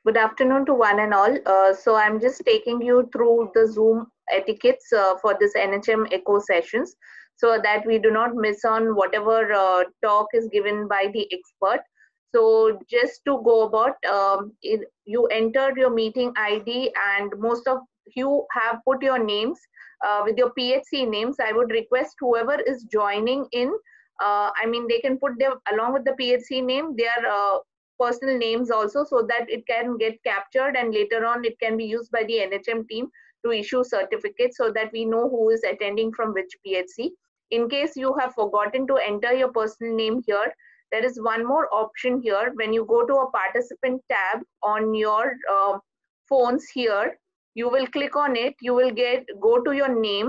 Good afternoon to one and all. Uh, so I'm just taking you through the Zoom etiquettes uh, for this NHM Echo sessions so that we do not miss on whatever uh, talk is given by the expert. So just to go about, um, it, you entered your meeting ID and most of you have put your names uh, with your PHC names. I would request whoever is joining in, uh, I mean, they can put their, along with the PHC name, their uh, personal names also so that it can get captured and later on it can be used by the NHM team to issue certificates so that we know who is attending from which PHC. In case you have forgotten to enter your personal name here, there is one more option here. When you go to a participant tab on your uh, phones here, you will click on it. You will get go to your name.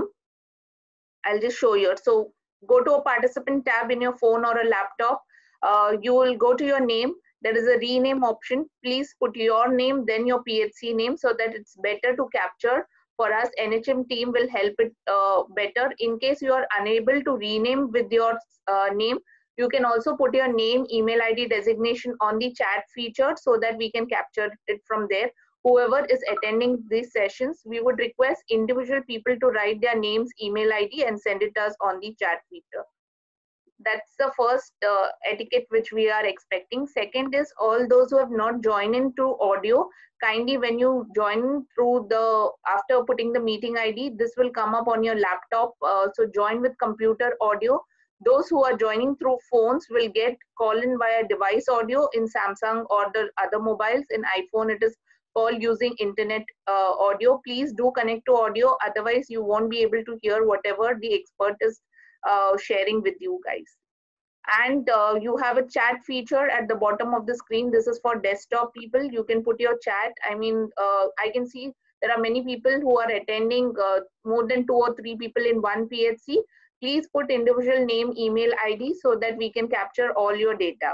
I'll just show you. So go to a participant tab in your phone or a laptop. Uh, you will go to your name. There is a rename option. Please put your name, then your PHC name so that it's better to capture for us NHM team will help it uh, better. In case you are unable to rename with your uh, name, you can also put your name, email ID designation on the chat feature so that we can capture it from there. Whoever is attending these sessions, we would request individual people to write their names, email ID and send it us on the chat feature. That's the first uh, etiquette which we are expecting. Second is all those who have not joined in through audio, kindly when you join through the after putting the meeting id this will come up on your laptop uh, so join with computer audio those who are joining through phones will get call in via device audio in samsung or the other mobiles in iphone it is called using internet uh, audio please do connect to audio otherwise you won't be able to hear whatever the expert is uh, sharing with you guys and uh, you have a chat feature at the bottom of the screen this is for desktop people you can put your chat i mean uh, i can see there are many people who are attending uh, more than two or three people in one phc please put individual name email id so that we can capture all your data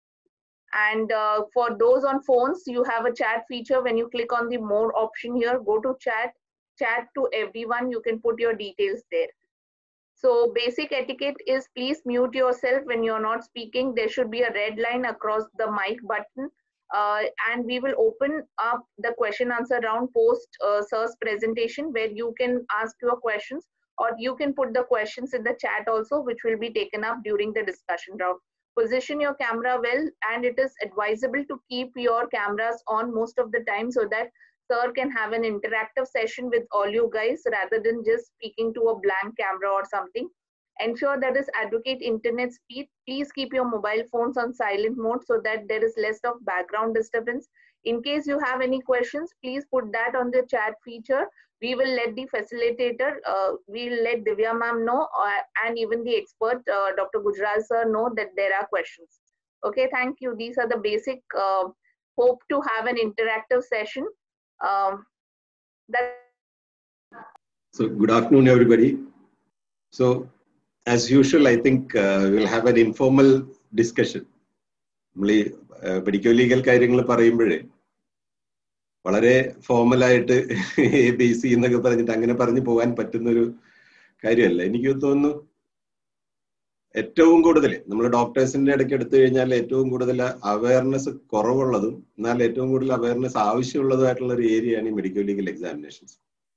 and uh, for those on phones you have a chat feature when you click on the more option here go to chat chat to everyone you can put your details there so basic etiquette is please mute yourself when you're not speaking. There should be a red line across the mic button. Uh, and we will open up the question answer round post uh, sir's presentation where you can ask your questions or you can put the questions in the chat also which will be taken up during the discussion round. Position your camera well and it is advisable to keep your cameras on most of the time so that sir can have an interactive session with all you guys rather than just speaking to a blank camera or something. Ensure that is advocate internet speed. Please keep your mobile phones on silent mode so that there is less of background disturbance. In case you have any questions, please put that on the chat feature. We will let the facilitator, uh, we'll let Divya ma'am know uh, and even the expert, uh, Dr. Gujral sir know that there are questions. Okay, thank you. These are the basic, hope to have an interactive session. Um, that so good afternoon, everybody. So as usual, I think uh, we'll have an informal discussion. നമ്മൾ ഈ medical legal കാര്യങ്ങൾ പറയുമ്പോഴേ വളരെ ഫോമലായിട്ട് A B C എന്നൊക്കെ പറഞ്ഞിട്ട് അങ്ങനെ പറഞ്ഞു പോകാൻ പറ്റുന്നൊരു കാര്യമല്ല എനിക്ക് തോന്നുന്നു ഏറ്റവും കൂടുതൽ നമ്മൾ ഡോക്ടേഴ്സിന്റെ ഇടയ്ക്ക് എടുത്തു കഴിഞ്ഞാൽ ഏറ്റവും കൂടുതൽ അവയർനെസ് കുറവുള്ളതും എന്നാൽ ഏറ്റവും കൂടുതൽ അവയർനെസ് ആവശ്യമുള്ളതുമായിട്ടുള്ള ഒരു ഏരിയയാണ് ഈ മെഡിക്കൽ ലീഗൽ എക്സാമിനേഷൻസ്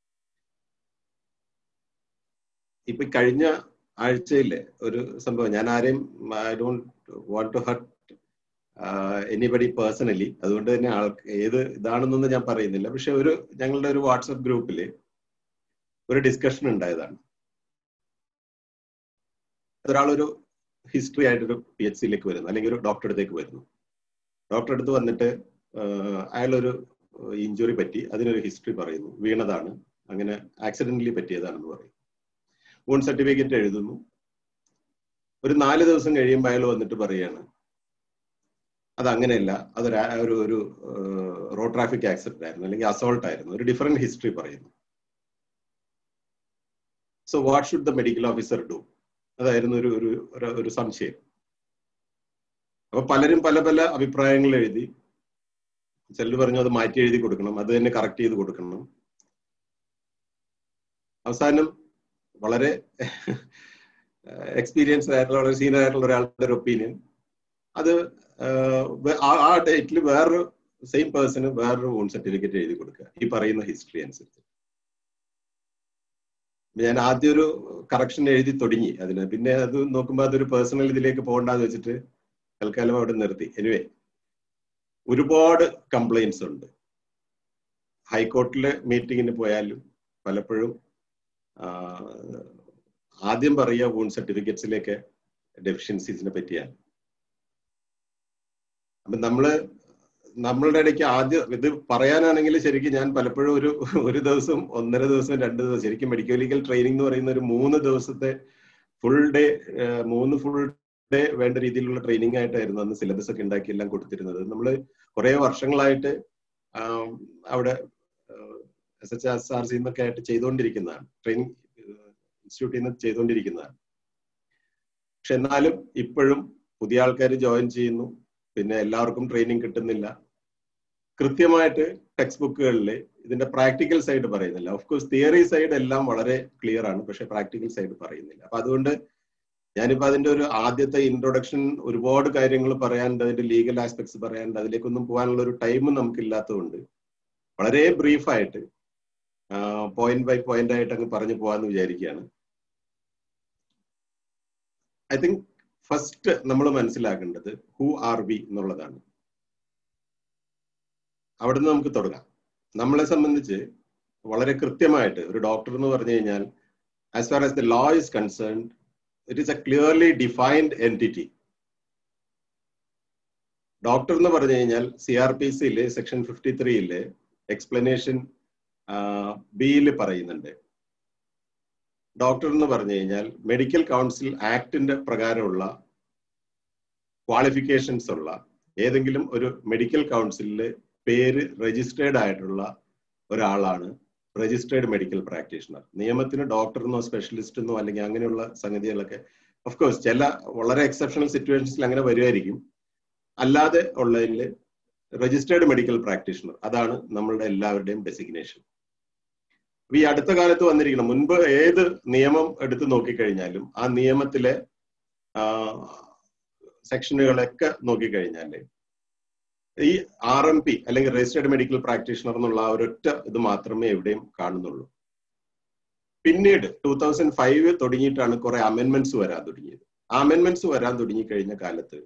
ഇപ്പൊ കഴിഞ്ഞ ആഴ്ചയിലെ ഒരു സംഭവം ഞാൻ ആരെയും I don't want to hurt anybody personally അതുകൊണ്ട് തന്നെ ആൾ ഏത് ഇതാണെന്നൊന്നും ഞാൻ പറയുന്നില്ല പക്ഷെ ഒരു ഞങ്ങളുടെ ഒരു വാട്സപ്പ് ഗ്രൂപ്പിൽ ഒരു ഡിസ്കഷൻ ഉണ്ടായതാണ് ഒരാളൊരു ഹിസ്റ്ററി ആയിട്ടൊരു പി എച്ച് സിയിലേക്ക് വരുന്നു അല്ലെങ്കിൽ ഒരു ഡോക്ടർ അടുത്തേക്ക് വരുന്നു ഡോക്ടർ അടുത്ത് വന്നിട്ട് അയാളൊരു ഇഞ്ചുറി പറ്റി അതിനൊരു ഹിസ്റ്ററി പറയുന്നു വീണതാണ് അങ്ങനെ ആക്സിഡന്റലി പറ്റിയതാണെന്ന് പറയും വോൺ സർട്ടിഫിക്കറ്റ് എഴുതുന്നു ഒരു നാല് ദിവസം കഴിയുമ്പോൾ അയാൾ വന്നിട്ട് പറയാണ് അത് അങ്ങനെയല്ല അതൊരു ഒരു ഒരു റോഡ് ട്രാഫിക് ആക്സിഡന്റ് ആയിരുന്നു അല്ലെങ്കിൽ അസോൾട്ട് ആയിരുന്നു ഒരു ഡിഫറെന്റ് ഹിസ്റ്ററി പറയുന്നു so what should the medical officer do അതായിരുന്നു ഒരു ഒരു ഒരു സംശയം അപ്പൊ പലരും പല പല അഭിപ്രായങ്ങൾ എഴുതി ചിലർ പറഞ്ഞു അത് മാറ്റി എഴുതി കൊടുക്കണം അത് തന്നെ കറക്റ്റ് ചെയ്ത് കൊടുക്കണം അവസാനം വളരെ എക്സ്പീരിയൻസ്ഡ് ആയിട്ടുള്ള വളരെ സീനിയർ ആയിട്ടുള്ള ഒരാളുടെ ഒരു ഒപ്പീനിയൻ അത് ആ ഡേറ്റിൽ വേറൊരു സെയിം പേഴ്സണ് വേറൊരു വൂൺ സർട്ടിഫിക്കറ്റ് എഴുതി കൊടുക്കുക ഈ പറയുന്ന ഹിസ്റ്ററി അനുസരിച്ച് ഞാൻ ആദ്യം ഒരു കറക്ഷൻ എഴുതി തുടങ്ങി അതിന് പിന്നെ അത് നോക്കുമ്പോൾ അതൊരു പേഴ്സണൽ ഇതിലേക്ക് പോകണ്ടെന്ന് വെച്ചിട്ട് തൽക്കാലം അവിടെ നിർത്തി എനിവേ ഒരുപാട് കംപ്ലൈൻസ് ഉണ്ട് ഹൈക്കോർട്ടിലെ മീറ്റിങ്ങിന് പോയാലും പലപ്പോഴും ആദ്യം പറയുക വൂൺ സർട്ടിഫിക്കറ്റ്സിലേക്ക് ഡെഫിഷ്യൻസീസിനെ പറ്റിയാണ് അപ്പൊ നമ്മള് നമ്മളുടെ ഇടയ്ക്ക് ആദ്യം ഇത് പറയാനാണെങ്കിൽ ശരിക്കും ഞാൻ പലപ്പോഴും ഒരു ഒരു ദിവസം ഒന്നര ദിവസം രണ്ട് ദിവസം ശരിക്കും മെഡിക്കൽ ലീഗൽ ട്രെയിനിങ് എന്ന് പറയുന്ന ഒരു മൂന്ന് ദിവസത്തെ ഫുൾ ഡേ മൂന്ന് ഫുൾ ഡേ വേണ്ട രീതിയിലുള്ള ട്രെയിനിങ് ആയിട്ടായിരുന്നു അന്ന് സിലബസ് ഒക്കെ ഉണ്ടാക്കി എല്ലാം കൊടുത്തിരുന്നത് നമ്മൾ കുറെ വർഷങ്ങളായിട്ട് അവിടെ S H S R C എന്നൊക്കെ ആയിട്ട് ചെയ്തുകൊണ്ടിരിക്കുന്നതാണ് ട്രെയിനിങ് ഇൻസ്റ്റിറ്റ്യൂട്ടിൽ നിന്ന് ചെയ്തുകൊണ്ടിരിക്കുന്നതാണ് പക്ഷെ എന്നാലും ഇപ്പോഴും പുതിയ ആൾക്കാർ ജോയിൻ ചെയ്യുന്നു പിന്നെ എല്ലാവർക്കും ട്രെയിനിങ് കിട്ടുന്നില്ല കൃത്യമായിട്ട് ടെക്സ്റ്റ് ബുക്കുകളിൽ ഇതിന്റെ പ്രാക്ടിക്കൽ സൈഡ് പറയുന്നില്ല ഓഫ് കോഴ്സ് തിയറി സൈഡ് എല്ലാം വളരെ ക്ലിയർ ആണ് പക്ഷെ പ്രാക്ടിക്കൽ സൈഡ് പറയുന്നില്ല അപ്പൊ അതുകൊണ്ട് ഞാനിപ്പോ അതിന്റെ ഒരു ആദ്യത്തെ ഇൻട്രൊഡക്ഷൻ ഒരുപാട് കാര്യങ്ങൾ പറയാനുണ്ട് അതിന്റെ ലീഗൽ ആസ്പെക്ട്സ് പറയാനുണ്ട് അതിലേക്കൊന്നും പോകാനുള്ള ഒരു ടൈം നമുക്കില്ലാത്തതുകൊണ്ട് വളരെ ബ്രീഫായിട്ട് പോയിന്റ് ബൈ പോയിന്റ് ആയിട്ട് അങ്ങ് പറഞ്ഞു പോകാന്ന് വിചാരിക്കുകയാണ് ഐ തിങ്ക് ഫസ്റ്റ് നമ്മൾ മനസ്സിലാക്കേണ്ടത് ഹു ആർ വി എന്നുള്ളതാണ് അവിടെ നിന്ന് നമുക്ക് തുടങ്ങാം നമ്മളെ സംബന്ധിച്ച് വളരെ കൃത്യമായിട്ട് ഒരു ഡോക്ടർ എന്ന് പറഞ്ഞു കഴിഞ്ഞാൽ as far as the law is concerned it is a clearly defined entity doctor എന്ന് പറഞ്ഞു കഴിഞ്ഞാൽ സി ആർ പി സിയില് സെക്ഷൻ ഫിഫ്റ്റി ത്രീയില് എക്സ്പ്ലനേഷൻ ബിയിൽ പറയുന്നുണ്ട് ഡോക്ടർ എന്ന് പറഞ്ഞു കഴിഞ്ഞാൽ മെഡിക്കൽ കൗൺസിൽ ആക്ടിന്റെ പ്രകാരമുള്ള ക്വാളിഫിക്കേഷൻസ് ഉള്ള ഏതെങ്കിലും ഒരു മെഡിക്കൽ കൗൺസിലില് പേര് രജിസ്റ്റേർഡ് ആയിട്ടുള്ള ഒരാളാണ് രജിസ്റ്റേർഡ് മെഡിക്കൽ പ്രാക്ടീഷണർ നിയമത്തിന് ഡോക്ടർ എന്നോ സ്പെഷ്യലിസ്റ്റ് എന്നോ അല്ലെങ്കിൽ അങ്ങനെയുള്ള സംഗതികളൊക്കെ ഓഫ് കോഴ്സ് ചില വളരെ എക്സെപ്ഷണൽ സിറ്റുവേഷൻസിൽ അങ്ങനെ വരുമായിരിക്കും അല്ലാതെ ഉള്ളതിൽ രജിസ്റ്റേർഡ് മെഡിക്കൽ പ്രാക്ടീഷണർ അതാണ് നമ്മളുടെ എല്ലാവരുടെയും ഡെസിഗ്നേഷൻ ഈ അടുത്ത കാലത്ത് വന്നിരിക്കണം മുൻപ് ഏത് നിയമം എടുത്തു നോക്കിക്കഴിഞ്ഞാലും ആ നിയമത്തിലെ സെക്ഷനുകളൊക്കെ നോക്കിക്കഴിഞ്ഞാല് ഈ ആർ എം പി അല്ലെങ്കിൽ രജിസ്റ്റേർഡ് മെഡിക്കൽ പ്രാക്ടീഷണർ എന്നുള്ള ആ ഒരൊറ്റ ഇത് മാത്രമേ എവിടെയും കാണുന്നുള്ളൂ പിന്നീട് ടൂ തൗസൻഡ് ഫൈവ് തുടങ്ങിയിട്ടാണ് കുറെ അമെന്റ്മെന്റ്സ് വരാൻ തുടങ്ങിയത് ആ അമെന്റ്മെന്റ്സ് വരാൻ തുടങ്ങിക്കഴിഞ്ഞ കാലത്ത്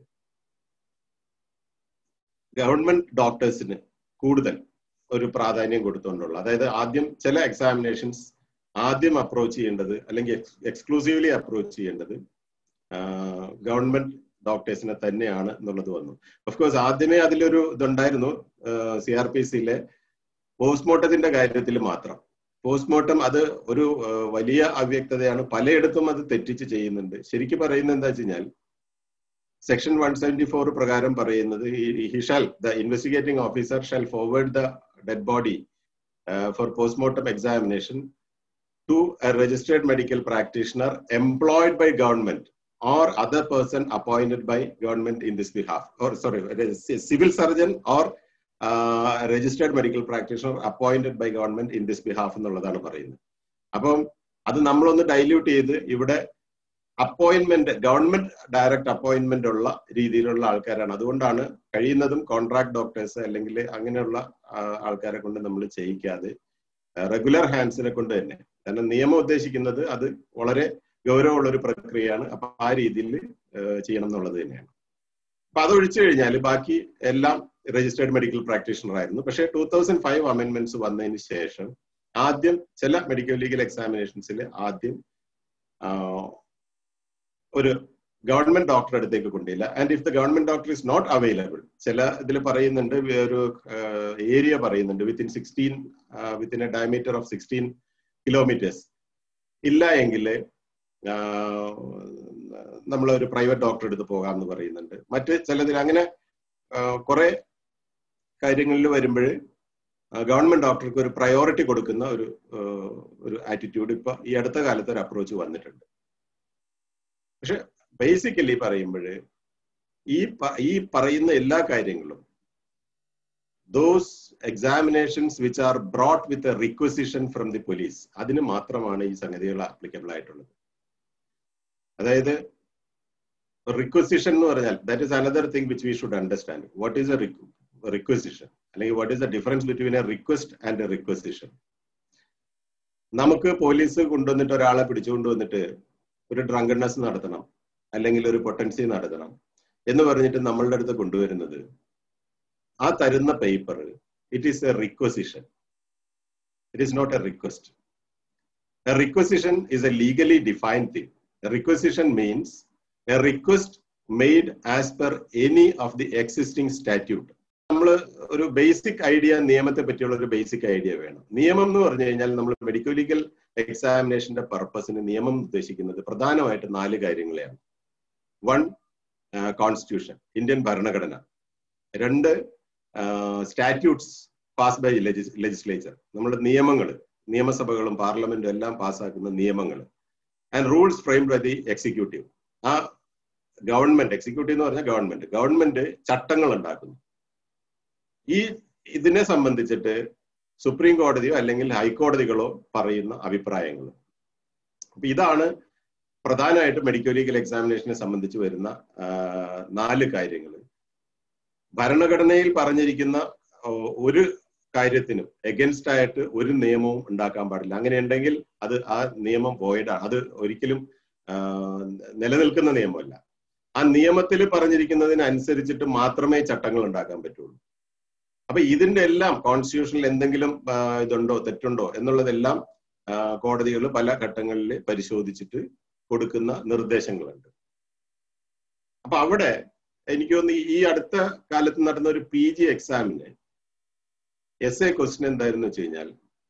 ഗവൺമെന്റ് ഡോക്ടേഴ്സിന് കൂടുതൽ ഒരു പ്രാധാന്യം കൊടുത്തുകൊണ്ടുള്ള അതായത് ആദ്യം ചില എക്സാമിനേഷൻസ് ആദ്യം അപ്രോച്ച് ചെയ്യേണ്ടത് അല്ലെങ്കിൽ എക്സ്ക്ലൂസീവ്ലി അപ്രോച്ച് ചെയ്യേണ്ടത് ഗവൺമെന്റ് ഡോക്ടേഴ്സിനെ തന്നെയാണ് എന്നുള്ളത് വന്നു ഓഫ് കോഴ്സ് ആദ്യമേ അതിലൊരു ഇതുണ്ടായിരുന്നു സി ആർ പി സിയിലെ പോസ്റ്റ്മോർട്ടത്തിന്റെ കാര്യത്തിൽ മാത്രം പോസ്റ്റ്മോർട്ടം അത് ഒരു വലിയ അവ്യക്തതയാണ് പലയിടത്തും അത് തെറ്റിച്ച് ചെയ്യുന്നുണ്ട് ശരിക്കും പറയുന്നത് എന്താ വെച്ച് കഴിഞ്ഞാൽ സെക്ഷൻ വൺ സെവന്റി ഫോർ പ്രകാരം പറയുന്നത് he shall the investigating officer shall forward the dead body for postmortem examination to a registered medical practitioner employed by government or other person appointed by government in this behalf or sorry civil surgeon or uh, registered medical practitioner appointed by government in this behalf എന്നുള്ളതാണ് പറയുന്നത് അപ്പം അത് നമ്മളൊന്ന് dilute ചെയ്ത് ഇവിടെ appointment government direct appointment ഉള്ള രീതിയിലുള്ള ആൾക്കാരാണ് അതുകൊണ്ടാണ് കഴിയുന്നതും കോൺട്രാക്ട് ഡോക്ടേഴ്സ് അല്ലെങ്കിൽ അങ്ങനെയുള്ള ആൾക്കാരെ കൊണ്ട് നമ്മൾ ചെയ്യിക്കാതെ റെഗുലർ ഹാൻഡ്സിനെ കൊണ്ട് തന്നെ കാരണം നിയമം ഉദ്ദേശിക്കുന്നത് അത് വളരെ ഗൗരവമുള്ള ഒരു പ്രക്രിയയാണ് അപ്പൊ ആ രീതിയിൽ ചെയ്യണം എന്നുള്ളത് തന്നെയാണ് അപ്പൊ അത് ഒഴിച്ചു കഴിഞ്ഞാൽ ബാക്കി എല്ലാം രജിസ്റ്റേർഡ് മെഡിക്കൽ പ്രാക്ടീഷണർ ആയിരുന്നു പക്ഷേ ടൂ തൗസൻഡ് ഫൈവ് അമെന്റ്മെന്റ്സ് വന്നതിന് ശേഷം ആദ്യം ചില മെഡിക്കൽ ലീഗൽ എക്സാമിനേഷൻസിൽ ആദ്യം ഒരു ഗവൺമെന്റ് ഡോക്ടർ അടുത്തേക്ക് കൊണ്ടില്ല and if the government doctor is not available ചില ഇതിൽ പറയുന്നുണ്ട് ഒരു ഏരിയ പറയുന്നുണ്ട് within sixteen within a diameter of sixteen kilometres ഇല്ല എങ്കിൽ നമ്മൾ ഒരു പ്രൈവറ്റ് ഡോക്ടർ എടുത്ത് പോകാം എന്ന് പറയുന്നുണ്ട് മറ്റ് ചിലതിൽ അങ്ങനെ കുറെ കാര്യങ്ങളിൽ വരുമ്പോൾ ഗവൺമെന്റ് ഡോക്ടർക്ക് ഒരു പ്രയോറിറ്റി കൊടുക്കുന്ന ഒരു ഒരു ആറ്റിറ്റ്യൂഡ് ഇപ്പൊ ഈ അടുത്ത കാലത്ത് ഒരു അപ്രോച്ച് വന്നിട്ടുണ്ട് പക്ഷെ ബേസിക്കലി പറയുമ്പോൾ ഈ ഈ പറയുന്ന എല്ലാ കാര്യങ്ങളും those examinations which are brought with a requisition from the police അതിന് മാത്രമാണ് ഈ സംഗതികൾ ആപ്ലിക്കബിൾ ആയിട്ടുള്ളത് അതായത് റിക്വസിഷൻ എന്ന് പറഞ്ഞാൽ that is another thing which we should understand what is a requisition അല്ലെങ്കിൽ what is the difference between a request and a requisition നമുക്ക് പോലീസ് കൊണ്ടുവന്നിട്ട് ഒരാളെ പിടിച്ചുകൊണ്ട് വന്നിട്ട് ഒരു ഡ്രങ്കഡ്നെസ് നടത്തണം അല്ലെങ്കിൽ ഒരു പൊട്ടൻസി നടത്തണം എന്ന് പറഞ്ഞിട്ട് നമ്മളുടെ അടുത്ത് കൊണ്ടുവരുന്നത് ആ തരുന്ന paper it is a requisition it is not a request a requisition is a legally defined thing a requisition means a request made as per any of the existing statute നമ്മൾ ഒരു ബേസിക് ഐഡിയ നിയമത്തെ പറ്റിയുള്ള ഒരു basic idea വേണം നിയമം എന്ന് പറഞ്ഞു കഴിഞ്ഞാൽ നമ്മൾ മെഡിക്കൽ ലീഗൽ എക്സാമിനേഷന്റെ പർപ്പസിന് നിയമം ഉദ്ദേശിക്കുന്നത് പ്രധാനമായിട്ട് നാല് കാര്യങ്ങളെയാണ് വൺ കോൺസ്റ്റിറ്റ്യൂഷൻ ഇന്ത്യൻ ഭരണഘടന രണ്ട് സ്റ്റാറ്റ്യൂട്ട്സ് പാസ് ബൈ ലെജിസ്ലേച്ചർ നമ്മുടെ നിയമങ്ങൾ നിയമസഭകളും പാർലമെന്റും എല്ലാം പാസ്സാക്കുന്ന നിയമങ്ങൾ and rules framed by the executive ആ ഗവൺമെന്റ് എക്സിക്യൂട്ടീവ് എന്ന് പറഞ്ഞാൽ ഗവൺമെന്റ് ഗവൺമെന്റ് ചട്ടങ്ങൾ ഉണ്ടാക്കുന്നു ഈ ഇതിനെ സംബന്ധിച്ചിട്ട് സുപ്രീം കോടതിയോ അല്ലെങ്കിൽ ഹൈക്കോടതികളോ പറയുന്ന അഭിപ്രായങ്ങൾ അപ്പൊ ഇതാണ് പ്രധാനമായിട്ട് മെഡിക്കൽ ലീഗൽ എക്സാമിനേഷനെ സംബന്ധിച്ച് വരുന്ന നാല് കാര്യങ്ങൾ ഭരണഘടനയിൽ പറഞ്ഞിരിക്കുന്ന ഒരു കാര്യത്തിനും എഗൻസ്റ്റ് ആയിട്ട് ഒരു നിയമവും ഉണ്ടാക്കാൻ പാടില്ല അങ്ങനെ ഉണ്ടെങ്കിൽ അത് ആ നിയമം വോയിഡാണ് അത് ഒരിക്കലും നിലനിൽക്കുന്ന നിയമമല്ല ആ നിയമത്തിൽ പറഞ്ഞിരിക്കുന്നതിനനുസരിച്ചിട്ട് മാത്രമേ ചട്ടങ്ങൾ ഉണ്ടാക്കാൻ പറ്റുള്ളൂ അപ്പൊ ഇതിന്റെ എല്ലാം കോൺസ്റ്റിറ്റ്യൂഷനിൽ എന്തെങ്കിലും ഇതുണ്ടോ തെറ്റുണ്ടോ എന്നുള്ളതെല്ലാം കോടതികൾ പല ഘട്ടങ്ങളിൽ പരിശോധിച്ചിട്ട് കൊടുക്കുന്ന നിർദ്ദേശങ്ങളുണ്ട് അപ്പൊ അവിടെ എനിക്ക് തോന്നുന്നു ഈ അടുത്ത കാലത്ത് നടന്ന ഒരു പി ജി എക്സാമിന് എസ് എ ക്വസ്റ്റ്യൻ എന്തായിരുന്നു വെച്ച് കഴിഞ്ഞാൽ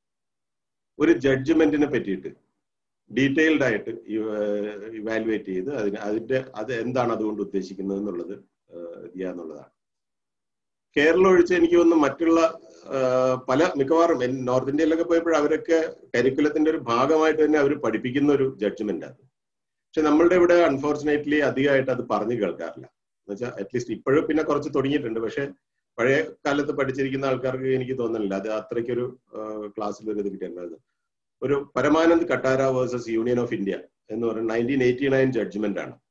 ഒരു ജഡ്ജ്മെന്റിനെ പറ്റിയിട്ട് ഡീറ്റെയിൽഡ് ആയിട്ട് ഇവാലുവേറ്റ് ചെയ്ത് അതിന് അതിന്റെ അത് എന്താണ് അതുകൊണ്ട് ഉദ്ദേശിക്കുന്നത് എന്നുള്ളത് ചെയ്യാന്നുള്ളതാണ് കേരളം ഒഴിച്ച് എനിക്ക് തോന്നുന്നു മറ്റുള്ള പല മിക്കവാറും നോർത്ത് ഇന്ത്യയിലൊക്കെ പോയപ്പോൾ അവരൊക്കെ കരിക്കുലത്തിന്റെ ഒരു ഭാഗമായിട്ട് തന്നെ അവർ പഠിപ്പിക്കുന്ന ഒരു ജഡ്ജ്മെന്റ് ആണ് പക്ഷെ നമ്മളുടെ ഇവിടെ അൺഫോർച്ചുനേറ്റ്ലി അധികമായിട്ട് അത് പറഞ്ഞു കേൾക്കാറില്ല എന്നുവെച്ചാൽ അറ്റ്ലീസ്റ്റ് ഇപ്പോഴും പിന്നെ കുറച്ച് തുടങ്ങിയിട്ടുണ്ട് പക്ഷെ പഴയ കാലത്ത് പഠിച്ചിരിക്കുന്ന ആൾക്കാർക്ക് എനിക്ക് തോന്നുന്നില്ല അത് അത്രയ്ക്കൊരു ക്ലാസ്സിൽ ഒരു ഇത് കിട്ടിയിട്ടുണ്ടായിരുന്നു ഒരു Paramanand Katara versus union of India എന്ന് പറയുന്നത് നയൻറ്റീൻ എയ്റ്റി നയൻ ജഡ്ജ്മെന്റ് ആണ്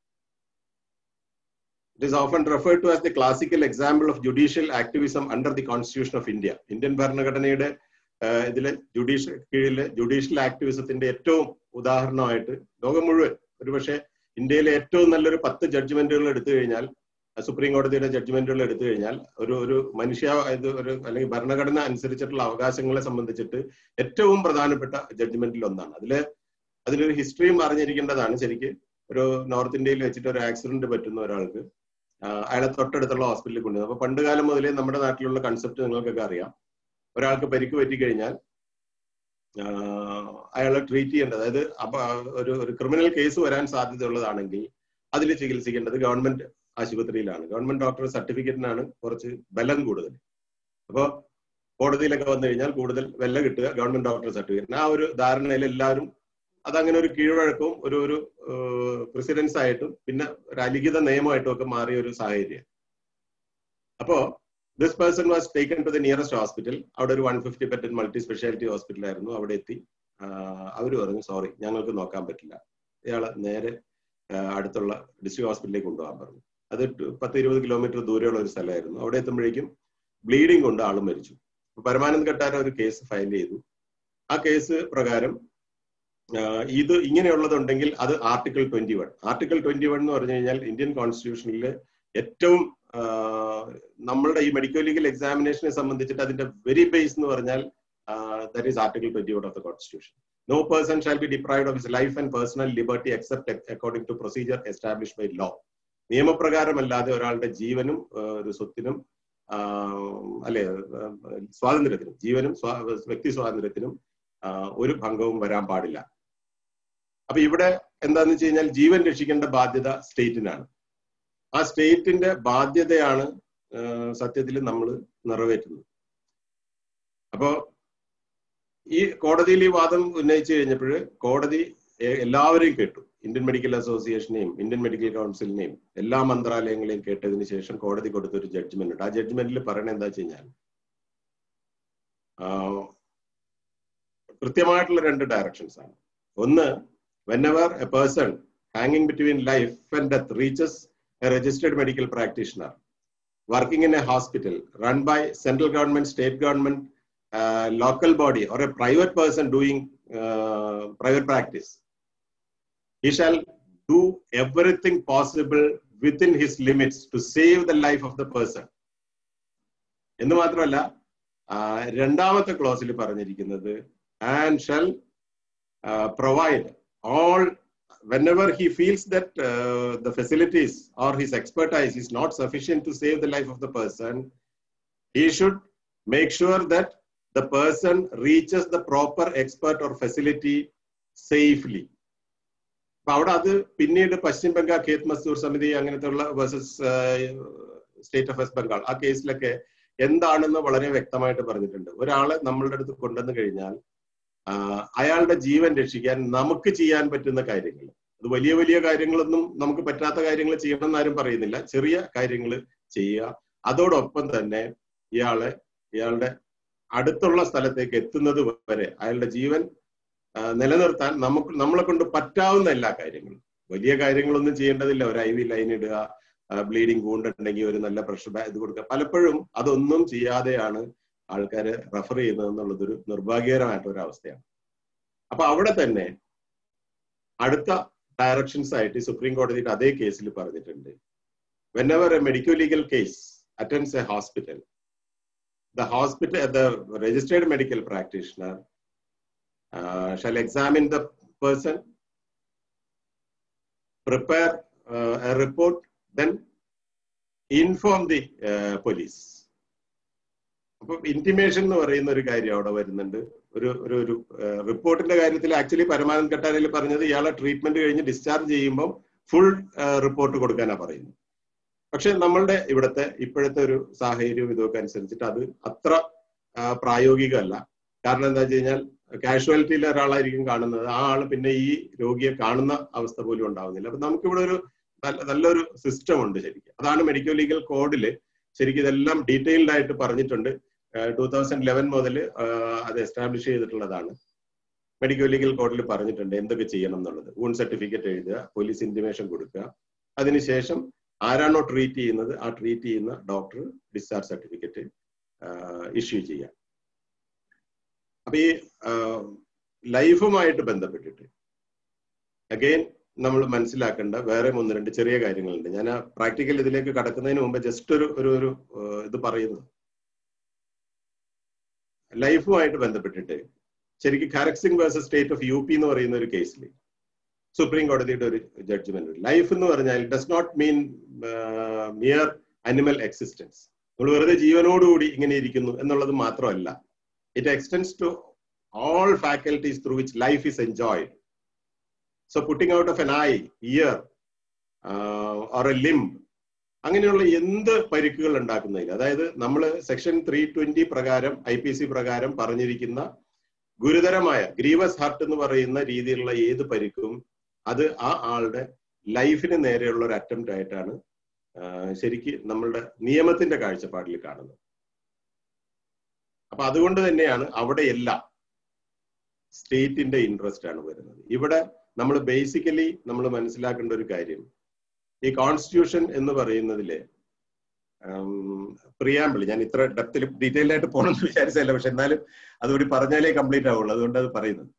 It is often referred to as the classical example of judicial activism under the Constitution of India. Indian ഭരണഘടനയുടെ ഇതിലെ ജുഡീഷ്യൽ കീഴിലെ ജുഡീഷ്യൽ ആക്ടിവിസത്തിന്റെ ഏറ്റവും ഉദാഹരണമായിട്ട് ലോകം മുഴുവൻ ഒരുപക്ഷെ ഇന്ത്യയിലെ ഏറ്റവും നല്ലൊരു പത്ത് ജഡ്ജ്മെന്റുകൾ എടുത്തു കഴിഞ്ഞാൽ സുപ്രീം കോടതിയുടെ ജഡ്ജ്മെന്റുകൾ എടുത്തു കഴിഞ്ഞാൽ ഒരു ഒരു മനുഷ്യ ഇത് ഒരു അല്ലെങ്കിൽ ഭരണഘടന അനുസരിച്ചിട്ടുള്ള അവകാശങ്ങളെ സംബന്ധിച്ചിട്ട് ഏറ്റവും പ്രധാനപ്പെട്ട ജഡ്ജ്മെന്റിൽ ഒന്നാണ് അതില് അതിലൊരു ഹിസ്റ്ററിയും അറിഞ്ഞിരിക്കേണ്ടതാണ് ശരിക്ക് ഒരു നോർത്ത് ഇന്ത്യയിൽ വെച്ചിട്ട് ഒരു ആക്സിഡന്റ് പറ്റുന്ന ഒരാൾക്ക് അയാളെ തൊട്ടടുത്തുള്ള ഹോസ്പിറ്റലിൽ കൊണ്ടുവന്നു അപ്പൊ പണ്ട് കാലം മുതലേ നമ്മുടെ നാട്ടിലുള്ള കൺസെപ്റ്റ് നിങ്ങൾക്കൊക്കെ അറിയാം ഒരാൾക്ക് പരിക്ക് പറ്റിക്കഴിഞ്ഞാൽ അയാളെ ട്രീറ്റ് ചെയ്യേണ്ടത് അതായത് അപ്പൊ ഒരു ഒരു ക്രിമിനൽ കേസ് വരാൻ സാധ്യതയുള്ളതാണെങ്കിൽ അതിൽ ചികിത്സിക്കേണ്ടത് ഗവൺമെന്റ് ആശുപത്രിയിലാണ് ഗവൺമെന്റ് ഡോക്ടർ സർട്ടിഫിക്കറ്റിനാണ് കുറച്ച് ബലം കൂടുതൽ അപ്പോൾ കോടതിയിലൊക്കെ വന്നു കഴിഞ്ഞാൽ കൂടുതൽ വില കിട്ടുക ഗവൺമെന്റ് ഡോക്ടർ സർട്ടിഫിക്കറ്റിന് ആ ഒരു ധാരണയിൽ എല്ലാവരും അതങ്ങനെ ഒരു കീഴ്വഴക്കവും ഒരു ഒരു പ്രസിഡൻസ് ആയിട്ടും പിന്നെ ഒരു അലിഖിത നിയമമായിട്ടും ഒക്കെ മാറിയ ഒരു സാഹചര്യം അപ്പോ this person was taken to the nearest hospital അവിടെ ഒരു one fifty bed multi speciality hospital ആയിരുന്നു അവിടെ എത്തി അവർ പറഞ്ഞു സോറി ഞങ്ങൾക്ക് നോക്കാൻ പറ്റില്ല ഇയാളെ നേരെ അടുത്തുള്ള ഡിസ്ട്രിക്ട് ഹോസ്പിറ്റലിലേക്ക് കൊണ്ടുപോകാൻ പറഞ്ഞു അത് പത്ത് ഇരുപത് കിലോമീറ്റർ ദൂരെയുള്ള ഒരു സ്ഥലമായിരുന്നു അവിടെ എത്തുമ്പോഴേക്കും ബ്ലീഡിംഗ് കൊണ്ട് ആൾ മരിച്ചു പരമാനന്ദ് കട്ടാര ഒരു കേസ് ഫയൽ ചെയ്തു ആ കേസ് പ്രകാരം ഇത് ഇങ്ങനെയുള്ളതുണ്ടെങ്കിൽ അത് article twenty one article twenty one എന്ന് പറഞ്ഞു കഴിഞ്ഞാൽ ഇന്ത്യൻ കോൺസ്റ്റിറ്റ്യൂഷനിൽ ഏറ്റവും നമ്മളുടെ ഈ മെഡിക്കൽ ലീഗൽ എക്സാമിനേഷനെ സംബന്ധിച്ചിട്ട് അതിന്റെ വെരി ബേസ് എന്ന് പറഞ്ഞാൽ that is article twenty one of the constitution no person shall be deprived of his life and personal liberty except according to procedure establish by law നിയമപ്രകാരമല്ലാതെ ഒരാളുടെ ജീവനും ഒരു സ്വത്തിനും അല്ലെ സ്വാതന്ത്ര്യത്തിനും ജീവനും വ്യക്തി സ്വാതന്ത്ര്യത്തിനും ഒരു ഭംഗവും വരാൻ പാടില്ല അപ്പൊ ഇവിടെ എന്താന്ന് വെച്ച് കഴിഞ്ഞാൽ ജീവൻ രക്ഷിക്കേണ്ട ബാധ്യത സ്റ്റേറ്റിനാണ് ആ സ്റ്റേറ്റിന്റെ ബാധ്യതയാണ് സത്യത്തിൽ നമ്മൾ നിറവേറ്റുന്നത് അപ്പോ ഈ കോടതിയിൽ ഈ വാദം ഉന്നയിച്ചു കഴിഞ്ഞപ്പോൾ കോടതി എല്ലാവരെയും കേട്ടു ഇന്ത്യൻ മെഡിക്കൽ അസോസിയേഷനെയും ഇന്ത്യൻ മെഡിക്കൽ കൗൺസിലിനെയും എല്ലാ മന്ത്രാലയങ്ങളെയും കേട്ടതിന് ശേഷം കോടതി കൊടുത്ത ഒരു ജഡ്ജ്മെന്റ് ഉണ്ട് ആ ജഡ്ജ്മെന്റിൽ പറയണത് എന്താ വെച്ച് കഴിഞ്ഞാൽ കൃത്യമായിട്ടുള്ള രണ്ട് ഡയറക്ഷൻസ് ആണ് ഒന്ന് വെൻ എവർ എ പേഴ്സൺ ഹാങ്ങിങ് between life and death reaches a registered medical practitioner working in a hospital run by central government, state government, uh, local body, or a private person doing uh, private practice, he shall do everything possible within his limits to save the life of the person. എന്ന് മാത്രമല്ല രണ്ടാമത്തെ ക്ലോസിൽ പറഞ്ഞിരിക്കുന്നത് and shall provide all whenever he feels that uh, the facilities or his expertise is not sufficient to save the life of the person, he should make sure that the person reaches the proper expert or facility safely. അപ്പൊ അവിടെ അത് പിന്നീട് പശ്ചിമ ബംഗാൾ ഖേത് മസ്ദൂർ സമിതി അങ്ങനത്തെ ഉള്ള versus state of West Bengal ആ കേസിലൊക്കെ എന്താണെന്ന് വളരെ വ്യക്തമായിട്ട് പറഞ്ഞിട്ടുണ്ട് ഒരാളെ നമ്മളുടെ അടുത്ത് കൊണ്ടുവന്നു കഴിഞ്ഞാൽ അയാളുടെ ജീവൻ രക്ഷിക്കാൻ നമുക്ക് ചെയ്യാൻ പറ്റുന്ന കാര്യങ്ങൾ അത് വലിയ വലിയ കാര്യങ്ങളൊന്നും നമുക്ക് പറ്റാത്ത കാര്യങ്ങൾ ചെയ്യണം എന്നാരും പറയുന്നില്ല ചെറിയ കാര്യങ്ങൾ ചെയ്യുക അതോടൊപ്പം തന്നെ ഇയാളെ ഇയാളുടെ അടുത്തുള്ള സ്ഥലത്തേക്ക് എത്തുന്നത് വരെ അയാളുടെ ജീവൻ നിലനിർത്താൻ നമുക്ക് നമ്മളെ കൊണ്ട് പറ്റാവുന്ന എല്ലാ കാര്യങ്ങളും വലിയ കാര്യങ്ങളൊന്നും ചെയ്യേണ്ടതില്ല ഒരു ഐ വി ലൈൻ ഇടുക ബ്ലീഡിങ് വൂണ്ടുണ്ടെങ്കിൽ ഒരു നല്ല പ്രഷർ ഇത് കൊടുക്കുക പലപ്പോഴും അതൊന്നും ചെയ്യാതെയാണ് ആൾക്കാർ റെഫർ ചെയ്യുന്നത് എന്നുള്ളതൊരു നിർഭാഗ്യകരമായിട്ടുള്ള ഒരു അവസ്ഥയാണ് അപ്പൊ അവിടെ തന്നെ അടുത്ത ഡയറക്ഷൻസ് ആയിട്ട് സുപ്രീം കോടതിയുടെ അതേ കേസിൽ പറഞ്ഞിട്ടുണ്ട് whenever a medical legal case attends a hospital the hospital the registered medical practitioner shall examine the person prepare a report then inform the police അപ്പൊ ഇന്റിമേഷൻ എന്ന് പറയുന്ന ഒരു കാര്യം അവിടെ വരുന്നുണ്ട് ഒരു ഒരു ഒരു റിപ്പോർട്ടിന്റെ കാര്യത്തിൽ ആക്ച്വലി പരമാനന്ദ് കട്ടാരയിൽ പറഞ്ഞത് ഇയാളെ ട്രീറ്റ്മെന്റ് കഴിഞ്ഞ് ഡിസ്ചാർജ് ചെയ്യുമ്പോൾ ഫുൾ റിപ്പോർട്ട് കൊടുക്കാനാ പറയുന്നത് പക്ഷെ നമ്മളുടെ ഇവിടുത്തെ ഇപ്പോഴത്തെ ഒരു സാഹചര്യവും ഇതൊക്കെ അനുസരിച്ചിട്ട് അത് അത്ര പ്രായോഗികമല്ല കാരണം എന്താ വെച്ച് കഴിഞ്ഞാൽ കാഷ്വാലിറ്റിയിൽ ഒരാളായിരിക്കും കാണുന്നത് ആ ആള് പിന്നെ ഈ രോഗിയെ കാണുന്ന അവസ്ഥ പോലും ഉണ്ടാവുന്നില്ല അപ്പൊ നമുക്കിവിടെ ഒരു നല്ലൊരു സിസ്റ്റം ഉണ്ട് ശരിക്കും അതാണ് മെഡിക്കൽ ലീഗൽ കോഡില് ശരിക്കും ഇതെല്ലാം ഡീറ്റെയിൽഡ് ആയിട്ട് പറഞ്ഞിട്ടുണ്ട് ടൂ തൗസൻഡ് ലെവൻ മുതൽ അത് എസ്റ്റാബ്ലിഷ് ചെയ്തിട്ടുള്ളതാണ് മെഡിക്കൽ ലീഗൽ കോഡിൽ പറഞ്ഞിട്ടുണ്ട് എന്തൊക്കെ ചെയ്യണം എന്നുള്ളത് ഊൺ സർട്ടിഫിക്കറ്റ് എഴുതുക പോലീസ് ഇന്റിമേഷൻ കൊടുക്കുക അതിനുശേഷം ആരാണോ ട്രീറ്റ് ചെയ്യുന്നത് ആ ട്രീറ്റ് ചെയ്യുന്ന ഡോക്ടർ ഡിസ്ചാർജ് സർട്ടിഫിക്കറ്റ് ഇഷ്യൂ ചെയ്യാം അപ്പൊ ഈ ലൈഫുമായിട്ട് ബന്ധപ്പെട്ടിട്ട് അഗെയിൻ നമ്മൾ മനസ്സിലാക്കേണ്ട വേറെ ഒന്ന് രണ്ട് ചെറിയ കാര്യങ്ങളുണ്ട് ഞാൻ ആ പ്രാക്ടിക്കൽ ഇതിലേക്ക് കടക്കുന്നതിന് മുമ്പ് ജസ്റ്റ് ഒരു ഒരു ഒരു ഇത് പറയുന്നു ലൈഫുമായിട്ട് ബന്ധപ്പെട്ടിട്ട് ശരിക്കും Kharak Singh versus state of U P എന്ന് പറയുന്ന ഒരു കേസിൽ സുപ്രീം കോടതിയുടെ ഒരു ജഡ്ജ്മെന്റ് ലൈഫ് എന്ന് പറഞ്ഞാൽ does not mean mere animal existence നമ്മൾ വെറുതെ ജീവനോടുകൂടി ഇങ്ങനെ ഇരിക്കുന്നു എന്നുള്ളത് മാത്രമല്ല it extends to all faculties through which life is enjoyed so putting out of an eye ear or a limb അങ്ങനെയുള്ള എന്ത് പരിക്കുകൾ ഉണ്ടാക്കുന്നതിൽ അതായത് നമ്മൾ സെക്ഷൻ ത്രീ ട്വന്റി പ്രകാരം ഐ പി സി പ്രകാരം പറഞ്ഞിരിക്കുന്ന ഗുരുതരമായ ഗ്രീവസ് ഹാർട്ട് എന്ന് പറയുന്ന രീതിയിലുള്ള ഏത് പരിക്കും അത് ആ ആളുടെ ലൈഫിന് നേരെയുള്ള ഒരു അറ്റംപ്റ്റ് ആയിട്ടാണ് ശരിക്ക് നമ്മളുടെ നിയമത്തിന്റെ കാഴ്ചപ്പാടിൽ കാണുന്നത് അപ്പൊ അതുകൊണ്ട് തന്നെയാണ് അവിടെ എല്ലാം സ്റ്റേറ്റിന്റെ ഇൻട്രസ്റ്റ് ആണ് വരുന്നത് ഇവിടെ നമ്മൾ ബേസിക്കലി നമ്മൾ മനസ്സിലാക്കേണ്ട ഒരു കാര്യം ഈ കോൺസ്റ്റിറ്റ്യൂഷൻ എന്ന് പറയുന്നതിലെ പ്രിയാമ്പിൾ ഞാൻ ഇത്ര ഡെപ്തിൽ ഡീറ്റെയിൽ ആയിട്ട് പോകണമെന്ന് വിചാരിച്ചല്ല പക്ഷെ എന്നാലും അതുകൂടി പറഞ്ഞാലേ കംപ്ലീറ്റ് ആവുള്ളൂ അതുകൊണ്ട് അത് പറയുന്നത്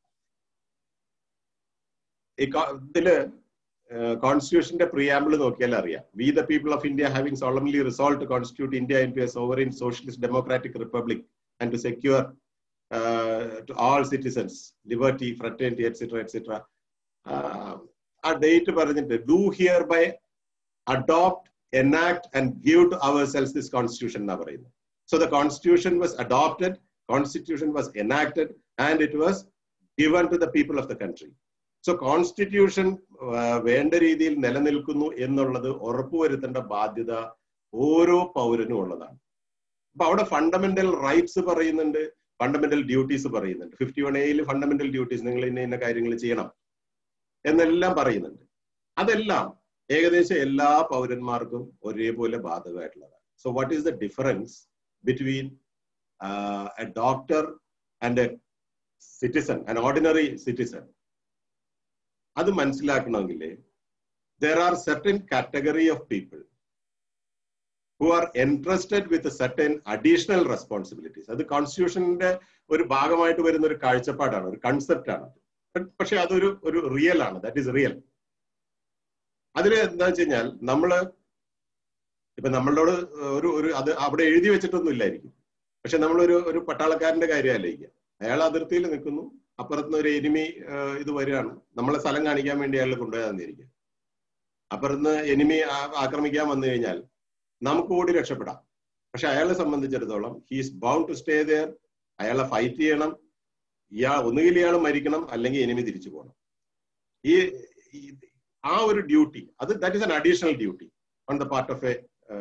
ഈ ഇതില് കോൺസ്റ്റിറ്റ്യൂഷന്റെ പ്രിയാമ്പിൾ നോക്കിയാൽ അറിയാം we the people of India having solemnly resolve to constitute India into a sovereign socialist democratic republic and to secure to all citizens liberty fraternity etcetera etcetera ആ ഡേറ്റ് പറഞ്ഞിട്ട് ഡു ഹിയർ ബൈ അഡോപ്റ്റ് enact and give to ourselves this constitution എന്നാ പറയുന്നത് so the constitution was adopted constitution was enacted and it was given to the people of the country so constitution വേണ്ട രീതിയിൽ നിലനിൽക്കുന്നു എന്നുള്ളത് ഉറപ്പുവരുത്തേണ്ട ബാധ്യത ഓരോ പൗരനും ഉള്ളതാണ് അപ്പൊ അവിടെ ഫണ്ടമെന്റൽ റൈറ്റ്സ് പറയുന്നുണ്ട് ഫണ്ടമെന്റൽ ഡ്യൂട്ടീസ് പറയുന്നുണ്ട് ഫിഫ്റ്റി വൺ എയിൽ ഫണ്ടമെന്റൽ ഡ്യൂട്ടീസ് നിങ്ങൾ ഇന്ന ഇന്ന കാര്യങ്ങൾ ചെയ്യണം എന്നെല്ലാം പറയുന്നുണ്ട് അതെല്ലാം ഏകദേശം എല്ലാ പൗരന്മാർക്കും ഒരേപോലെ ബാധകമായിട്ടുള്ളതാണ് so what is the difference between a doctor and a citizen an ordinary citizen അത് മനസ്സിലാക്കണമെങ്കിൽ there are certain category of people who are entrusted with certain additional responsibilities അത് കോൺസ്റ്റിറ്റ്യൂഷന്റെ ഒരു ഭാഗമായിട്ട് വരുന്ന ഒരു കാഴ്ചപ്പാടാണ് ഒരു കൺസെപ്റ്റ് ആണ് പക്ഷെ അതൊരു ഒരു റിയൽ ആണ് ദാറ്റ് ഈസ് റിയൽ അതിൽ എന്താ വെച്ച് കഴിഞ്ഞാൽ നമ്മള് ഇപ്പൊ നമ്മളോട് ഒരു ഒരു അത് അവിടെ എഴുതി വെച്ചിട്ടൊന്നും ഇല്ലായിരിക്കും പക്ഷെ നമ്മളൊരു ഒരു പട്ടാളക്കാരന്റെ കാര്യം ആലോചിക്കുക അയാൾ അതിർത്തിയിൽ നിൽക്കുന്നു അപ്പുറത്തുനിന്ന് ഒരു എനിമി ഇത് വരികയാണ് നമ്മളെ സ്ഥലം കാണിക്കാൻ വേണ്ടി അയാൾ കൊണ്ടുപോയാന്നിരിക്കുക അപ്പുറത്തുനിന്ന് എനിമി ആക്രമിക്കാൻ വന്നു കഴിഞ്ഞാൽ നമുക്ക് ഓടി രക്ഷപ്പെടാം പക്ഷെ അയാളെ സംബന്ധിച്ചിടത്തോളം he's bound to stay there അയാളെ ഫൈറ്റ് ചെയ്യണം ഇയാൾ ഒന്നുകിൽ ഇയാൾ മരിക്കണം അല്ലെങ്കിൽ എനിമി തിരിച്ചു പോകണം ഈ ആ ഒരു ഡ്യൂട്ടി അത് that is an additional duty on the part of a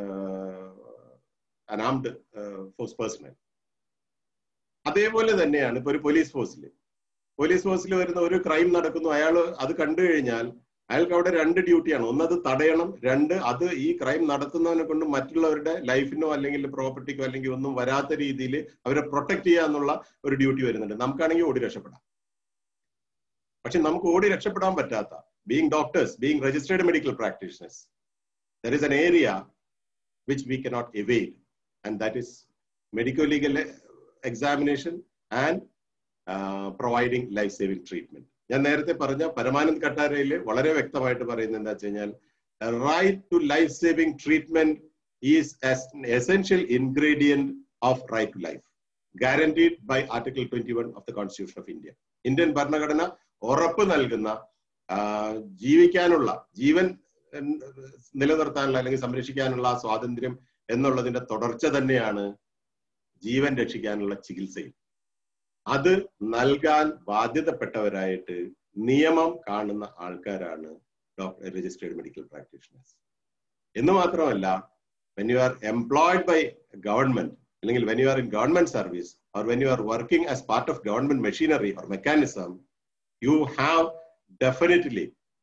unarmed force personnel അതേപോലെ തന്നെയാണ് ഇപ്പൊ ഒരു പോലീസ് ഫോഴ്സിൽ പോലീസ് ഫോഴ്സിൽ വരുന്ന ഒരു ക്രൈം നടക്കുന്നു അയാൾ അത് കണ്ടു കഴിഞ്ഞാൽ അയാൾക്ക് അവിടെ രണ്ട് ഡ്യൂട്ടിയാണ് ഒന്ന് അത് തടയണം രണ്ട് അത് ഈ ക്രൈം നടത്തുന്നവനെ കൊണ്ട് മറ്റുള്ളവരുടെ ലൈഫിനോ അല്ലെങ്കിൽ പ്രോപ്പർട്ടിക്കോ അല്ലെങ്കിൽ ഒന്നും വരാത്ത രീതിയിൽ അവരെ പ്രൊട്ടക്ട് ചെയ്യുക എന്നുള്ള ഒരു ഡ്യൂട്ടി വരുന്നുണ്ട് നമുക്കാണെങ്കിൽ ഓടി രക്ഷപ്പെടാം പക്ഷെ നമുക്ക് ഓടി രക്ഷപ്പെടാൻ പറ്റാത്ത being doctors being registered medical practitioners there is an area which we cannot avoid and that is medico legal examination and providing life saving treatment ഞാൻ നേരത്തെ പറഞ്ഞ പരമാനന്ദ് കട്ടാരയിൽ വളരെ വ്യക്തമായിട്ട് പറയുന്നത് എന്താ വെച്ച് കഴിഞ്ഞാൽ right to life saving treatment is essential ingredient of right to life guaranteed by article twenty one of the constitution of India Indian ഭരണഘടന ഉറപ്പ് നൽകുന്ന ജീവിക്കാനുള്ള ജീവൻ നിലനിർത്താനുള്ള അല്ലെങ്കിൽ സംരക്ഷിക്കാനുള്ള സ്വാതന്ത്ര്യം എന്നുള്ളതിന്റെ തുടർച്ച തന്നെയാണ് ജീവൻ രക്ഷിക്കാനുള്ള ചികിത്സയിൽ അത് നൽകാൻ ബാധ്യതപ്പെട്ടവരായിട്ട് നിയമം കാണുന്ന ആൾക്കാരാണ് ഡോക്ടർ രജിസ്റ്റേർഡ് മെഡിക്കൽ പ്രാക്ടീഷണേഴ്സ് എന്ന് മാത്രമല്ല when you are employed by government അല്ലെങ്കിൽ when you are in government service or when you are working as part of government machinery or mechanism you have definitely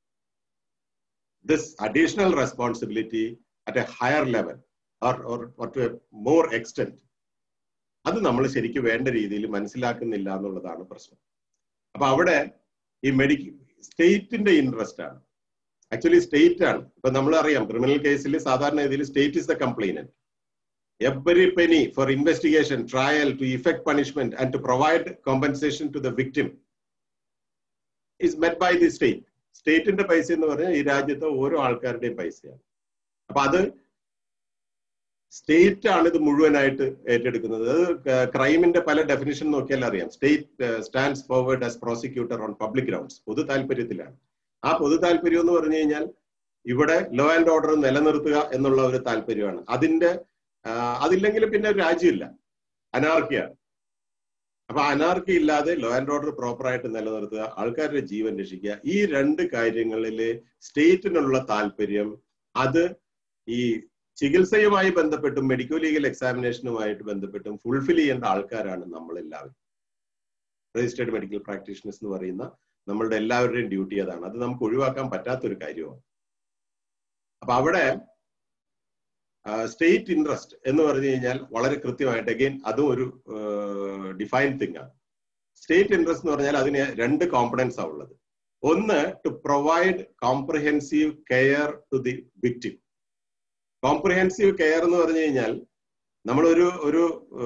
this additional responsibility at a higher level or, or, or to a more extent അത് നമ്മൾ ശരിക്കും വേണ്ട രീതിയിൽ മനസ്സിലാക്കുന്നില്ല എന്നുള്ളതാണ് പ്രശ്നം അപ്പൊ അവിടെ ഈ മെഡിക്കൽ സ്റ്റേറ്റിന്റെ ഇൻട്രസ്റ്റ് ആണ് ആക്ച്വലി സ്റ്റേറ്റ് ആണ് ഇപ്പൊ നമ്മൾ അറിയാം ക്രിമിനൽ കേസിൽ സാധാരണ രീതിയിൽ state is the complainant every penny for investigation trial to effect punishment and to provide compensation to the victim is met by the state സ്റ്റേറ്റിന്റെ പൈസ എന്ന് പറഞ്ഞാൽ ഈ രാജ്യത്തെ ഓരോ ആൾക്കാരുടെയും പൈസയാണ് അപ്പൊ അത് സ്റ്റേറ്റ് ആണ് ഇത് മുഴുവനായിട്ട് ഏറ്റെടുക്കുന്നത് അത് ക്രൈമിന്റെ പല ഡെഫിനിഷൻ നോക്കിയാൽ അറിയാം state stands forward as prosecutor on public grounds പൊതു താല്പര്യത്തിലാണ് ആ പൊതു താല്പര്യം എന്ന് പറഞ്ഞു കഴിഞ്ഞാൽ ഇവിടെ ലോ ആൻഡ് ഓർഡർ നിലനിർത്തുക എന്നുള്ള ഒരു താല്പര്യമാണ് അതിന്റെ അതില്ലെങ്കിൽ പിന്നെ രാജ്യമില്ല അനാർക്കിയാണ് അപ്പൊ അനാർക്കി ഇല്ലാതെ ലോ ആൻഡ് ഓർഡർ പ്രോപ്പർ ആയിട്ട് നിലനിർത്തുക ആൾക്കാരുടെ ജീവൻ രക്ഷിക്കുക ഈ രണ്ട് കാര്യങ്ങളിൽ സ്റ്റേറ്റിനുള്ള താല്പര്യം അത് ഈ ചികിത്സയുമായി ബന്ധപ്പെട്ടും മെഡിക്കൽ ലീഗൽ എക്സാമിനേഷനുമായിട്ട് ബന്ധപ്പെട്ടും ഫുൾഫിൽ ചെയ്യേണ്ട ആൾക്കാരാണ് നമ്മളെല്ലാവരും രജിസ്റ്റേർഡ് മെഡിക്കൽ പ്രാക്ടീഷണേഴ്സ് എന്ന് പറയുന്ന നമ്മളുടെ എല്ലാവരുടെയും ഡ്യൂട്ടി അതാണ് അത് നമുക്ക് ഒഴിവാക്കാൻ പറ്റാത്തൊരു കാര്യമാണ് അപ്പൊ അവിടെ സ്റ്റേറ്റ് ഇൻട്രസ്റ്റ് എന്ന് പറഞ്ഞു കഴിഞ്ഞാൽ വളരെ കൃത്യമായിട്ട് അഗെയിൻ അതും ഒരു ഡിഫൈൻ തിങ് ആണ് സ്റ്റേറ്റ് ഇൻട്രസ്റ്റ് എന്ന് പറഞ്ഞാൽ അതിന് രണ്ട് കോമ്പണൻസ് ആ ഉള്ളത് ഒന്ന് to provide comprehensive care to the victim comprehensive care എന്ന് പറഞ്ഞു കഴിഞ്ഞാൽ നമ്മളൊരു ഒരു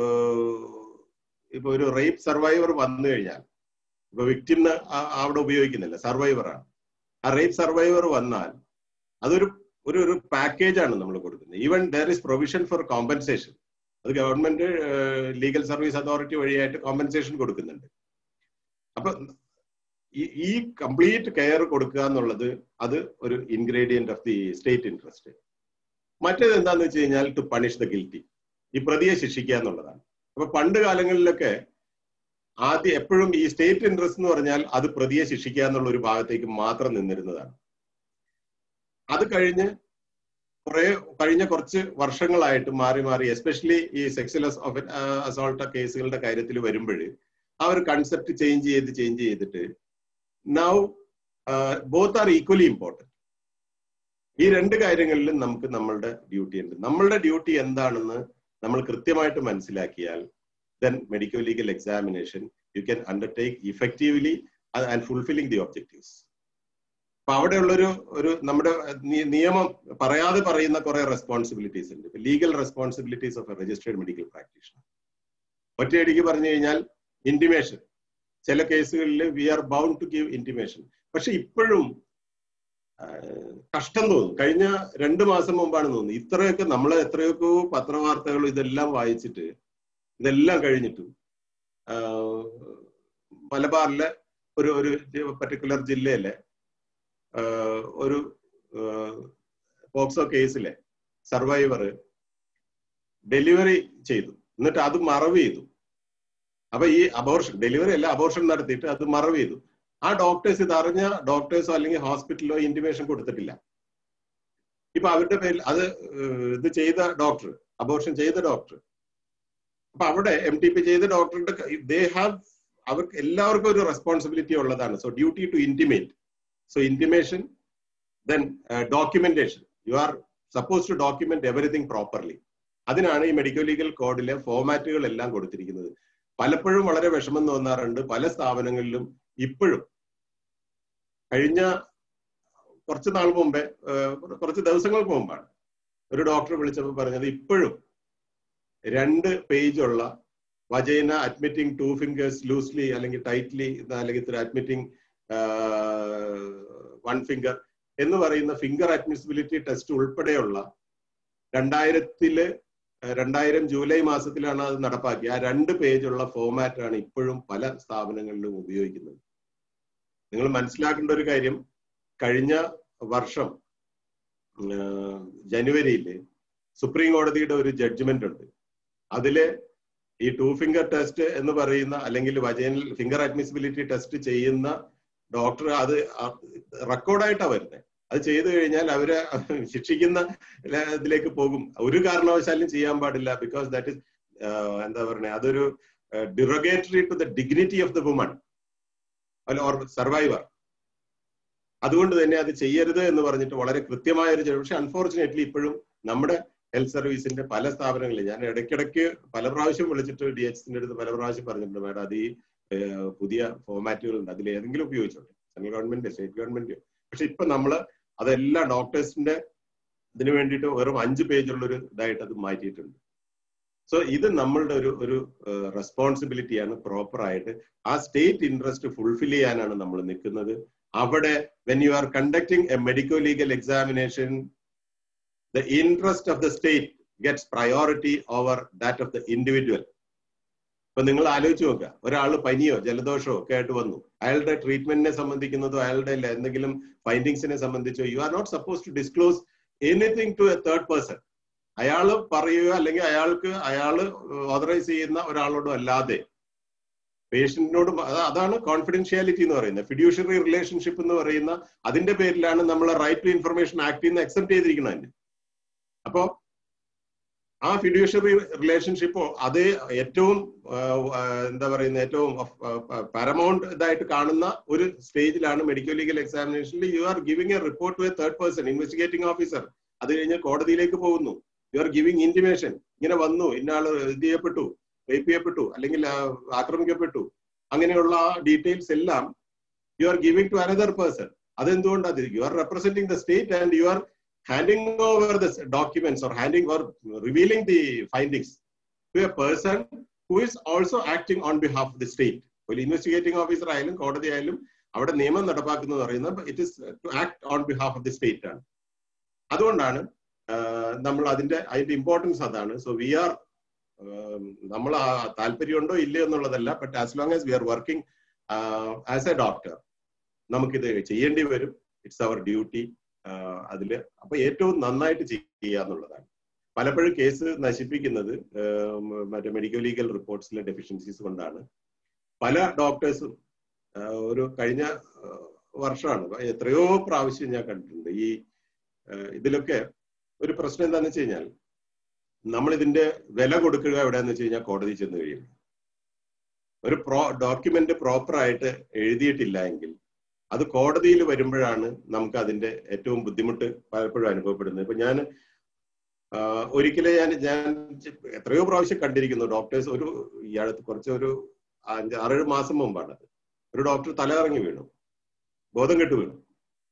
ഇപ്പൊ ഒരു റേപ്പ് സർവൈവർ വന്നു കഴിഞ്ഞാൽ ഇപ്പൊ വിക്ടിം അവിടെ ഉപയോഗിക്കുന്നില്ല സർവൈവറാണ് ആ റേപ്പ് സർവൈവർ വന്നാൽ അതൊരു ഒരു ഒരു പാക്കേജ് ആണ് നമ്മൾ കൊടുക്കുന്നത് even there is provision for compensation അത് ഗവൺമെന്റ് ലീഗൽ സർവീസ് അതോറിറ്റി വഴിയായിട്ട് കോമ്പൻസേഷൻ കൊടുക്കുന്നുണ്ട് അപ്പൊ ഈ കംപ്ലീറ്റ് കെയർ കൊടുക്കുക എന്നുള്ളത് അത് ഒരു ingredient of the state interest മറ്റേത് എന്താന്ന് വെച്ച് കഴിഞ്ഞാൽ ടു പണിഷ് ദ ഗിൽറ്റി ഈ പ്രതിയെ ശിക്ഷിക്കുക എന്നുള്ളതാണ് അപ്പൊ പണ്ട് കാലങ്ങളിലൊക്കെ ആദ്യം എപ്പോഴും ഈ സ്റ്റേറ്റ് ഇൻട്രസ്റ്റ് എന്ന് പറഞ്ഞാൽ അത് പ്രതിയെ ശിക്ഷിക്കുക എന്നുള്ള ഒരു ഭാഗത്തേക്ക് മാത്രം നിന്നിരുന്നതാണ് അത് കഴിഞ്ഞ് കുറെ കഴിഞ്ഞ കുറച്ച് വർഷങ്ങളായിട്ട് മാറി മാറി എസ്പെഷ്യലി ഈ സെക്സ്വൽ അസോൾട്ട് കേസുകളുടെ കാര്യത്തിൽ വരുമ്പോൾ ആ ഒരു കൺസെപ്റ്റ് ചേഞ്ച് ചെയ്ത് ചേഞ്ച് ചെയ്തിട്ട് now both are equally important ഈ രണ്ട് കാര്യങ്ങളിലും നമുക്ക് നമ്മളുടെ ഡ്യൂട്ടി ഉണ്ട് നമ്മളുടെ ഡ്യൂട്ടി എന്താണെന്ന് നമ്മൾ കൃത്യമായിട്ട് മനസ്സിലാക്കിയാൽ then medical legal examination you can undertake effectively and fulfilling the objectives അപ്പൊ അവിടെയുള്ളൊരു ഒരു നമ്മുടെ നിയമം പറയാതെ പറയുന്ന കുറെ റെസ്പോൺസിബിലിറ്റീസ് ഉണ്ട് legal responsibilities of a registered medical practitioner ഒറ്റയടിക്ക് പറഞ്ഞു കഴിഞ്ഞാൽ ഇന്റിമേഷൻ ചില കേസുകളിൽ we are bound to give intimation പക്ഷെ ഇപ്പോഴും കഷ്ടം തോന്നും കഴിഞ്ഞ രണ്ട് മാസം മുമ്പാണ് തോന്നുന്നത് ഇത്രയൊക്കെ നമ്മൾ എത്രയൊക്കെ പത്രവാർത്തകളും ഇതെല്ലാം വായിച്ചിട്ട് ഇതെല്ലാം കഴിഞ്ഞിട്ടും മലബാറിലെ ഒരു ഒരു പർട്ടിക്കുലർ ജില്ലയിലെ ഒരു പോക്സോ കേസിലെ സർവൈവർ ഡെലിവറി ചെയ്തു എന്നിട്ട് അത് മറവ് ചെയ്തു അപ്പൊ ഈ അബോർഷൻ ഡെലിവറി അല്ല അബോർഷൻ നടത്തിയിട്ട് അത് മറവ് ചെയ്തു ആ ഡോക്ടേഴ്സ് ഇത് അറിഞ്ഞ ഡോക്ടേഴ്സോ അല്ലെങ്കിൽ ഹോസ്പിറ്റലോ ഇന്റിമേഷൻ കൊടുത്തിട്ടില്ല ഇപ്പൊ അവരുടെ പേരിൽ അത് ഇത് ചെയ്ത ഡോക്ടർ അബോർഷൻ ചെയ്ത ഡോക്ടർ അപ്പൊ അവിടെ എം ടി പി ചെയ്ത ഡോക്ടറുടെ ദേ ഹാവ് അവർക്ക് എല്ലാവർക്കും ഒരു റെസ്പോൺസിബിലിറ്റി ഉള്ളതാണ് so duty to intimate so intimation then documentation you are suppose to document everything properly അതിനാണ് ഈ മെഡിക്കൽ ലീഗൽ കോഡിലെ ഫോമാറ്റുകൾ എല്ലാം കൊടുത്തിരിക്കുന്നത് പലപ്പോഴും വളരെ വിഷമം തോന്നാറുണ്ട് പല സ്ഥാപനങ്ങളിലും ഇപ്പോഴും കഴിഞ്ഞ കുറച്ച് നാൾ മുമ്പേ കുറച്ച് ദിവസങ്ങൾക്ക് മുമ്പാണ് ഒരു ഡോക്ടർ വിളിച്ചപ്പോൾ പറഞ്ഞത് ഇപ്പോഴും രണ്ട് പേജുള്ള vagina admitting two fingers loosely അല്ലെങ്കിൽ ടൈറ്റ്ലി അല്ലെങ്കിൽ അഡ്മിറ്റിംഗ് വൺ ഫിംഗർ എന്ന് പറയുന്ന ഫിംഗർ അഡ്മിസിബിലിറ്റി ടെസ്റ്റ് ഉൾപ്പെടെയുള്ള രണ്ടായിരത്തില് രണ്ടായിരം ജൂലൈ മാസത്തിലാണ് അത് നടപ്പാക്കി ആ രണ്ട് പേജുള്ള ഫോമാറ്റ് ആണ് ഇപ്പോഴും പല സ്ഥാപനങ്ങളിലും ഉപയോഗിക്കുന്നത് നിങ്ങൾ മനസ്സിലാക്കേണ്ട ഒരു കാര്യം കഴിഞ്ഞ വർഷം ജനുവരിയിൽ സുപ്രീം കോടതിയുടെ ഒരു ജഡ്ജ്മെന്റ് ഉണ്ട് അതില് ഈ ടു ഫിംഗർ ടെസ്റ്റ് എന്ന് പറയുന്ന അല്ലെങ്കിൽ വജൈനൽ ഫിംഗർ അഡ്മിസിബിലിറ്റി ടെസ്റ്റ് ചെയ്യുന്ന ഡോക്ടർ അത് റെക്കോർഡായിട്ടാണ് വരുന്നത് അത് ചെയ്തു കഴിഞ്ഞാൽ അവരെ ശിക്ഷിക്കുന്ന ഇതിലേക്ക് പോകും ഒരു കാരണവശാലും ചെയ്യാൻ പാടില്ല ബിക്കോസ് ദാറ്റ് ഇസ് എന്താ പറയുക അതൊരു derogatory to the dignity of the woman അല്ല ഓർ സർവൈവർ അതുകൊണ്ട് തന്നെ അത് ചെയ്യരുത് എന്ന് പറഞ്ഞിട്ട് വളരെ കൃത്യമായ ഒരു പക്ഷെ അൺഫോർച്ചുനേറ്റ്ലി ഇപ്പോഴും നമ്മുടെ ഹെൽത്ത് സർവീസിന്റെ പല സ്ഥാപനങ്ങളിൽ ഞാൻ ഇടയ്ക്കിടയ്ക്ക് പല പ്രാവശ്യം വിളിച്ചിട്ട് ഡി എച്ചിന്റെ അടുത്ത് പല പ്രാവശ്യം പറഞ്ഞിട്ടുണ്ട് മാഡം അത് ഈ പുതിയ ഫോമാറ്റുകൾ ഉണ്ട് അതിൽ ഏതെങ്കിലും ഉപയോഗിച്ചോട്ടെ സെൻട്രൽ ഗവൺമെന്റ് സ്റ്റേറ്റ് ഗവൺമെന്റ് പക്ഷെ ഇപ്പൊ നമ്മള് അതെല്ലാം ഡോക്ടേഴ്സിന്റെ ഇതിനു വേണ്ടിയിട്ട് വെറും അഞ്ച് പേജുള്ള ഒരു ഇതായിട്ട് അത് മാറ്റിയിട്ടുണ്ട് സോ ഇത് നമ്മളുടെ ഒരു ഒരു റെസ്പോൺസിബിലിറ്റിയാണ് പ്രോപ്പർ ആയിട്ട് ആ സ്റ്റേറ്റ് ഇൻട്രസ്റ്റ് ഫുൾഫിൽ ചെയ്യാനാണ് നമ്മൾ നിൽക്കുന്നത് അവിടെ when you are conducting a medico legal examination the interest of the state gets priority over that of the individual ഇപ്പൊ നിങ്ങൾ ആലോചിച്ച് നോക്കുക ഒരാൾ പനിയോ ജലദോഷമോ ഒക്കെ ആയിട്ട് വന്നു അയാളുടെ ട്രീറ്റ്മെന്റിനെ സംബന്ധിക്കുന്നതോ അയാളുടെ എന്തെങ്കിലും ഫൈൻഡിങ്സിനെ സംബന്ധിച്ചോ you are not suppose to disclose anything to a third person അയാൾ പറയുക അല്ലെങ്കിൽ അയാൾക്ക് അയാൾ ഓതറൈസ് ചെയ്യുന്ന ഒരാളോടും അല്ലാതെ പേഷ്യന്റിനോട് അതാണ് കോൺഫിഡൻഷ്യാലിറ്റി എന്ന് പറയുന്നത് ഫിഡ്യൂഷറി റിലേഷൻഷിപ്പ് എന്ന് പറയുന്ന അതിന്റെ പേരിലാണ് നമ്മൾ റൈറ്റ് ടു ഇൻഫർമേഷൻ ആക്ടിൽ നിന്ന് എക്സെപ്റ്റ് ചെയ്തിരിക്കുന്നത് അപ്പോ ആ ഫിഡ്യൂഷറി റിലേഷൻഷിപ്പോ അത് ഏറ്റവും എന്താ പറയുന്ന ഏറ്റവും പാരമൗണ്ട് ഇതായിട്ട് കാണുന്ന ഒരു സ്റ്റേജിലാണ് മെഡിക്കൽ ലീഗൽ എക്സാമിനേഷനിൽ you are giving a report to a third person investigating officer അത് കഴിഞ്ഞ് കോടതിയിലേക്ക് പോകുന്നു യു ആർ ഗിവിംഗ് ഇന്റിമേഷൻ ഇങ്ങനെ വന്നു ഇന്നയാള് ഇത് ചെയ്യപ്പെട്ടു റേപ്പ് ചെയ്യപ്പെട്ടു അല്ലെങ്കിൽ ആക്രമിക്കപ്പെട്ടു അങ്ങനെയുള്ള ആ ഡീറ്റെയിൽസ് എല്ലാം you are giving to another person അതെന്തുകൊണ്ടാണ് you are representing the state and you are handing over the documents or handing or revealing the findings to a person who is also acting on behalf of the state. ഒരു investigating officer ആയാലും കോടതി ആയാലും അവിടെ നിയമം നടപ്പാക്കുന്നത് പറയുന്നത് it is to act on behalf of the state ആണ് അതുകൊണ്ടാണ് നമ്മൾ അതിന്റെ അതിന്റെ ഇമ്പോർട്ടൻസ് അതാണ് സോ വി ആർ നമ്മൾ താല്പര്യമുണ്ടോ ഇല്ലയോ എന്നുള്ളതല്ല but as long as we are working as a doctor നമുക്കിത് ചെയ്യേണ്ടി വരും ഇറ്റ്സ് അവർ ഡ്യൂട്ടി അതിൽ അപ്പൊ ഏറ്റവും നന്നായിട്ട് ചെയ്യുക എന്നുള്ളതാണ് പലപ്പോഴും കേസ് നശിപ്പിക്കുന്നത് മറ്റേ മെഡിക്കൽ ലീഗൽ റിപ്പോർട്ട്സിലെ ഡെഫിഷ്യൻസീസ് കൊണ്ടാണ് പല ഡോക്ടേഴ്സും ഒരു കഴിഞ്ഞ വർഷമാണ് എത്രയോ പ്രാവശ്യം ഞാൻ കണ്ടിട്ടുണ്ട് ഈ ഇതിലൊക്കെ ഒരു പ്രശ്നം എന്താണെന്ന് വെച്ച് കഴിഞ്ഞാൽ നമ്മൾ ഇതിന്റെ വില കൊടുക്കുക എവിടെയാന്ന് വെച്ച് കഴിഞ്ഞാൽ കോടതി ചെന്ന് കഴിയും ഒരു പ്രോ ഡോക്യുമെന്റ് പ്രോപ്പർ ആയിട്ട് എഴുതിയിട്ടില്ല എങ്കിൽ അത് കോടതിയിൽ വരുമ്പോഴാണ് നമുക്ക് അതിന്റെ ഏറ്റവും ബുദ്ധിമുട്ട് പലപ്പോഴും അനുഭവപ്പെടുന്നത് ഇപ്പൊ ഞാൻ ഒരിക്കലും ഞാൻ ഞാൻ എത്രയോ പ്രാവശ്യം കണ്ടിരിക്കുന്നു ഡോക്ടേഴ്സ് ഒരു ഇയാളത്ത് കുറച്ച് ഒരു അഞ്ച് ആറേഴ് മാസം മുമ്പാണ് ഒരു ഡോക്ടർ തലകറങ്ങി വീണു ബോധം കെട്ട് വീണു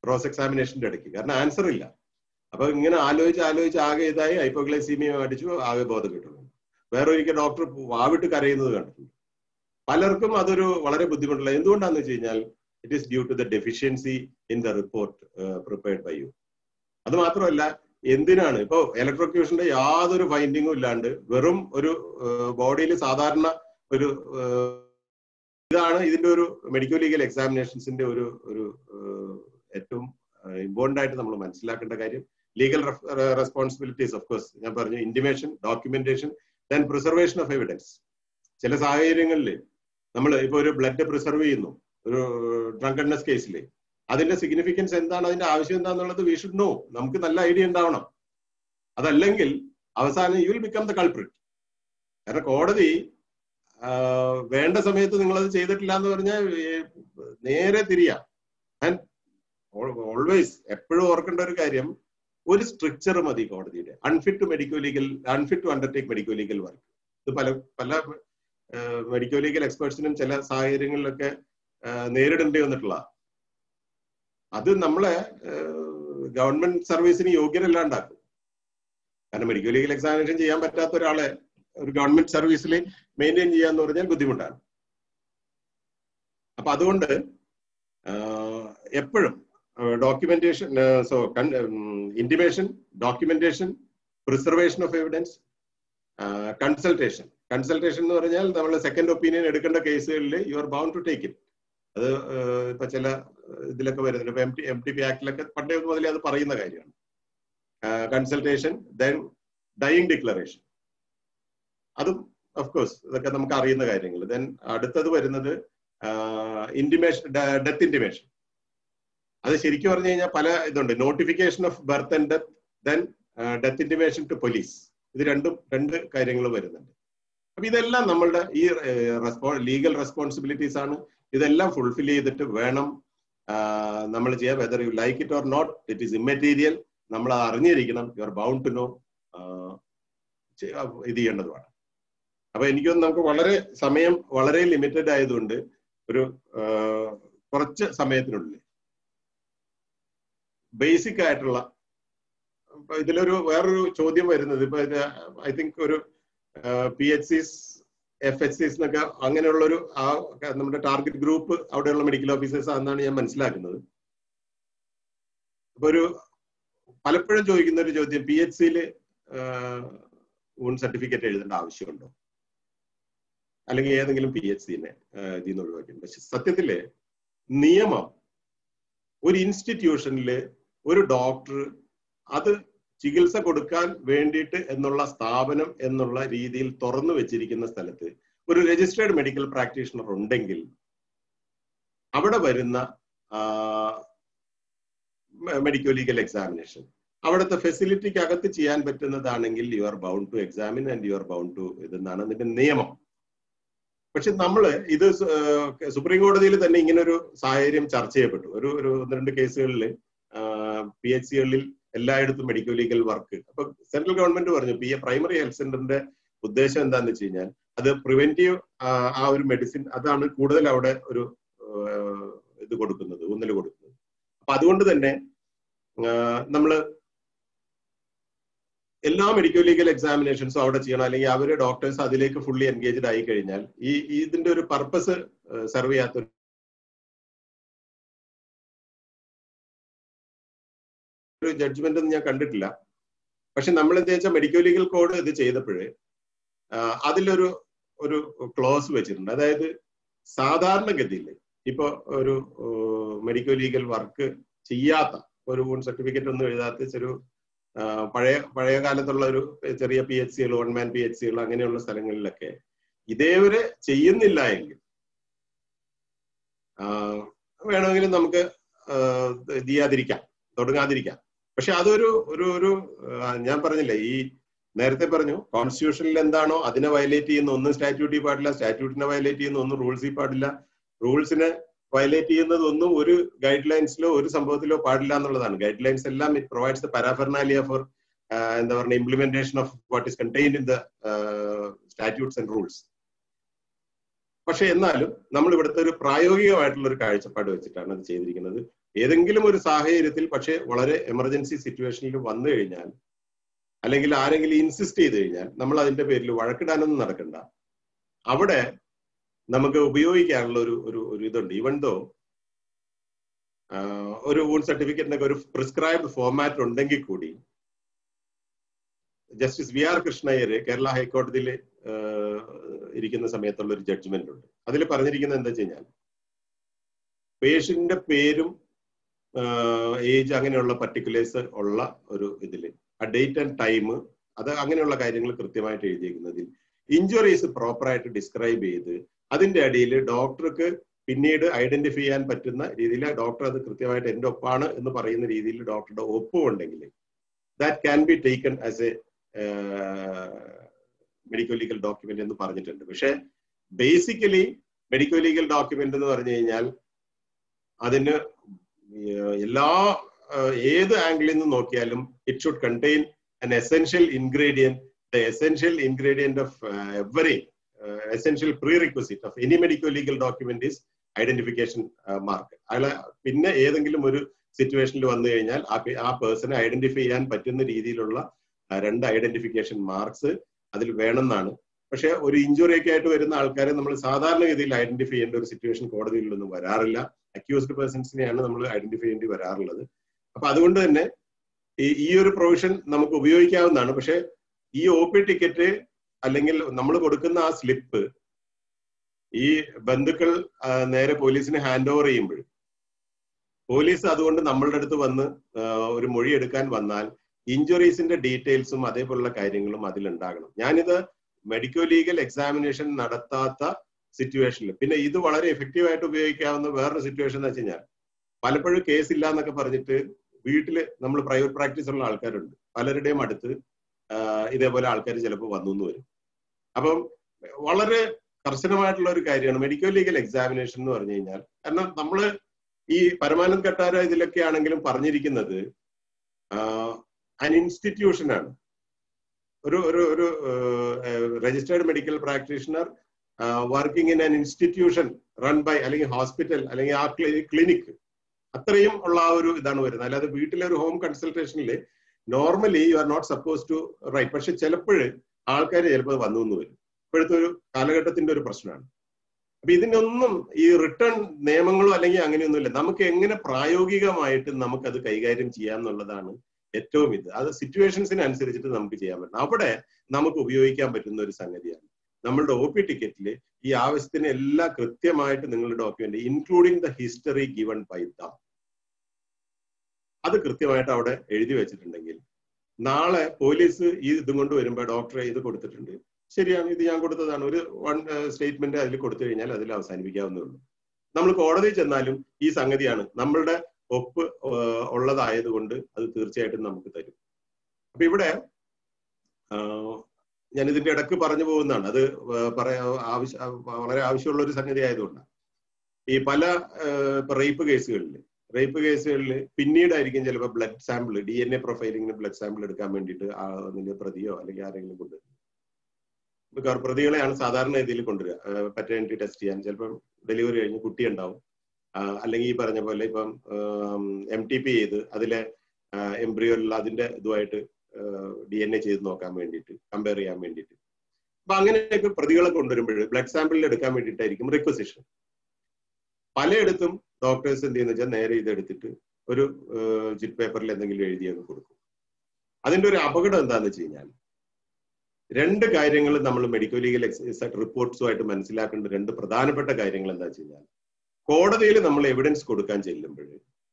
ക്രോസ് എക്സാമിനേഷന്റെ ഇടയ്ക്ക് കാരണം ആൻസർ ഇല്ല അപ്പൊ ഇങ്ങനെ ആലോചിച്ച് ആലോചിച്ച് ആകെ ഇതായി ഹൈപ്പോഗ്ലൈസീമിയ അടിച്ചു ആകെ ബോധം കിട്ടുന്നു വേറെ ഒരിക്കൽ ഡോക്ടർ വാവിട്ട് കരയുന്നത് കണ്ടിട്ടുണ്ട് പലർക്കും അതൊരു വളരെ ബുദ്ധിമുട്ടുള്ള എന്തുകൊണ്ടാന്ന് വെച്ച് കഴിഞ്ഞാൽ it is due to the deficiency in the report prepared by you അത് മാത്രമല്ല എന്തിനാണ് ഇപ്പോ ഇലക്ട്രോക്യൂഷന്റെ യാതൊരു ഫൈൻഡിങ്ങും ഇല്ലാണ്ട് വെറും ഒരു ബോഡിയിൽ സാധാരണ ഒരു ഇതാണ് ഇതിന്റെ ഒരു മെഡിക്കൽ ലീഗൽ എക്സാമിനേഷൻസിന്റെ ഒരു ഒരു ഏറ്റവും ഇമ്പോർട്ടന്റ് ആയിട്ട് നമ്മൾ മനസ്സിലാക്കേണ്ട കാര്യം ലീഗൽ റെസ്പോൺസിബിലിറ്റീസ് ഓഫ് കോഴ്സ് ഞാൻ പറഞ്ഞു intimation documentation then preservation of evidence ചില സാഹചര്യങ്ങളിൽ നമ്മൾ ഇപ്പൊ ഒരു ബ്ലഡ് പ്രിസർവ് ചെയ്യുന്നു ഒരു ഡ്രങ്കണ്ണസ് കേസിൽ അതിന്റെ സിഗ്നിഫിക്കൻസ് എന്താണ് അതിന്റെ ആവശ്യം എന്താണെന്നുള്ളത് വി ഷുഡ് നോ നമുക്ക് നല്ല ഐഡിയ ഉണ്ടാവണം അതല്ലെങ്കിൽ അവസാനം you will become the culprit കാരണം കോടതി വേണ്ട സമയത്ത് നിങ്ങൾ അത് ചെയ്തിട്ടില്ല എന്ന് പറഞ്ഞാൽ നേരെ തിരിയാം ആൻഡ് ഓൾവേസ് എപ്പോഴും ഓർക്കേണ്ട ഒരു കാര്യം ഒരു സ്ട്രക്ചർ മതി കോടതിയുടെ unfit to medico legal unfit to undertake medico legal work ഇത് പല പല മെഡിക്കോ ലീഗൽ എക്സ്പേർട്സിനും ചില സാഹചര്യങ്ങളിലൊക്കെ നേരിടേണ്ടി വന്നിട്ടുള്ള അത് നമ്മളെ ഗവൺമെന്റ് സർവീസിന് യോഗ്യരല്ലാണ്ടാക്കും കാരണം മെഡിക്കൽ ലീഗൽ എക്സാമിനേഷൻ ചെയ്യാൻ പറ്റാത്ത ഒരാളെ ഒരു ഗവൺമെന്റ് സർവീസിൽ മെയിൻറ്റെയിൻ ചെയ്യാന്ന് പറഞ്ഞാൽ ബുദ്ധിമുട്ടാണ് അപ്പൊ അതുകൊണ്ട് എപ്പോഴും documentation so intimation documentation preservation of evidence consultation consultation എന്ന് പറഞ്ഞാൽ നമ്മൾ സെക്കൻഡ് ഒപ്പീനിയൻ എടുക്കേണ്ട കേസുകളിൽ you are bound to take it അത് ഇപ്പൊ ചില ഇതിലൊക്കെ വരുന്നുണ്ട് ഇപ്പൊ M T M T P ആക്ടിലൊക്കെ പണ്ടേ മുതലേ അത് പറയുന്ന കാര്യമാണ് കൺസൾട്ടേഷൻ ദെൻ ഡൈയിങ് ഡിക്ലറേഷൻ അതും ഓഫ് കോഴ്സ് ഇതൊക്കെ നമുക്ക് അറിയുന്ന കാര്യങ്ങൾ ദെൻ അടുത്തത് വരുന്നത് ഇന്റിമേഷൻ ഡെത്ത് ഇന്റിമേഷൻ അത് ശരിക്കും പറഞ്ഞു കഴിഞ്ഞാൽ പല ഇതുണ്ട് notification of birth and death then death intimation to police ഇത് രണ്ടും രണ്ട് കാര്യങ്ങൾ വരുന്നുണ്ട് അപ്പൊ ഇതെല്ലാം നമ്മളുടെ ഈ റെസ്പോ ലീഗൽ റെസ്പോൺസിബിലിറ്റീസ് ആണ് ഇതെല്ലാം ഫുൾഫിൽ ചെയ്തിട്ട് വേണം നമ്മൾ ചെയ്യാൻ whether you like it or not it is immaterial നമ്മൾ അത് അറിഞ്ഞിരിക്കണം you are bound to know ഇത് ചെയ്യേണ്ടതുമാണ് അപ്പൊ എനിക്കൊന്ന് നമുക്ക് വളരെ സമയം വളരെ ലിമിറ്റഡ് ആയതുകൊണ്ട് ഒരു കുറച്ച് സമയത്തിനുള്ളിൽ ബേസിക് ആയിട്ടുള്ള ഇതിലൊരു വേറൊരു ചോദ്യം വരുന്നത് ഇപ്പൊ ഐ തിങ്ക് ഒരു P H Cs F H Cs എന്നൊക്കെ അങ്ങനെയുള്ള ഒരു ആ നമ്മുടെ ടാർഗറ്റ് ഗ്രൂപ്പ് അവിടെയുള്ള മെഡിക്കൽ ഓഫീസേഴ്സ് ആണെന്നാണ് ഞാൻ മനസ്സിലാക്കുന്നത് അപ്പൊ ഒരു പലപ്പോഴും ചോദിക്കുന്ന ഒരു ചോദ്യം പി എച്ച് സിയിൽ ഊൺ സർട്ടിഫിക്കറ്റ് എഴുതേണ്ട ആവശ്യമുണ്ടോ അല്ലെങ്കിൽ ഏതെങ്കിലും പി എച്ച് സിനെ ഇതിൽ നിന്ന് ഒഴിവാക്കി പക്ഷെ സത്യത്തില് നിയമം ഒരു ഇൻസ്റ്റിറ്റ്യൂഷനിൽ ഒരു ഡോക്ടർ അത് ചികിത്സ കൊടുക്കാൻ വേണ്ടിയിട്ട് എന്നുള്ള സ്ഥാപനം എന്നുള്ള രീതിയിൽ തുറന്നു വെച്ചിരിക്കുന്ന സ്ഥലത്ത് ഒരു രജിസ്റ്റേർഡ് മെഡിക്കൽ പ്രാക്ടീഷണർ ഉണ്ടെങ്കിൽ അവിടെ വരുന്ന മെഡിക്കൽ ലീഗൽ എക്സാമിനേഷൻ അവിടുത്തെ ഫെസിലിറ്റിക്ക് അകത്ത് ചെയ്യാൻ പറ്റുന്നതാണെങ്കിൽ you are bound to examine and you are bound to ഇതെന്നാണ് അതിന്റെ നിയമം പക്ഷെ നമ്മൾ ഇത് സുപ്രീം കോടതിയിൽ തന്നെ ഇങ്ങനെ ഒരു സാഹചര്യം ചർച്ച ചെയ്യപ്പെട്ടു ഒരു ഒരു ഒന്ന് രണ്ട് കേസുകളിൽ പി എച്ച് സികളിൽ എല്ലായിടത്തും മെഡിക്കൽ ലീഗൽ വർക്ക് അപ്പൊ സെൻട്രൽ ഗവൺമെന്റ് പറഞ്ഞു പി എ പ്രൈമറി ഹെൽത്ത് സെന്ററിന്റെ ഉദ്ദേശം എന്താന്ന് വെച്ച് കഴിഞ്ഞാൽ അത് പ്രിവെന്റീവ് ആ ഒരു മെഡിസിൻ അതാണ് കൂടുതൽ അവിടെ ഒരു ഇത് കൊടുക്കുന്നത് ഊന്നൽ കൊടുക്കുന്നത് അപ്പൊ അതുകൊണ്ട് തന്നെ നമ്മള് എല്ലാ മെഡിക്കൽ ലീഗൽ എക്സാമിനേഷൻസും അവിടെ ചെയ്യണം അല്ലെങ്കിൽ അവര് ഡോക്ടേഴ്സ് അതിലേക്ക് ഫുള്ളി എൻഗേജ്ഡ് ആയി കഴിഞ്ഞാൽ ഈ ഇതിന്റെ ഒരു പർപ്പസ് സെർവ് ചെയ്യാത്ത ഒരു ജഡ്ജ്മെന്റ് ഒന്നും ഞാൻ കണ്ടിട്ടില്ല പക്ഷെ നമ്മൾ എന്താ വെച്ചാൽ മെഡിക്കൽ ലീഗൽ കോഡ് ഇത് ചെയ്തപ്പോഴേ അതിലൊരു ഒരു ക്ലോസ് വെച്ചിട്ടുണ്ട് അതായത് സാധാരണഗതിയിൽ ഇപ്പൊ ഒരു മെഡിക്കൽ ലീഗൽ വർക്ക് ചെയ്യാത്ത ഒരു സർട്ടിഫിക്കറ്റ് ഒന്നും എഴുതാത്ത ഒരു പഴയ പഴയ കാലത്തുള്ള ഒരു ചെറിയ പി എച്ച് സികൾ വൺ മാൻ പി എച്ച് സികൾ അങ്ങനെയുള്ള സ്ഥലങ്ങളിലൊക്കെ ഇതേവരെ ചെയ്യുന്നില്ല എങ്കിൽ വേണമെങ്കിലും നമുക്ക് ഇത് ചെയ്യാതിരിക്കാം തുടങ്ങാതിരിക്കാം പക്ഷെ അതൊരു ഒരു ഒരു ഞാൻ പറഞ്ഞില്ലേ ഈ നേരത്തെ പറഞ്ഞു കോൺസ്റ്റിറ്റ്യൂഷനിൽ എന്താണോ അതിനെ വയലേറ്റ് ചെയ്യുന്ന ഒന്നും സ്റ്റാറ്റ്യൂട്ടിൽ പാടില്ല സ്റ്റാറ്റ്യൂട്ടിനെ വയലേറ്റ് ചെയ്യുന്ന ഒന്നും റൂൾസിൽ പാടില്ല റൂൾസിനെ വയലേറ്റ് ചെയ്യുന്നത് ഒന്നും ഒരു ഗൈഡ് ലൈൻസിലോ ഒരു സംഭവത്തിലോ പാടില്ല എന്നുള്ളതാണ് ഗൈഡ് ലൈൻസ് എല്ലാം it provides the paraphernalia for എന്താ പറയുക implementation of what is contained in the statutes and rules പക്ഷെ എന്നാലും നമ്മൾ ഇവിടുത്തെ ഒരു പ്രായോഗികമായിട്ടുള്ള ഒരു കാഴ്ചപ്പാട് വെച്ചിട്ടാണ് അത് ചെയ്തിരിക്കുന്നത് ഏതെങ്കിലും ഒരു സാഹചര്യത്തിൽ പക്ഷേ വളരെ എമർജൻസി സിറ്റുവേഷനിൽ വന്നു കഴിഞ്ഞാൽ അല്ലെങ്കിൽ ആരെങ്കിലും ഇൻസിസ്റ്റ് ചെയ്ത് കഴിഞ്ഞാൽ നമ്മൾ അതിന്റെ പേരിൽ വഴക്കിടാനൊന്നും നടക്കണ്ട അവിടെ നമുക്ക് ഉപയോഗിക്കാനുള്ള ഒരു ഒരു ഒരു ഇതുണ്ട് ഈവൻ ദോ ഒരു വൂൺ സർട്ടിഫിക്കറ്റിനൊക്കെ ഒരു പ്രിസ്ക്രൈബ്ഡ് ഫോമാറ്റ് ഉണ്ടെങ്കിൽ കൂടി justice V R Krishna Iyer Kerala ഹൈക്കോടതിയിൽ ഇരിക്കുന്ന സമയത്തുള്ള ഒരു ജഡ്ജ്മെന്റ് ഉണ്ട് അതിൽ പറഞ്ഞിരിക്കുന്നത് എന്താ വെച്ച് കഴിഞ്ഞാൽ പേഷ്യന്റിന്റെ പേരും ഏജ് അങ്ങനെയുള്ള പർട്ടിക്കുലേഴ്സ് ഉള്ള ഒരു ഇതില് ആ ഡേറ്റ് ആൻഡ് ടൈം അത് അങ്ങനെയുള്ള കാര്യങ്ങൾ കൃത്യമായിട്ട് എഴുതിയിരിക്കുന്നതിൽ ഇഞ്ചുറീസ് പ്രോപ്പറായിട്ട് ഡിസ്ക്രൈബ് ചെയ്ത് അതിന്റെ അടിയിൽ ഡോക്ടർക്ക് പിന്നീട് ഐഡന്റിഫൈ ചെയ്യാൻ പറ്റുന്ന രീതിയിൽ ഡോക്ടർ അത് കൃത്യമായിട്ട് എന്റെ ഒപ്പാണ് എന്ന് പറയുന്ന രീതിയിൽ ഡോക്ടറുടെ ഒപ്പും ഉണ്ടെങ്കിൽ that can be taken as a medico legal document എന്ന് പറഞ്ഞിട്ടുണ്ട് പക്ഷെ ബേസിക്കലി മെഡിക്കോ ലീഗൽ ഡോക്യുമെന്റ് എന്ന് പറഞ്ഞു കഴിഞ്ഞാൽ അതിന് എല്ലാ ഏത് ആംഗിളിൽ നിന്ന് നോക്കിയാലും it should contain an essential ingredient, the essential ingredient of uh, every uh, essential prerequisite of any medical legal document is identification mark അയാളെ പിന്നെ ഏതെങ്കിലും ഒരു സിറ്റുവേഷനിൽ വന്നു കഴിഞ്ഞാൽ ആ ആ പേഴ്സണെ ഐഡന്റിഫൈ ചെയ്യാൻ പറ്റുന്ന രീതിയിലുള്ള രണ്ട് ഐഡന്റിഫിക്കേഷൻ മാർക്സ് അതിൽ വേണമെന്നാണ് പക്ഷെ ഒരു ഇഞ്ചുറി ഒക്കെ ആയിട്ട് വരുന്ന ആൾക്കാരെ നമ്മൾ സാധാരണഗതിയിൽ ഐഡന്റിഫൈ ചെയ്യേണ്ട ഒരു സിറ്റുവേഷൻ കോടതിയിലൊന്നും വരാറില്ല അക്യൂസ്ഡ് പേഴ്സൺസിനെയാണ് നമ്മൾ ഐഡന്റിഫൈ ചെയ്യേണ്ടി വരാറുള്ളത് അപ്പൊ അതുകൊണ്ട് തന്നെ ഈ ഈ ഒരു പ്രൊവിഷൻ നമുക്ക് ഉപയോഗിക്കാവുന്നതാണ് പക്ഷെ ഈ ഒ പി ടിക്കറ്റ് അല്ലെങ്കിൽ നമ്മൾ കൊടുക്കുന്ന ആ സ്ലിപ്പ് ഈ ബന്ധുക്കൾ നേരെ പോലീസിന് ഹാൻഡ് ഓവർ ചെയ്യുമ്പോൾ പോലീസ് അതുകൊണ്ട് നമ്മളുടെ അടുത്ത് വന്ന് ഒരു മൊഴി എടുക്കാൻ വന്നാൽ ഇഞ്ചുറീസിന്റെ ഡീറ്റെയിൽസും അതേപോലുള്ള കാര്യങ്ങളും അതിലുണ്ടാകണം ഞാനിത് മെഡിക്കോ ലീഗൽ എക്സാമിനേഷൻ നടത്താത്ത സിറ്റുവേഷനിൽ പിന്നെ ഇത് വളരെ എഫക്റ്റീവ് ആയിട്ട് ഉപയോഗിക്കാവുന്ന വേറൊരു സിറ്റുവേഷൻ എന്ന് വെച്ച് കഴിഞ്ഞാൽ പലപ്പോഴും കേസ് ഇല്ല എന്നൊക്കെ പറഞ്ഞിട്ട് വീട്ടില് നമ്മൾ പ്രൈവറ്റ് പ്രാക്ടീസ് ഉള്ള ആൾക്കാരുണ്ട് പലരുടെയും അടുത്ത് ഇതേപോലെ ആൾക്കാർ ചിലപ്പോൾ വന്നു എന്ന് വരും അപ്പം വളരെ കർശനമായിട്ടുള്ള ഒരു കാര്യമാണ് മെഡിക്കൽ ലീഗൽ എക്സാമിനേഷൻ എന്ന് പറഞ്ഞു കഴിഞ്ഞാൽ കാരണം നമ്മൾ ഈ പരമാനന്ദ് കട്ടാര ഇതിലൊക്കെ ആണെങ്കിലും പറഞ്ഞിരിക്കുന്നത് അൻ ഇൻസ്റ്റിറ്റ്യൂഷനാണ് ഒരു ഒരു ഒരു registered medical practitioner working in an institution run by അല്ലെങ്കിൽ ഹോസ്പിറ്റൽ അല്ലെങ്കിൽ ആ ക്ലിനിക് അത്രയും ഉള്ള ആ ഒരു ഇതാണ് വരുന്നത് അല്ലാതെ വീട്ടിലെ ഒരു ഹോം കൺസൾട്ടേഷനിൽ normally you are not suppose to write പക്ഷെ ചിലപ്പോൾ ആൾക്കാർ ചിലപ്പോൾ വന്നു എന്ന് വരും ഇപ്പോഴത്തെ ഒരു കാലഘട്ടത്തിന്റെ ഒരു പ്രശ്നമാണ് അപ്പൊ ഇതിനൊന്നും ഈ റിട്ടേൺ നിയമങ്ങളോ അല്ലെങ്കിൽ അങ്ങനെയൊന്നുമില്ല നമുക്ക് എങ്ങനെ പ്രായോഗികമായിട്ട് നമുക്കത് കൈകാര്യം ചെയ്യാം എന്നുള്ളതാണ് ഏറ്റവും ഇത് അത് സിറ്റുവേഷൻസിന് അനുസരിച്ചിട്ട് നമുക്ക് ചെയ്യാൻ പറ്റും അവിടെ നമുക്ക് ഉപയോഗിക്കാൻ പറ്റുന്ന ഒരു സംഗതിയാണ് നമ്മളുടെ ഒ പി ടിക്കറ്റിൽ ഈ ആവശ്യത്തിന് എല്ലാം കൃത്യമായിട്ട് നിങ്ങളുടെ document including the history given by them അത് കൃത്യമായിട്ട് അവിടെ എഴുതി വെച്ചിട്ടുണ്ടെങ്കിൽ നാളെ പോലീസ് ഈ ഇതും കൊണ്ട് വരുമ്പോൾ ഡോക്ടറെ ഇത് കൊടുത്തിട്ടുണ്ട് ശരിയാണ് ഇത് ഞാൻ കൊടുത്തതാണ് ഒരു വൺ സ്റ്റേറ്റ്മെന്റ് അതിൽ കൊടുത്തു കഴിഞ്ഞാൽ അതിൽ അവസാനിപ്പിക്കാവുന്നേ ഉള്ളൂ നമ്മൾ കോടതിയിൽ ചെന്നാലും ഈ സംഗതിയാണ് നമ്മളുടെ ഒപ്പ് ഉള്ളതായതുകൊണ്ട് അത് തീർച്ചയായിട്ടും നമുക്ക് തരും അപ്പൊ ഇവിടെ ഞാൻ ഇതിന്റെ ഇടക്ക് പറഞ്ഞു പോകുന്നതാണ് അത് പറയാ ആവശ്യ വളരെ ആവശ്യമുള്ള ഒരു സംഗതി ആയതുകൊണ്ടാണ് ഈ പല ഇപ്പൊ റേപ്പ് കേസുകളിൽ റേപ്പ് കേസുകളിൽ പിന്നീടായിരിക്കും ചിലപ്പോൾ blood sample D N A പ്രൊഫൈലിങ്ങിന് ബ്ലഡ് സാമ്പിൾ എടുക്കാൻ വേണ്ടിയിട്ട് അതിന്റെ പ്രതിയോ അല്ലെങ്കിൽ ആരെങ്കിലും കൊണ്ടുവരും പ്രതികളെയാണ് സാധാരണ രീതിയിൽ കൊണ്ടുവരിക പറ്റേണിറ്റി ടെസ്റ്റ് ചെയ്യാൻ ചിലപ്പം ഡെലിവറി കഴിഞ്ഞ് കുട്ടി ഉണ്ടാവും അല്ലെങ്കിൽ ഈ പറഞ്ഞ പോലെ ഇപ്പം എം ടി പി ചെയ്ത് അതിലെ എംബ്രിയോയിലുള്ള അതിന്റെ ഇതുമായിട്ട് ഡി എൻ എ ചെയ്ത് നോക്കാൻ വേണ്ടിയിട്ട് കമ്പയർ ചെയ്യാൻ വേണ്ടിയിട്ട് അപ്പൊ അങ്ങനെയൊക്കെ പ്രതികളെ കൊണ്ടുവരുമ്പോൾ ബ്ലഡ് സാമ്പിളിൽ എടുക്കാൻ വേണ്ടിയിട്ടായിരിക്കും റിക്വസിഷൻ പലയിടത്തും ഡോക്ടേഴ്സ് എന്ത് ചെയ്യുന്ന വെച്ചാൽ നേരെ ഇത് എടുത്തിട്ട് ഒരു ചിറ്റ് പേപ്പറിൽ എന്തെങ്കിലും എഴുതി അങ്ങ് കൊടുക്കും അതിന്റെ ഒരു അപകടം എന്താണെന്ന് വെച്ച് കഴിഞ്ഞാൽ രണ്ട് കാര്യങ്ങൾ നമ്മൾ മെഡിക്കൽ ലീഗൽ റിപ്പോർട്ട്സുമായിട്ട് മനസ്സിലാക്കേണ്ട രണ്ട് പ്രധാനപ്പെട്ട കാര്യങ്ങൾ എന്താ വെച്ച് കഴിഞ്ഞാൽ കോടതിയിൽ നമ്മൾ എവിഡൻസ് കൊടുക്കാൻ ചെല്ലുമ്പോൾ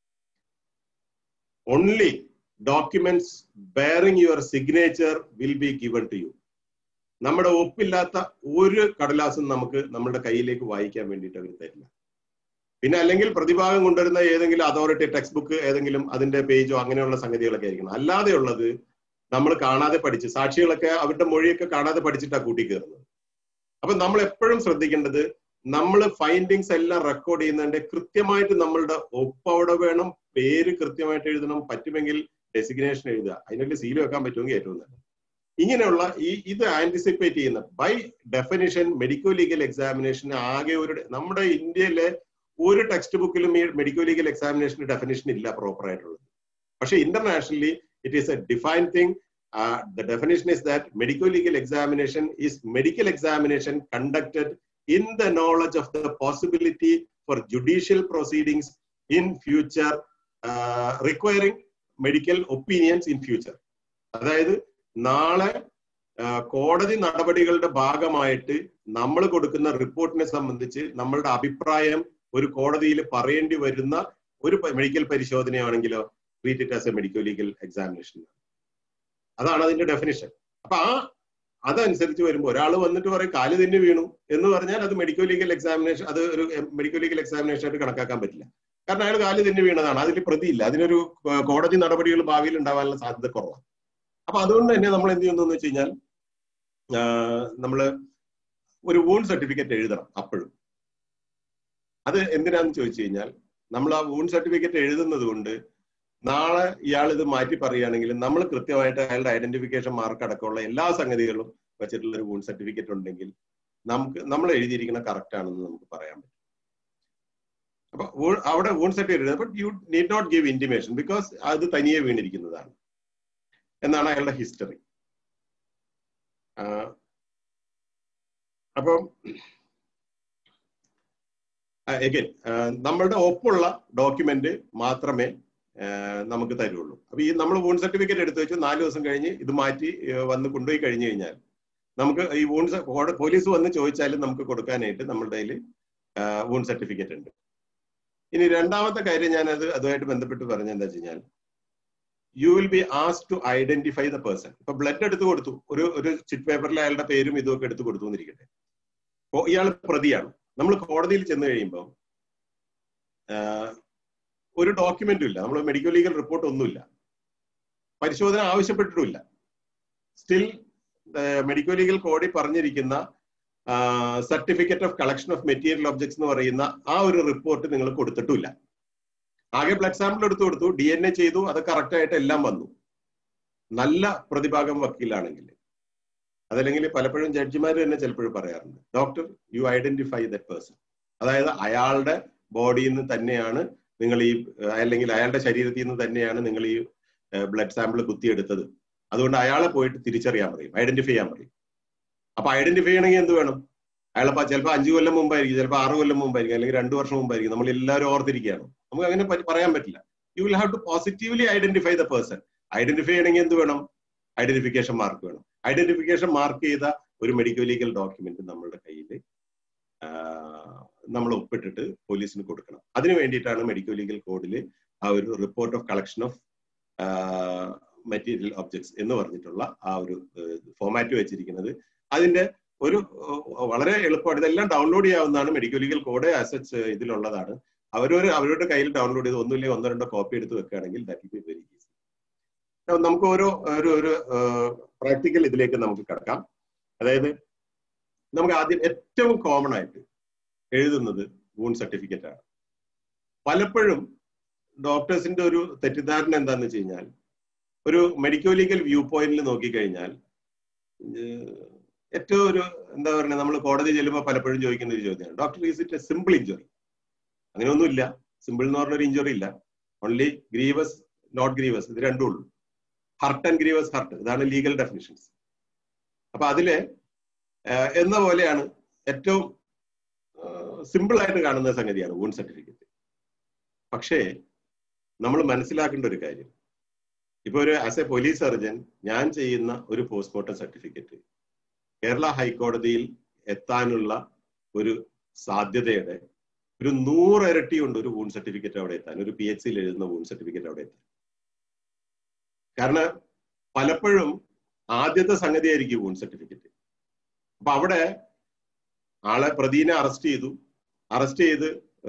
only documents bearing your signature will be given to you നമ്മുടെ ഒപ്പില്ലാത്ത ഒരു കടലാസും നമുക്ക് നമ്മുടെ കയ്യിലേക്ക് വായിക്കാൻ വേണ്ടിയിട്ട് അവർ തരില്ല പിന്നെ അല്ലെങ്കിൽ പ്രതിഭാഗം കൊണ്ടുവരുന്ന ഏതെങ്കിലും അതോറിറ്റി ടെക്സ്റ്റ് ബുക്ക് ഏതെങ്കിലും അതിന്റെ പേജോ അങ്ങനെയുള്ള സംഗതികളൊക്കെ ആയിരിക്കണം അല്ലാതെ ഉള്ളത് നമ്മൾ കാണാതെ പഠിച്ച് സാക്ഷികളൊക്കെ അവരുടെ മൊഴിയൊക്കെ കാണാതെ പഠിച്ചിട്ടാണ് കൂട്ടിക്കയറുന്നത് അപ്പൊ നമ്മൾ എപ്പോഴും ശ്രദ്ധിക്കേണ്ടത് നമ്മൾ ഫൈൻഡിങ്സ് എല്ലാം റെക്കോർഡ് ചെയ്യുന്നതിന്റെ കൃത്യമായിട്ട് നമ്മളുടെ ഒപ്പ് അവിടെ വേണം പേര് കൃത്യമായിട്ട് എഴുതണം പറ്റുമെങ്കിൽ ഡെസിഗ്നേഷൻ എഴുതുക അതിനുള്ള സീൽ വെക്കാൻ പറ്റുമെങ്കിൽ ഏറ്റവും നല്ലത് ഇങ്ങനെയുള്ള ഈ ഇത് ആന്റിസിപ്പേറ്റ് ചെയ്യുന്ന by definition medico legal examination ആകെ ഒരു നമ്മുടെ ഇന്ത്യയിലെ ഒരു ടെക്സ്റ്റ് ബുക്കിലും ഈ മെഡിക്കൽ ലീഗൽ എക്സാമിനേഷന്റെ ഡെഫിനേഷൻ ഇല്ല പ്രോപ്പർ ആയിട്ടുള്ളത് പക്ഷെ internationally it is a define thing the definition is that medical legal examination is medical examination conducted in the knowledge of the possibility for judicial proceedings in future requiring medical opinions in future അതായത് നാളെ കോടതി നടപടികളുടെ ഭാഗമായിട്ട് നമ്മൾ കൊടുക്കുന്ന റിപ്പോർട്ടിനെ സംബന്ധിച്ച് നമ്മളുടെ അഭിപ്രായം ഒരു കോടതിയിൽ പറയേണ്ടി വരുന്ന ഒരു മെഡിക്കൽ പരിശോധനയാണെങ്കിലോ treat it as a medical legal examination അതാണ് അതിന്റെ ഡെഫിനിഷൻ അപ്പൊ ആ അതനുസരിച്ച് വരുമ്പോൾ ഒരാൾ വന്നിട്ട് പറയും കാല് തന്നെ വീണു എന്ന് പറഞ്ഞാൽ അത് മെഡിക്കൽ ലീഗൽ എക്സാമിനേഷൻ അത് ഒരു മെഡിക്കൽ ലീഗൽ എക്സാമിനേഷൻ ആയിട്ട് കണക്കാക്കാൻ പറ്റില്ല കാരണം അയാൾ കാല് തന്നെ വീണതാണ് അതിൽ പ്രതിയില്ല അതിനൊരു കോടതി നടപടികൾ ഭാവിയിൽ ഉണ്ടാവാനുള്ള സാധ്യത കുറവാണ് അപ്പൊ അതുകൊണ്ട് തന്നെ നമ്മൾ എന്ത് ചെയ്യുന്നു വെച്ച് കഴിഞ്ഞാൽ നമ്മള് ഒരു വൂൺ സർട്ടിഫിക്കറ്റ് എഴുതണം അപ്പോഴും അത് എന്തിനാന്ന് ചോദിച്ചു കഴിഞ്ഞാൽ നമ്മൾ ആ വൂൺ സർട്ടിഫിക്കറ്റ് എഴുതുന്നത് കൊണ്ട് നാളെ ഇയാൾ ഇത് മാറ്റി പറയുകയാണെങ്കിൽ നമ്മൾ കൃത്യമായിട്ട് അയാളുടെ ഐഡന്റിഫിക്കേഷൻ മാർക്ക് അടക്കമുള്ള എല്ലാ സംഗതികളും വെച്ചിട്ടുള്ള ഒരു വൂൺ സർട്ടിഫിക്കറ്റ് ഉണ്ടെങ്കിൽ നമുക്ക് നമ്മൾ എഴുതിയിരിക്കുന്ന കറക്റ്റ് ആണെന്ന് നമുക്ക് പറയാൻ പറ്റും അപ്പൊ അവിടെ wound certificate but you need not give intimation because അത് തനിയെ വീണിരിക്കുന്നതാണ് എന്നാണ് അയാളുടെ ഹിസ്റ്ററി അപ്പം എഗൈൻ നമ്മളുടെ ഒപ്പുള്ള ഡോക്യുമെന്റ് മാത്രമേ നമുക്ക് തരുള്ളൂ അപ്പൊ ഈ നമ്മൾ വൂൺ സർട്ടിഫിക്കറ്റ് എടുത്തു വെച്ചു നാല് ദിവസം കഴിഞ്ഞ് ഇത് മാറ്റി വന്ന് കൊണ്ടുപോയി കഴിഞ്ഞു കഴിഞ്ഞാൽ നമുക്ക് ഈ വൂൺ പോലീസ് വന്ന് ചോദിച്ചാലും നമുക്ക് കൊടുക്കാനായിട്ട് നമ്മളുടെ കയ്യിൽ വൂൺ സർട്ടിഫിക്കറ്റ് ഉണ്ട് ഇനി രണ്ടാമത്തെ കാര്യം ഞാൻ അത് അതുമായിട്ട് ബന്ധപ്പെട്ട് പറഞ്ഞ എന്താ വെച്ച് കഴിഞ്ഞാൽ you will be as to identify the person ഇപ്പൊ ബ്ലഡ് എടുത്തു കൊടുത്തു ഒരു ഒരു ചിറ്റ് പേപ്പറിൽ അയാളുടെ പേരും ഇതുമൊക്കെ എടുത്തു കൊടുത്തു എന്നിരിക്കട്ടെ ഇയാൾ പ്രതിയാണ് നമ്മൾ കോടതിയിൽ ചെന്ന് കഴിയുമ്പോൾ ഒരു ഡോക്യുമെന്റും ഇല്ല നമ്മൾ മെഡിക്കൽ ലീഗൽ റിപ്പോർട്ട് ഒന്നുമില്ല പരിശോധന ആവശ്യപ്പെട്ടിട്ടുമില്ല സ്റ്റിൽ മെഡിക്കൽ ലീഗൽ കോഡിൽ പറഞ്ഞിരിക്കുന്ന certificate of collection of material objects എന്ന് പറയുന്ന ആ ഒരു റിപ്പോർട്ട് നിങ്ങൾ കൊടുത്തിട്ടില്ല ആകെ ബ്ലഡ് സാമ്പിൾ എടുത്തു കൊടുത്തു ഡി എൻ എ ചെയ്തു അത് കറക്റ്റ് ആയിട്ട് എല്ലാം വന്നു നല്ല പ്രതിഭാഗം വക്കീലാണെങ്കിൽ അതല്ലെങ്കിൽ പലപ്പോഴും ജഡ്ജിമാർ തന്നെ ചിലപ്പോഴും പറയാറുണ്ട് doctor you identify that person അതായത് അയാളുടെ ബോഡിയിൽ നിന്ന് തന്നെയാണ് നിങ്ങൾ ഈ അല്ലെങ്കിൽ അയാളുടെ ശരീരത്തിൽ നിന്ന് തന്നെയാണ് നിങ്ങൾ ഈ ബ്ലഡ് സാമ്പിൾ കുത്തിയെടുത്തത് അതുകൊണ്ട് അയാളെ പോയിട്ട് തിരിച്ചറിയാൻ പറയും ഐഡന്റിഫൈ ചെയ്യാൻ പറയും അപ്പൊ ഐഡന്റിഫൈ ചെയ്യണമെങ്കിൽ എന്ത് വേണം അയാളെ ചിലപ്പോൾ അഞ്ചു കൊല്ലം മുമ്പായിരിക്കും ചിലപ്പോൾ ആറ് കൊല്ലം മുമ്പായിരിക്കും അല്ലെങ്കിൽ രണ്ടു വർഷം മുമ്പായിരിക്കും നമ്മൾ എല്ലാവരും ഓർത്തിരിക്കുകയാണ് നമുക്ക് അങ്ങനെ പറയാൻ പറ്റില്ല you will have to positively identify the person identify ചെയ്യണമെങ്കിൽ എന്ത് വേണം ഐഡന്റിഫിക്കേഷൻ മാർക്ക് വേണം ഐഡന്റിഫിക്കേഷൻ മാർക്ക് ചെയ്ത ഒരു മെഡിക്കൽ ലീഗൽ ഡോക്യുമെന്റ് നമ്മളുടെ കയ്യിൽ നമ്മൾ ഒപ്പിട്ടിട്ട് പോലീസിന് കൊടുക്കണം അതിനു വേണ്ടിയിട്ടാണ് മെഡിക്കൽ ലീഗൽ കോഡിൽ ആ ഒരു report of collection of material objects എന്ന് പറഞ്ഞിട്ടുള്ള ആ ഒരു ഫോമാറ്റ് വെച്ചിരിക്കുന്നത് അതിന്റെ ഒരു വളരെ എളുപ്പമാണ് ഇതെല്ലാം ഡൗൺലോഡ് ചെയ്യാവുന്നതാണ് മെഡിക്കൽ ലീഗൽ കോഡ് ആസച്ച് ഇതിലുള്ളതാണ് അവരൊരു അവരുടെ കയ്യിൽ ഡൗൺലോഡ് ചെയ്ത് ഒന്നുമില്ലെങ്കിൽ ഒന്നോ രണ്ടോ കോപ്പി എടുത്ത് വെക്കുകയാണെങ്കിൽ ദാറ്റ് ബി വെരി ഈസി നമുക്ക് ഓരോ ഒരു ഒരു പ്രാക്ടിക്കൽ ഇതിലേക്ക് നമുക്ക് കിടക്കാം അതായത് നമുക്ക് ആദ്യം ഏറ്റവും കോമൺ ആയിട്ട് എഴുതുന്നത് വൂൺ സർട്ടിഫിക്കറ്റ് ആണ് പലപ്പോഴും ഡോക്ടേഴ്സിന്റെ ഒരു തെറ്റിദ്ധാരണ എന്താന്ന് വെച്ച് കഴിഞ്ഞാൽ ഒരു മെഡിക്കൽ ലീഗൽ വ്യൂ പോയിന്റിൽ നോക്കിക്കഴിഞ്ഞാൽ ഏറ്റവും ഒരു എന്താ പറയുക നമ്മൾ കോടതി ചെല്ലുമ്പോൾ പലപ്പോഴും ചോദിക്കുന്ന ഒരു ചോദ്യമാണ് doctor is it a simple injury അങ്ങനെയൊന്നുമില്ല സിമ്പിൾ എന്ന് പറഞ്ഞൊരു ഇഞ്ചുറി ഇല്ല ഓൺലി ഗ്രീവസ് നോട്ട് ഗ്രീവസ് ഇത് രണ്ടും ഉള്ളൂ ഹർട്ട് ആൻഡ് ഗ്രീവസ് ഹർട്ട് ഇതാണ് ലീഗൽ ഡെഫിനിഷൻസ് അപ്പൊ അതില് എന്ന പോലെയാണ് ഏറ്റവും സിമ്പിൾ ആയിട്ട് കാണുന്ന സംഗതിയാണ് വൂൺ സർട്ടിഫിക്കറ്റ് പക്ഷേ നമ്മൾ മനസ്സിലാക്കേണ്ട ഒരു കാര്യം ഇപ്പൊ ഒരു ആസ് എ പോലീസ് സർജൻ ഞാൻ ചെയ്യുന്ന ഒരു പോസ്റ്റ്മോർട്ടം സർട്ടിഫിക്കറ്റ് കേരള ഹൈക്കോടതിയിൽ എത്താനുള്ള ഒരു സാധ്യതയുടെ ഒരു നൂറിരട്ടി ഉണ്ട് ഒരു വൂൺ സർട്ടിഫിക്കറ്റ് അവിടെ എത്താൻ ഒരു പി എച്ച് സിയിൽ എഴുതുന്ന വൂൺ സർട്ടിഫിക്കറ്റ് അവിടെ എത്താൻ കാരണം പലപ്പോഴും ആദ്യത്തെ സംഗതിയായിരിക്കും വൂൺ സർട്ടിഫിക്കറ്റ് അപ്പൊ അവിടെ ആളെ പ്രതിനെ അറസ്റ്റ് ചെയ്തു അറസ്റ്റ് ചെയ്ത്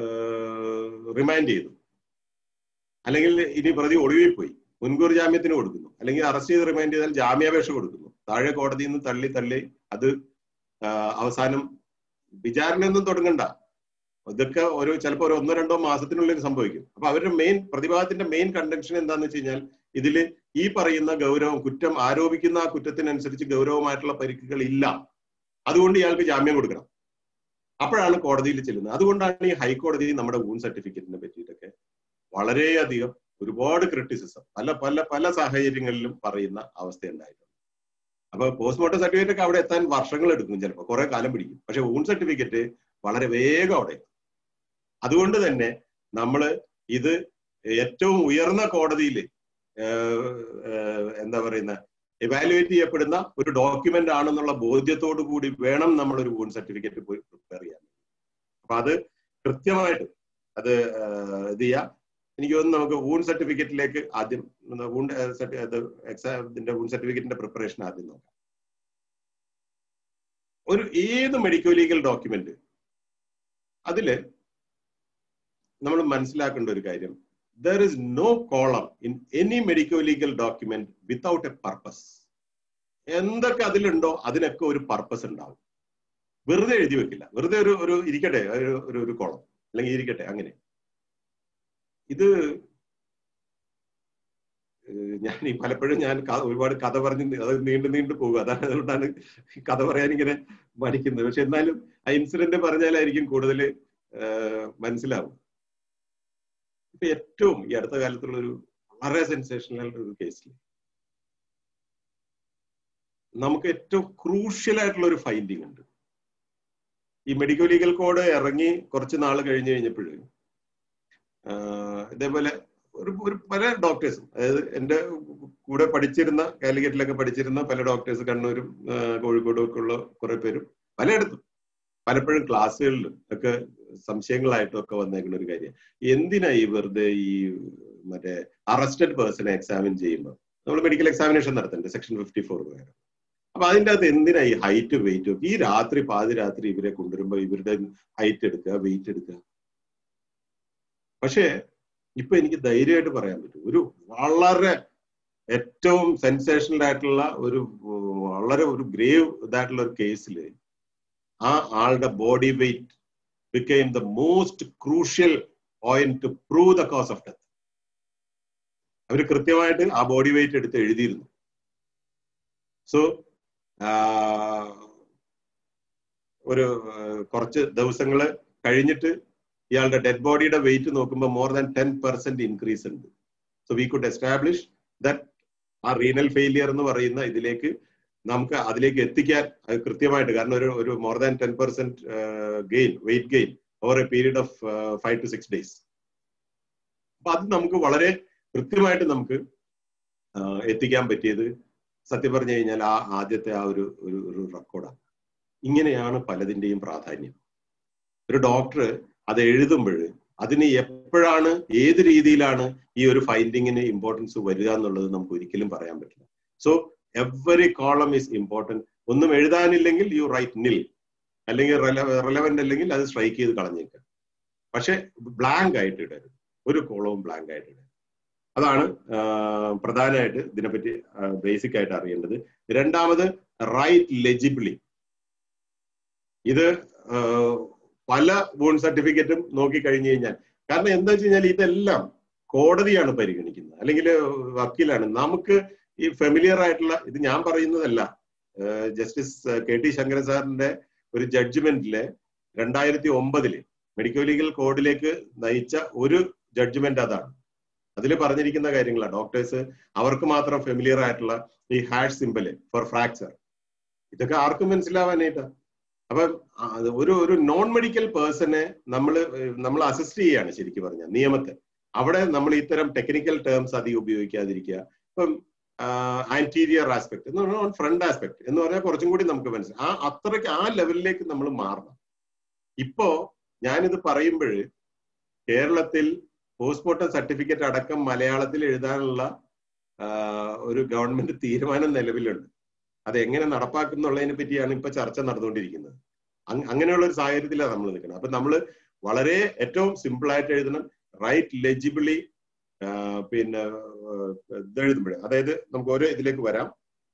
റിമാൻഡ് ചെയ്തു അല്ലെങ്കിൽ ഇനി പ്രതി ഒളിവിൽ പോയി മുൻകൂർ ജാമ്യത്തിന് കൊടുക്കുന്നു അല്ലെങ്കിൽ അറസ്റ്റ് ചെയ്ത് റിമാൻഡ് ചെയ്താൽ ജാമ്യാപേക്ഷ കൊടുക്കുന്നു താഴെ കോടതിയിൽ നിന്ന് തള്ളി തള്ളി അത് അവസാനം വിചാരണയൊന്നും തുടങ്ങണ്ട ഇതൊക്കെ ഒരു ചിലപ്പോൾ ഒരു ഒന്നോ രണ്ടോ മാസത്തിനുള്ളിൽ സംഭവിക്കും അപ്പൊ അവരുടെ മെയിൻ പ്രതിഭാഗത്തിന്റെ മെയിൻ കണ്ടൻഷൻ എന്താന്ന് വെച്ച് കഴിഞ്ഞാൽ ഇതിൽ ഈ പറയുന്ന ഗൗരവം കുറ്റം ആരോപിക്കുന്ന ആ കുറ്റത്തിനനുസരിച്ച് ഗൗരവമായിട്ടുള്ള പരിക്കുകൾ ഇല്ല അതുകൊണ്ട് ഇയാൾക്ക് ജാമ്യം കൊടുക്കണം അപ്പോഴാണ് കോടതിയിൽ ചെല്ലുന്നത് അതുകൊണ്ടാണ് ഈ ഹൈക്കോടതി നമ്മുടെ വൂൺ സർട്ടിഫിക്കറ്റിനെ പറ്റിയിട്ടൊക്കെ വളരെയധികം ഒരുപാട് ക്രിറ്റിസിസം പല പല പല സാഹചര്യങ്ങളിലും പറയുന്ന അവസ്ഥ ഉണ്ടായിട്ടുണ്ട് അപ്പൊ പോസ്റ്റ്മോർട്ടം സർട്ടിഫിക്കറ്റ് ഒക്കെ അവിടെ എത്താൻ വർഷങ്ങൾ എടുക്കും ചിലപ്പോൾ കുറെ കാലം പിടിക്കും പക്ഷെ വൂൺ സർട്ടിഫിക്കറ്റ് വളരെ വേഗം അവിടെ എത്തും അതുകൊണ്ട് തന്നെ നമ്മൾ ഇത് ഏറ്റവും ഉയർന്ന കോടതിയിൽ എന്താ പറയുന്ന എവാലുവേറ്റ് ചെയ്യപ്പെടുന്ന ഒരു ഡോക്യുമെന്റ് ആണെന്നുള്ള ബോധ്യത്തോടു കൂടി വേണം നമ്മൾ ഒരു വൂൺ സർട്ടിഫിക്കറ്റ് പോയി പ്രിപ്പയർ ചെയ്യാൻ അപ്പൊ അത് കൃത്യമായിട്ട് അത് ഇത് ചെയ്യാം എനിക്ക് തോന്നുന്നു നമുക്ക് വൂൺ സർട്ടിഫിക്കറ്റിലേക്ക് ആദ്യം വൂൺ എക്സാമിന്റെ വൂൺ സർട്ടിഫിക്കറ്റിന്റെ പ്രിപ്പറേഷൻ ആദ്യം നോക്കാം ഒരു ഏത് മെഡിക്കൽ ലീഗൽ ഡോക്യുമെന്റ് അതില് നമ്മൾ മനസ്സിലാക്കേണ്ട ഒരു കാര്യം there is no column in any medical legal document without a purpose എന്തൊക്കെ അതിലുണ്ടോ അതിനൊക്കെ ഒരു പർപ്പസ് ഉണ്ടാവും വെറുതെ എഴുതി വെക്കില്ല വെറുതെ ഒരു ഒരു ഇരിക്കട്ടെ ഒരു ഒരു കോളം അല്ലെങ്കിൽ ഇരിക്കട്ടെ അങ്ങനെ ഇത് ഞാൻ ഈ പലപ്പോഴും ഞാൻ ഒരുപാട് കഥ പറഞ്ഞ് അത് നീണ്ടു നീണ്ടു പോകും അതാണ് അതുകൊണ്ടാണ് കഥ പറയാൻ ഇങ്ങനെ മടിക്കുന്നത് പക്ഷെ എന്നാലും ആ ഇൻസിഡന്റ് പറഞ്ഞാലായിരിക്കും കൂടുതൽ മനസ്സിലാവും ഇപ്പൊ ഏറ്റവും ഈ അടുത്ത കാലത്തുള്ള ഒരു വളരെ സെൻസേഷണൽ ഒരു കേസിൽ നമുക്ക് ഏറ്റവും ക്രൂഷ്യൽ ആയിട്ടുള്ള ഒരു ഫൈൻഡിങ് ഉണ്ട് ഈ മെഡിക്കൽ ലീഗൽ കോഡ് ഇറങ്ങി കുറച്ച് നാൾ കഴിഞ്ഞു കഴിഞ്ഞപ്പോൾ ഇതേപോലെ ഒരു ഒരു പല ഡോക്ടേഴ്സും അതായത് എൻ്റെ കൂടെ പഠിച്ചിരുന്ന കാലിക്കറ്റിലൊക്കെ പഠിച്ചിരുന്ന പല ഡോക്ടേഴ്സ് കണ്ണൂരും കോഴിക്കോടും ഒക്കെ ഉള്ള കുറെ പേരും പലയിടത്തും പലപ്പോഴും ക്ലാസ്സുകളിലും ഒക്കെ സംശയങ്ങളായിട്ടും ഒക്കെ വന്നേക്കുന്ന ഒരു കാര്യം എന്തിനാ ഈ വെറുതെ ഈ മറ്റേ അറസ്റ്റഡ് പേഴ്സണെ എക്സാമിൻ ചെയ്യുമ്പോൾ നമ്മൾ മെഡിക്കൽ എക്സാമിനേഷൻ നടത്തുന്നുണ്ട് സെക്ഷൻ ഫിഫ്റ്റി ഫോർ പ്രകാരം അപ്പൊ അതിൻ്റെ അകത്ത് എന്തിനാ ഈ ഹൈറ്റ് വെയിറ്റ് ഈ രാത്രി പാതിരാത്രി ഇവരെ കൊണ്ടുവരുമ്പോൾ ഇവരുടെ ഹൈറ്റ് എടുക്കുക വെയിറ്റ് എടുക്കുക പക്ഷേ ഇപ്പൊ എനിക്ക് ധൈര്യമായിട്ട് പറയാൻ പറ്റും ഒരു വളരെ ഏറ്റവും സെൻസേഷണൽ ആയിട്ടുള്ള ഒരു വളരെ ഒരു ഗ്രേവ് ഇതായിട്ടുള്ള ഒരു കേസിൽ ആ ആളുടെ body weight became the most crucial point to prove the cause of death അവർ കൃത്യമായിട്ട് ആ ബോഡി വെയിറ്റ് എടുത്ത് എഴുതിയിരുന്നു സോ ഒരു കുറച്ച് ദിവസങ്ങൾ കഴിഞ്ഞിട്ട് ഇയാളുടെ ഡെഡ് ബോഡിയുടെ വെയിറ്റ് നോക്കുമ്പോൾ more than ten percent increase ഉണ്ട് so we could establish that ആ റീനൽ ഫെയിലിയർ എന്ന് പറയുന്ന ഇതിലേക്ക് നമുക്ക് അതിലേക്ക് എത്തിക്കാൻ അത് കൃത്യമായിട്ട് കാരണം ഒരു ഒരു more than ten percent gain weight gain over a period of five to six days അപ്പൊ അത് നമുക്ക് വളരെ കൃത്യമായിട്ട് നമുക്ക് എത്തിക്കാൻ പറ്റിയത് സത്യം പറഞ്ഞു കഴിഞ്ഞാൽ ആ ആദ്യത്തെ ആ ഒരു ഒരു ഒരു റെക്കോർഡാണ് ഇങ്ങനെയാണ് പലതിന്റെയും പ്രാധാന്യം ഒരു ഡോക്ടർ അത് എഴുതുമ്പോൾ അതിന് എപ്പോഴാണ് ഏത് രീതിയിലാണ് ഈ ഒരു ഫൈൻഡിങ്ങിന് ഇമ്പോർട്ടൻസ് വരിക എന്നുള്ളത് നമുക്ക് ഒരിക്കലും പറയാൻ പറ്റില്ല so every column is important ഒന്നും എഴുതാനില്ലെങ്കിൽ യു റൈറ്റ് നിൽ അല്ലെങ്കിൽ റെലവെന്റ് അല്ലെങ്കിൽ അത് സ്ട്രൈക്ക് ചെയ്ത് കളഞ്ഞേക്കുക പക്ഷെ ബ്ലാങ്ക് ആയിട്ട് ഇടരുത് ഒരു കോളവും ബ്ലാങ്ക് ആയിട്ട് ഇടരുത് അതാണ് പ്രധാനമായിട്ട് ഇതിനെപ്പറ്റി ബേസിക് ആയിട്ട് അറിയേണ്ടത് രണ്ടാമത് റൈറ്റ് ലെജിബിളി ഇത് പല ബോൺ സർട്ടിഫിക്കറ്റും നോക്കി കഴിഞ്ഞു കഴിഞ്ഞാൽ കാരണം എന്താ വെച്ച് കഴിഞ്ഞാൽ ഇതെല്ലാം കോടതിയാണ് പരിഗണിക്കുന്നത് അല്ലെങ്കിൽ വക്കീലാണ് നമുക്ക് ഈ ഫെമിലിയർ ആയിട്ടുള്ള ഇത് ഞാൻ പറയുന്നതല്ല ജസ്റ്റിസ് കെ ടി ശങ്കരൻ സാറിന്റെ ഒരു ജഡ്ജ്മെന്റിലെ രണ്ടായിരത്തി ഒമ്പതില് മെഡിക്കൽ ലീഗൽ കോഡിലേക്ക് നയിച്ച ഒരു ജഡ്ജ്മെന്റ് അതാണ് അതിൽ പറഞ്ഞിരിക്കുന്ന കാര്യങ്ങളാണ് ഡോക്ടേഴ്സ് അവർക്ക് മാത്രം ഫെമിലിയർ ആയിട്ടുള്ള ഈ ഹാഷ് സിമ്പല് ഫോർ ഫ്രാക്ചർ ഇതൊക്കെ ആർക്കും മനസ്സിലാവാനായിട്ടാ അപ്പൊ ഒരു ഒരു നോൺ മെഡിക്കൽ പേഴ്സണെ നമ്മൾ നമ്മൾ അസിസ്റ്റ് ചെയ്യാണ് ശരിക്കും പറഞ്ഞാൽ നിയമത്തെ അവിടെ നമ്മൾ ഇത്തരം ടെക്നിക്കൽ ടേംസ് അധികം ഉപയോഗിക്കാതിരിക്കുക ഇപ്പം ആന്റീരിയർ ആസ്പെക്ട് എന്ന് പറഞ്ഞാൽ ഫ്രണ്ട് ആസ്പെക്ട് എന്ന് പറഞ്ഞാൽ കുറച്ചും കൂടി നമുക്ക് മനസ്സിലാവും ആ അത്രയ്ക്ക് ആ ലെവലിലേക്ക് നമ്മൾ മാറണം ഇപ്പോ ഞാനിത് പറയുമ്പോൾ കേരളത്തിൽ പോസ്റ്റ്മോർട്ടം സർട്ടിഫിക്കറ്റ് അടക്കം മലയാളത്തിൽ എഴുതാനുള്ള ഒരു ഗവൺമെന്റ് തീരുമാനം നിലവിലുണ്ട് അത് എങ്ങനെ നടപ്പാക്കുന്നുള്ളതിനെ പറ്റിയാണ് ഇപ്പൊ ചർച്ച നടന്നുകൊണ്ടിരിക്കുന്നത് അങ്ങനെയുള്ള ഒരു സാഹചര്യത്തിലാണ് നമ്മൾ നിൽക്കുന്നത് അപ്പൊ നമ്മൾ വളരെ ഏറ്റവും സിമ്പിൾ ആയിട്ട് എഴുതണം റൈറ്റ് ലെജിബിളി പിന്നെ ഇത് എഴുതുമ്പോഴേ അതായത് നമുക്ക് ഓരോ ഇതിലേക്ക് വരാം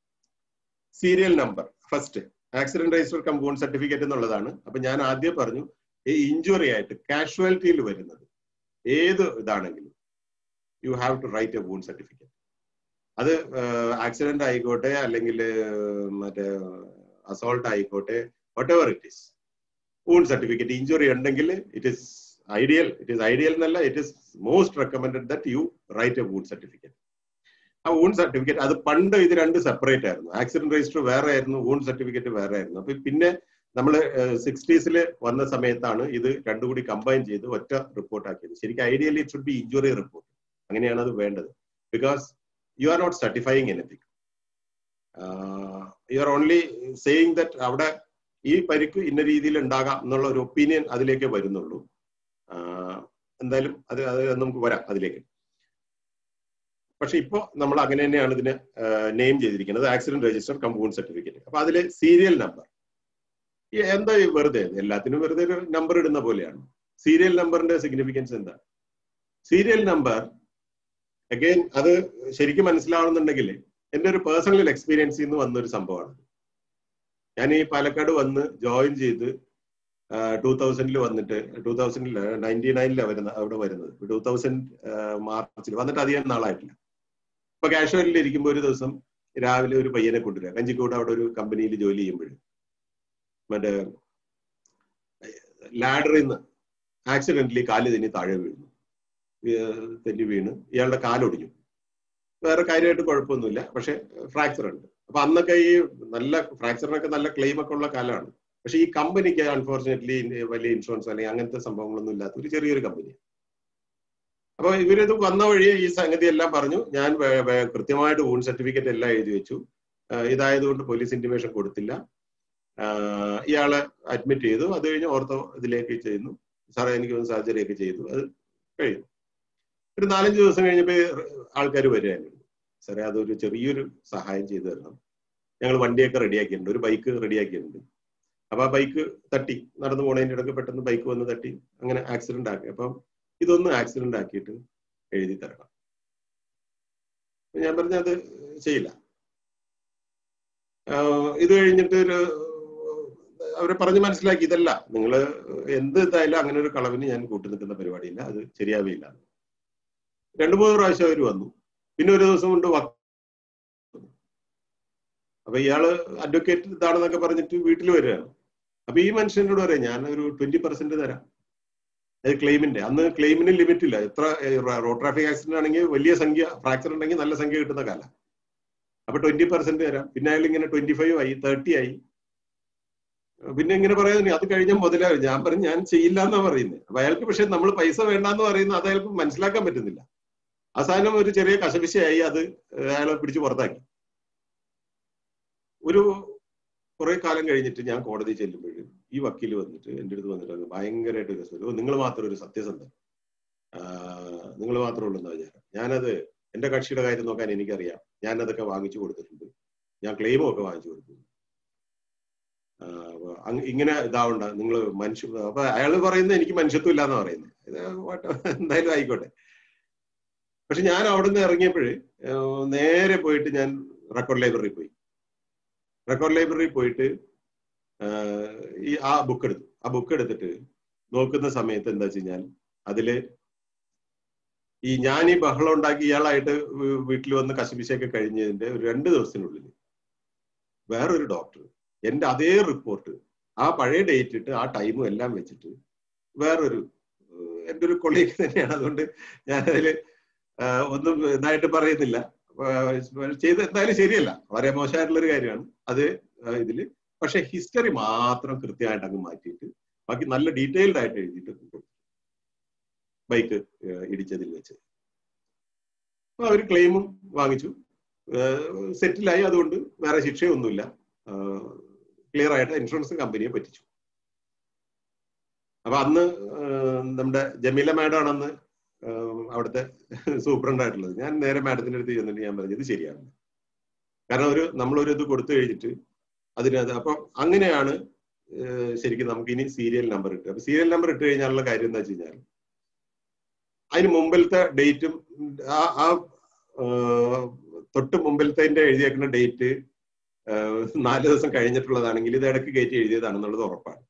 serial number first accident register compound certificate എന്നുള്ളതാണ് അപ്പൊ ഞാൻ ആദ്യം പറഞ്ഞു ഈ ഇഞ്ചുറി ആയിട്ട് കാഷ്വാലിറ്റിയിൽ വരുന്നത് ഏത് ഇതാണെങ്കിലും you have to write a wound certificate അത് ആക്സിഡന്റ് ആയിക്കോട്ടെ അല്ലെങ്കിൽ മറ്റേ അസോൾട്ട് ആയിക്കോട്ടെ whatever it is wound certificate injury ഉണ്ടെങ്കിൽ it is ideal it is ideal എന്നല്ല it is most recommended that you write a wound certificate ആ wound certificate അത് പണ്ട് ഇത് രണ്ട് സെപ്പറേറ്റ് ആയിരുന്നു ആക്സിഡന്റ് രജിസ്റ്റർ വേറെ ആയിരുന്നു വൂൺ സർട്ടിഫിക്കറ്റ് വേറെ ആയിരുന്നു അപ്പൊ പിന്നെ നമ്മൾ സിക്സ്റ്റീസിൽ വന്ന സമയത്താണ് ഇത് രണ്ടും കൂടി കമ്പൈൻ ചെയ്ത് ഒറ്റ റിപ്പോർട്ട് ആക്കിയത് ശരിക്കും ideally it should be injury report അങ്ങനെയാണ് അത് വേണ്ടത് because you are not certifying anything you are only saying that അവിടെ ഈ പരിക്ക് ഇന്ന രീതിയിൽ ഉണ്ടാകാം എന്നുള്ള ഒരു ഒപ്പീനിയൻ അതിലേക്ക് വരുന്നുള്ളൂ എന്തായാലും അത് അത് നമുക്ക് വരാം അതിലേക്ക് പക്ഷെ ഇപ്പോ നമ്മൾ അങ്ങനെ തന്നെയാണ് ഇതിനെ നെയിം ചെയ്തിരിക്കുന്നത് ആക്സിഡന്റ് രജിസ്റ്റർ കമ്പൗണ്ട് സർട്ടിഫിക്കറ്റ് അപ്പൊ അതില് സീരിയൽ നമ്പർ എന്താ ഈ വെറുതെ എല്ലാത്തിനും വെറുതെ ഒരു നമ്പർ ഇടുന്ന പോലെയാണ് സീരിയൽ നമ്പറിന്റെ സിഗ്നിഫിക്കൻസ് എന്താ സീരിയൽ നമ്പർ അഗൈൻ അത് ശരിക്കും മനസ്സിലാവണമെന്നുണ്ടെങ്കിൽ എന്റെ ഒരു പേഴ്സണൽ എക്സ്പീരിയൻസിൽ നിന്ന് വന്നൊരു സംഭവമാണ് ഞാൻ ഈ പാലക്കാട് വന്ന് ജോയിൻ ചെയ്ത് ടൂ തൗസൻഡിൽ വന്നിട്ട് ടൂ തൗസൻഡിൽ നയൻറ്റി നയനിലാണ് വരുന്നത് അവിടെ വരുന്നത് ടൂ തൗസൻഡ് മാർച്ചിൽ വന്നിട്ട് അധികം നാളായിട്ടില്ല ഇപ്പൊ കാഷ്വലിൽ ഇരിക്കുമ്പോൾ ഒരു ദിവസം രാവിലെ ഒരു പയ്യനെ കൊണ്ടുവരിക കഞ്ചിക്കോട് അവിടെ ഒരു കമ്പനിയിൽ ജോലി ചെയ്യുമ്പോഴും മറ്റേ ലാഡറിൽ നിന്ന് ആക്സിഡന്റലി കാല് തന്നെ താഴെ വീഴുന്നു തെന്നി വീണ് ഇയാളുടെ കാലൊടിഞ്ഞു വേറെ കാര്യമായിട്ട് കുഴപ്പമൊന്നുമില്ല പക്ഷെ ഫ്രാക്ചർ ഉണ്ട് അപ്പൊ അന്നൊക്കെ ഈ നല്ല ഫ്രാക്ചറിനൊക്കെ നല്ല ക്ലെയിം ഒക്കെ ഉള്ള കാലമാണ് പക്ഷെ ഈ കമ്പനിക്ക് അൺഫോർച്ചുനേറ്റ്ലി വലിയ ഇൻഷുറൻസ് അല്ലെങ്കിൽ അങ്ങനത്തെ സംഭവങ്ങളൊന്നും ഇല്ലാത്ത ഒരു ചെറിയൊരു കമ്പനി അപ്പൊ ഇവരിത് വന്ന വഴി ഈ സംഗതി എല്ലാം പറഞ്ഞു ഞാൻ കൃത്യമായിട്ട് വൂൺ സർട്ടിഫിക്കറ്റ് എല്ലാം എഴുതി വെച്ചു ഇതായതുകൊണ്ട് പോലീസ് ഇന്റിമേഷൻ കൊടുത്തില്ല ഇയാളെ അഡ്മിറ്റ് ചെയ്തു അത് കഴിഞ്ഞ് ഓർത്തോ ഇതിലേക്ക് ചെയ്യുന്നു സാറേ എനിക്ക് സർജറി ഒക്കെ ചെയ്തു അത് കഴിഞ്ഞു ഒരു നാലഞ്ച് ദിവസം കഴിഞ്ഞപ്പോ ആൾക്കാർ വരികയാണ് സാറേ അതൊരു ചെറിയൊരു സഹായം ചെയ്തു തരണം ഞങ്ങൾ വണ്ടിയൊക്കെ റെഡിയാക്കിയിട്ടുണ്ട് ഒരു ബൈക്ക് റെഡിയാക്കിയിട്ടുണ്ട് അപ്പൊ ആ ബൈക്ക് തട്ടി നടന്നു പോണതിന്റെ ഇടയ്ക്ക് പെട്ടെന്ന് ബൈക്ക് വന്ന് തട്ടി അങ്ങനെ ആക്സിഡന്റ് ആക്കി അപ്പം ഇതൊന്ന് ആക്സിഡന്റ് ആക്കിയിട്ട് എഴുതി തരണം ഞാൻ പറഞ്ഞ അത് ചെയ്യില്ല ഇത് കഴിഞ്ഞിട്ട് ഒരു അവരെ പറഞ്ഞ് മനസ്സിലാക്കി ഇതല്ല നിങ്ങൾ എന്ത് ഇതായാലും അങ്ങനെ ഒരു കളവിന് ഞാൻ കൂട്ടു നിൽക്കുന്ന പരിപാടിയില്ല അത് ശരിയാവില്ല രണ്ടു മൂന്ന് പ്രാവശ്യം അവർ വന്നു പിന്നെ ഒരു ദിവസം കൊണ്ട് അപ്പൊ ഇയാള് അഡ്വക്കേറ്റ് ഇതാണെന്നൊക്കെ പറഞ്ഞിട്ട് വീട്ടിൽ വരികയാണ് അപ്പൊ ഈ മനുഷ്യനോട് പറയാം ഞാൻ ഒരു ട്വന്റി പെർസെന്റ് തരാം അത് ക്ലെയിമിന്റെ അന്ന് ക്ലെയിമിന് ലിമിറ്റ് ഇല്ല എത്ര റോഡ് ട്രാഫിക് ആക്സിഡന്റ് ആണെങ്കിൽ വലിയ സംഖ്യ ഫ്രാക്ചർ ഉണ്ടെങ്കിൽ നല്ല സംഖ്യ കിട്ടുന്ന കാലം അപ്പൊ ട്വന്റി പെർസെന്റ് തരാം പിന്നെ അയാൾ ഇങ്ങനെ ട്വന്റി ഫൈവ് ആയി തേർട്ടി ആയി പിന്നെ ഇങ്ങനെ പറയുന്നത് അത് കഴിഞ്ഞ മുതലാവും ഞാൻ പറഞ്ഞു ഞാൻ ചെയ്യില്ല എന്നാ പറയുന്നത് അപ്പൊ അയാൾക്ക് പക്ഷെ നമ്മൾ പൈസ വേണ്ടാന്ന് പറയുന്നത് അത് അയാൾക്ക് മനസ്സിലാക്കാൻ പറ്റുന്നില്ല അവസാനം ഒരു ചെറിയ കശപിശയായി അത് അയാളെ പിടിച്ച് പുറത്താക്കി ഒരു കുറെ കാലം കഴിഞ്ഞിട്ട് ഞാൻ കോടതി ചെല്ലുമ്പോഴും ഈ വക്കീൽ വന്നിട്ട് എൻ്റെ അടുത്ത് വന്നിട്ട് ഭയങ്കരമായിട്ട് രസം നിങ്ങൾ മാത്രം ഒരു സത്യസന്ധൻ നിങ്ങൾ മാത്രമേ ഉള്ളൂ എന്നാ വിചാരം ഞാനത് എന്റെ കക്ഷിയുടെ കാര്യം നോക്കാൻ എനിക്കറിയാം ഞാൻ അതൊക്കെ വാങ്ങിച്ചു കൊടുത്തിട്ടുണ്ട് ഞാൻ ക്ലെയിമും ഒക്കെ വാങ്ങിച്ചു കൊടുത്തിട്ടുണ്ട് ഇങ്ങനെ ഇതാവണ്ട നിങ്ങൾ മനുഷ്യ അപ്പൊ അയാൾ പറയുന്നത് എനിക്ക് മനുഷ്യത്വം ഇല്ലാന്ന് പറയുന്നത് എന്തായാലും ആയിക്കോട്ടെ പക്ഷെ ഞാൻ അവിടെ നിന്ന് ഇറങ്ങിയപ്പോൾ നേരെ പോയിട്ട് ഞാൻ റെക്കോർഡ് ലൈബ്രറി പോയി റെക്കോർഡ് ലൈബ്രറി പോയിട്ട് ഈ ആ ബുക്ക് എടുത്തു ആ ബുക്ക് എടുത്തിട്ട് നോക്കുന്ന സമയത്ത് എന്താ വെച്ച് കഴിഞ്ഞാൽ അതില് ഈ ഞാൻ ഈ ബഹളം ഉണ്ടാക്കി ഇയാളായിട്ട് വീട്ടിൽ വന്ന് കശപിശയൊക്കെ കഴിഞ്ഞതിന്റെ ഒരു രണ്ട് ദിവസത്തിനുള്ളിൽ വേറൊരു ഡോക്ടർ എന്റെ അതേ റിപ്പോർട്ട് ആ പഴയ ഡേറ്റ് ഇട്ട് ആ ടൈമും എല്ലാം വെച്ചിട്ട് വേറൊരു എൻ്റെ ഒരു കൊളീഗ് തന്നെയാണ് അതുകൊണ്ട് ഞാനതില് ഒന്നും ഇതായിട്ട് പറയുന്നില്ല ചെയ്ത് എന്തായാലും ശരിയല്ല വളരെ മോശമായിട്ടുള്ള ഒരു കാര്യമാണ് അത് ഇതില് പക്ഷെ ഹിസ്റ്ററി മാത്രം കൃത്യമായിട്ട് അങ്ങ് മാറ്റിയിട്ട് ബാക്കി നല്ല ഡീറ്റെയിൽഡ് ആയിട്ട് എഴുതിയിട്ട് ബൈക്ക് ഇടിച്ചതിൽ വെച്ച് അപ്പൊ അവർ ക്ലെയിമും വാങ്ങിച്ചു സെറ്റിലായി അതുകൊണ്ട് വേറെ ശിക്ഷയൊന്നുമില്ല ക്ലിയർ ആയിട്ട് ഇൻഷുറൻസ് കമ്പനിയെ പറ്റിച്ചു അപ്പൊ അന്ന് നമ്മുടെ ജമീല മാഡം ആണെന്ന് അവിടുത്തെ സൂപ്രണ്ട് ആയിട്ടുള്ളത് ഞാൻ നേരെ മാഡത്തിന്റെ അടുത്ത് ചെന്നിട്ട് ഞാൻ പറഞ്ഞു ഇത് ശരിയാണ് കാരണം ഒരു നമ്മളൊരു ഇത് കൊടുത്തു കഴിഞ്ഞിട്ട് അതിനകത്ത് അപ്പം അങ്ങനെയാണ് ശരിക്കും നമുക്ക് ഇനി സീരിയൽ നമ്പർ ഇട്ട് അപ്പൊ സീരിയൽ നമ്പർ ഇട്ട് കഴിഞ്ഞാലുള്ള കാര്യം എന്താ വെച്ച് കഴിഞ്ഞാൽ അതിന് മുമ്പിലത്തെ ഡേറ്റും ആ ആ തൊട്ട് മുമ്പിലത്തെ എഴുതിയേക്കുന്ന ഡേറ്റ് നാല് ദിവസം കഴിഞ്ഞിട്ടുള്ളതാണെങ്കിൽ ഇത് ഇടയ്ക്ക് കയറ്റി എഴുതിയതാണെന്നുള്ളത് ഉറപ്പാണ്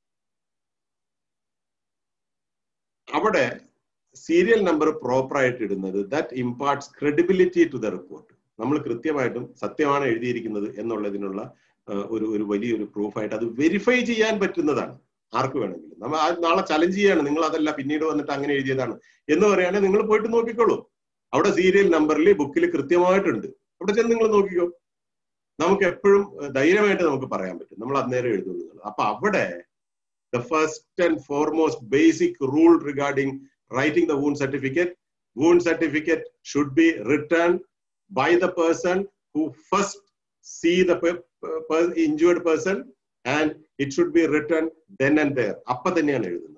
അവിടെ സീരിയൽ നമ്പർ പ്രോപ്പർ ആയിട്ട് ഇടുന്നത് that imparts credibility to the report നമ്മൾ കൃത്യമായിട്ടും സത്യമാണ് എഴുതിയിരിക്കുന്നത് എന്നുള്ളതിനുള്ള ഒരു ഒരു വലിയൊരു പ്രൂഫായിട്ട് അത് വെരിഫൈ ചെയ്യാൻ പറ്റുന്നതാണ് ആർക്ക് വേണമെങ്കിലും നമ്മൾ ആ നാളെ ചലഞ്ച് ചെയ്യാണ് നിങ്ങൾ അതല്ല പിന്നീട് വന്നിട്ട് അങ്ങനെ എഴുതിയതാണ് എന്ന് പറയുകയാണെങ്കിൽ നിങ്ങൾ പോയിട്ട് നോക്കിക്കോളൂ അവിടെ സീരിയൽ നമ്പറിൽ ബുക്കിൽ കൃത്യമായിട്ടുണ്ട് അവിടെ ചെന്ന് നിങ്ങൾ നോക്കിക്കോ നമുക്ക് എപ്പോഴും ധൈര്യമായിട്ട് നമുക്ക് പറയാൻ പറ്റും നമ്മൾ അന്നേരം എഴുതുന്നത് അപ്പൊ അവിടെ the first and foremost basic rule regarding writing the wound certificate wound certificate should be written by the person who first see the injured person and it should be written then and there അപ്പൊ തന്നെയാണ് എഴുതുന്നത്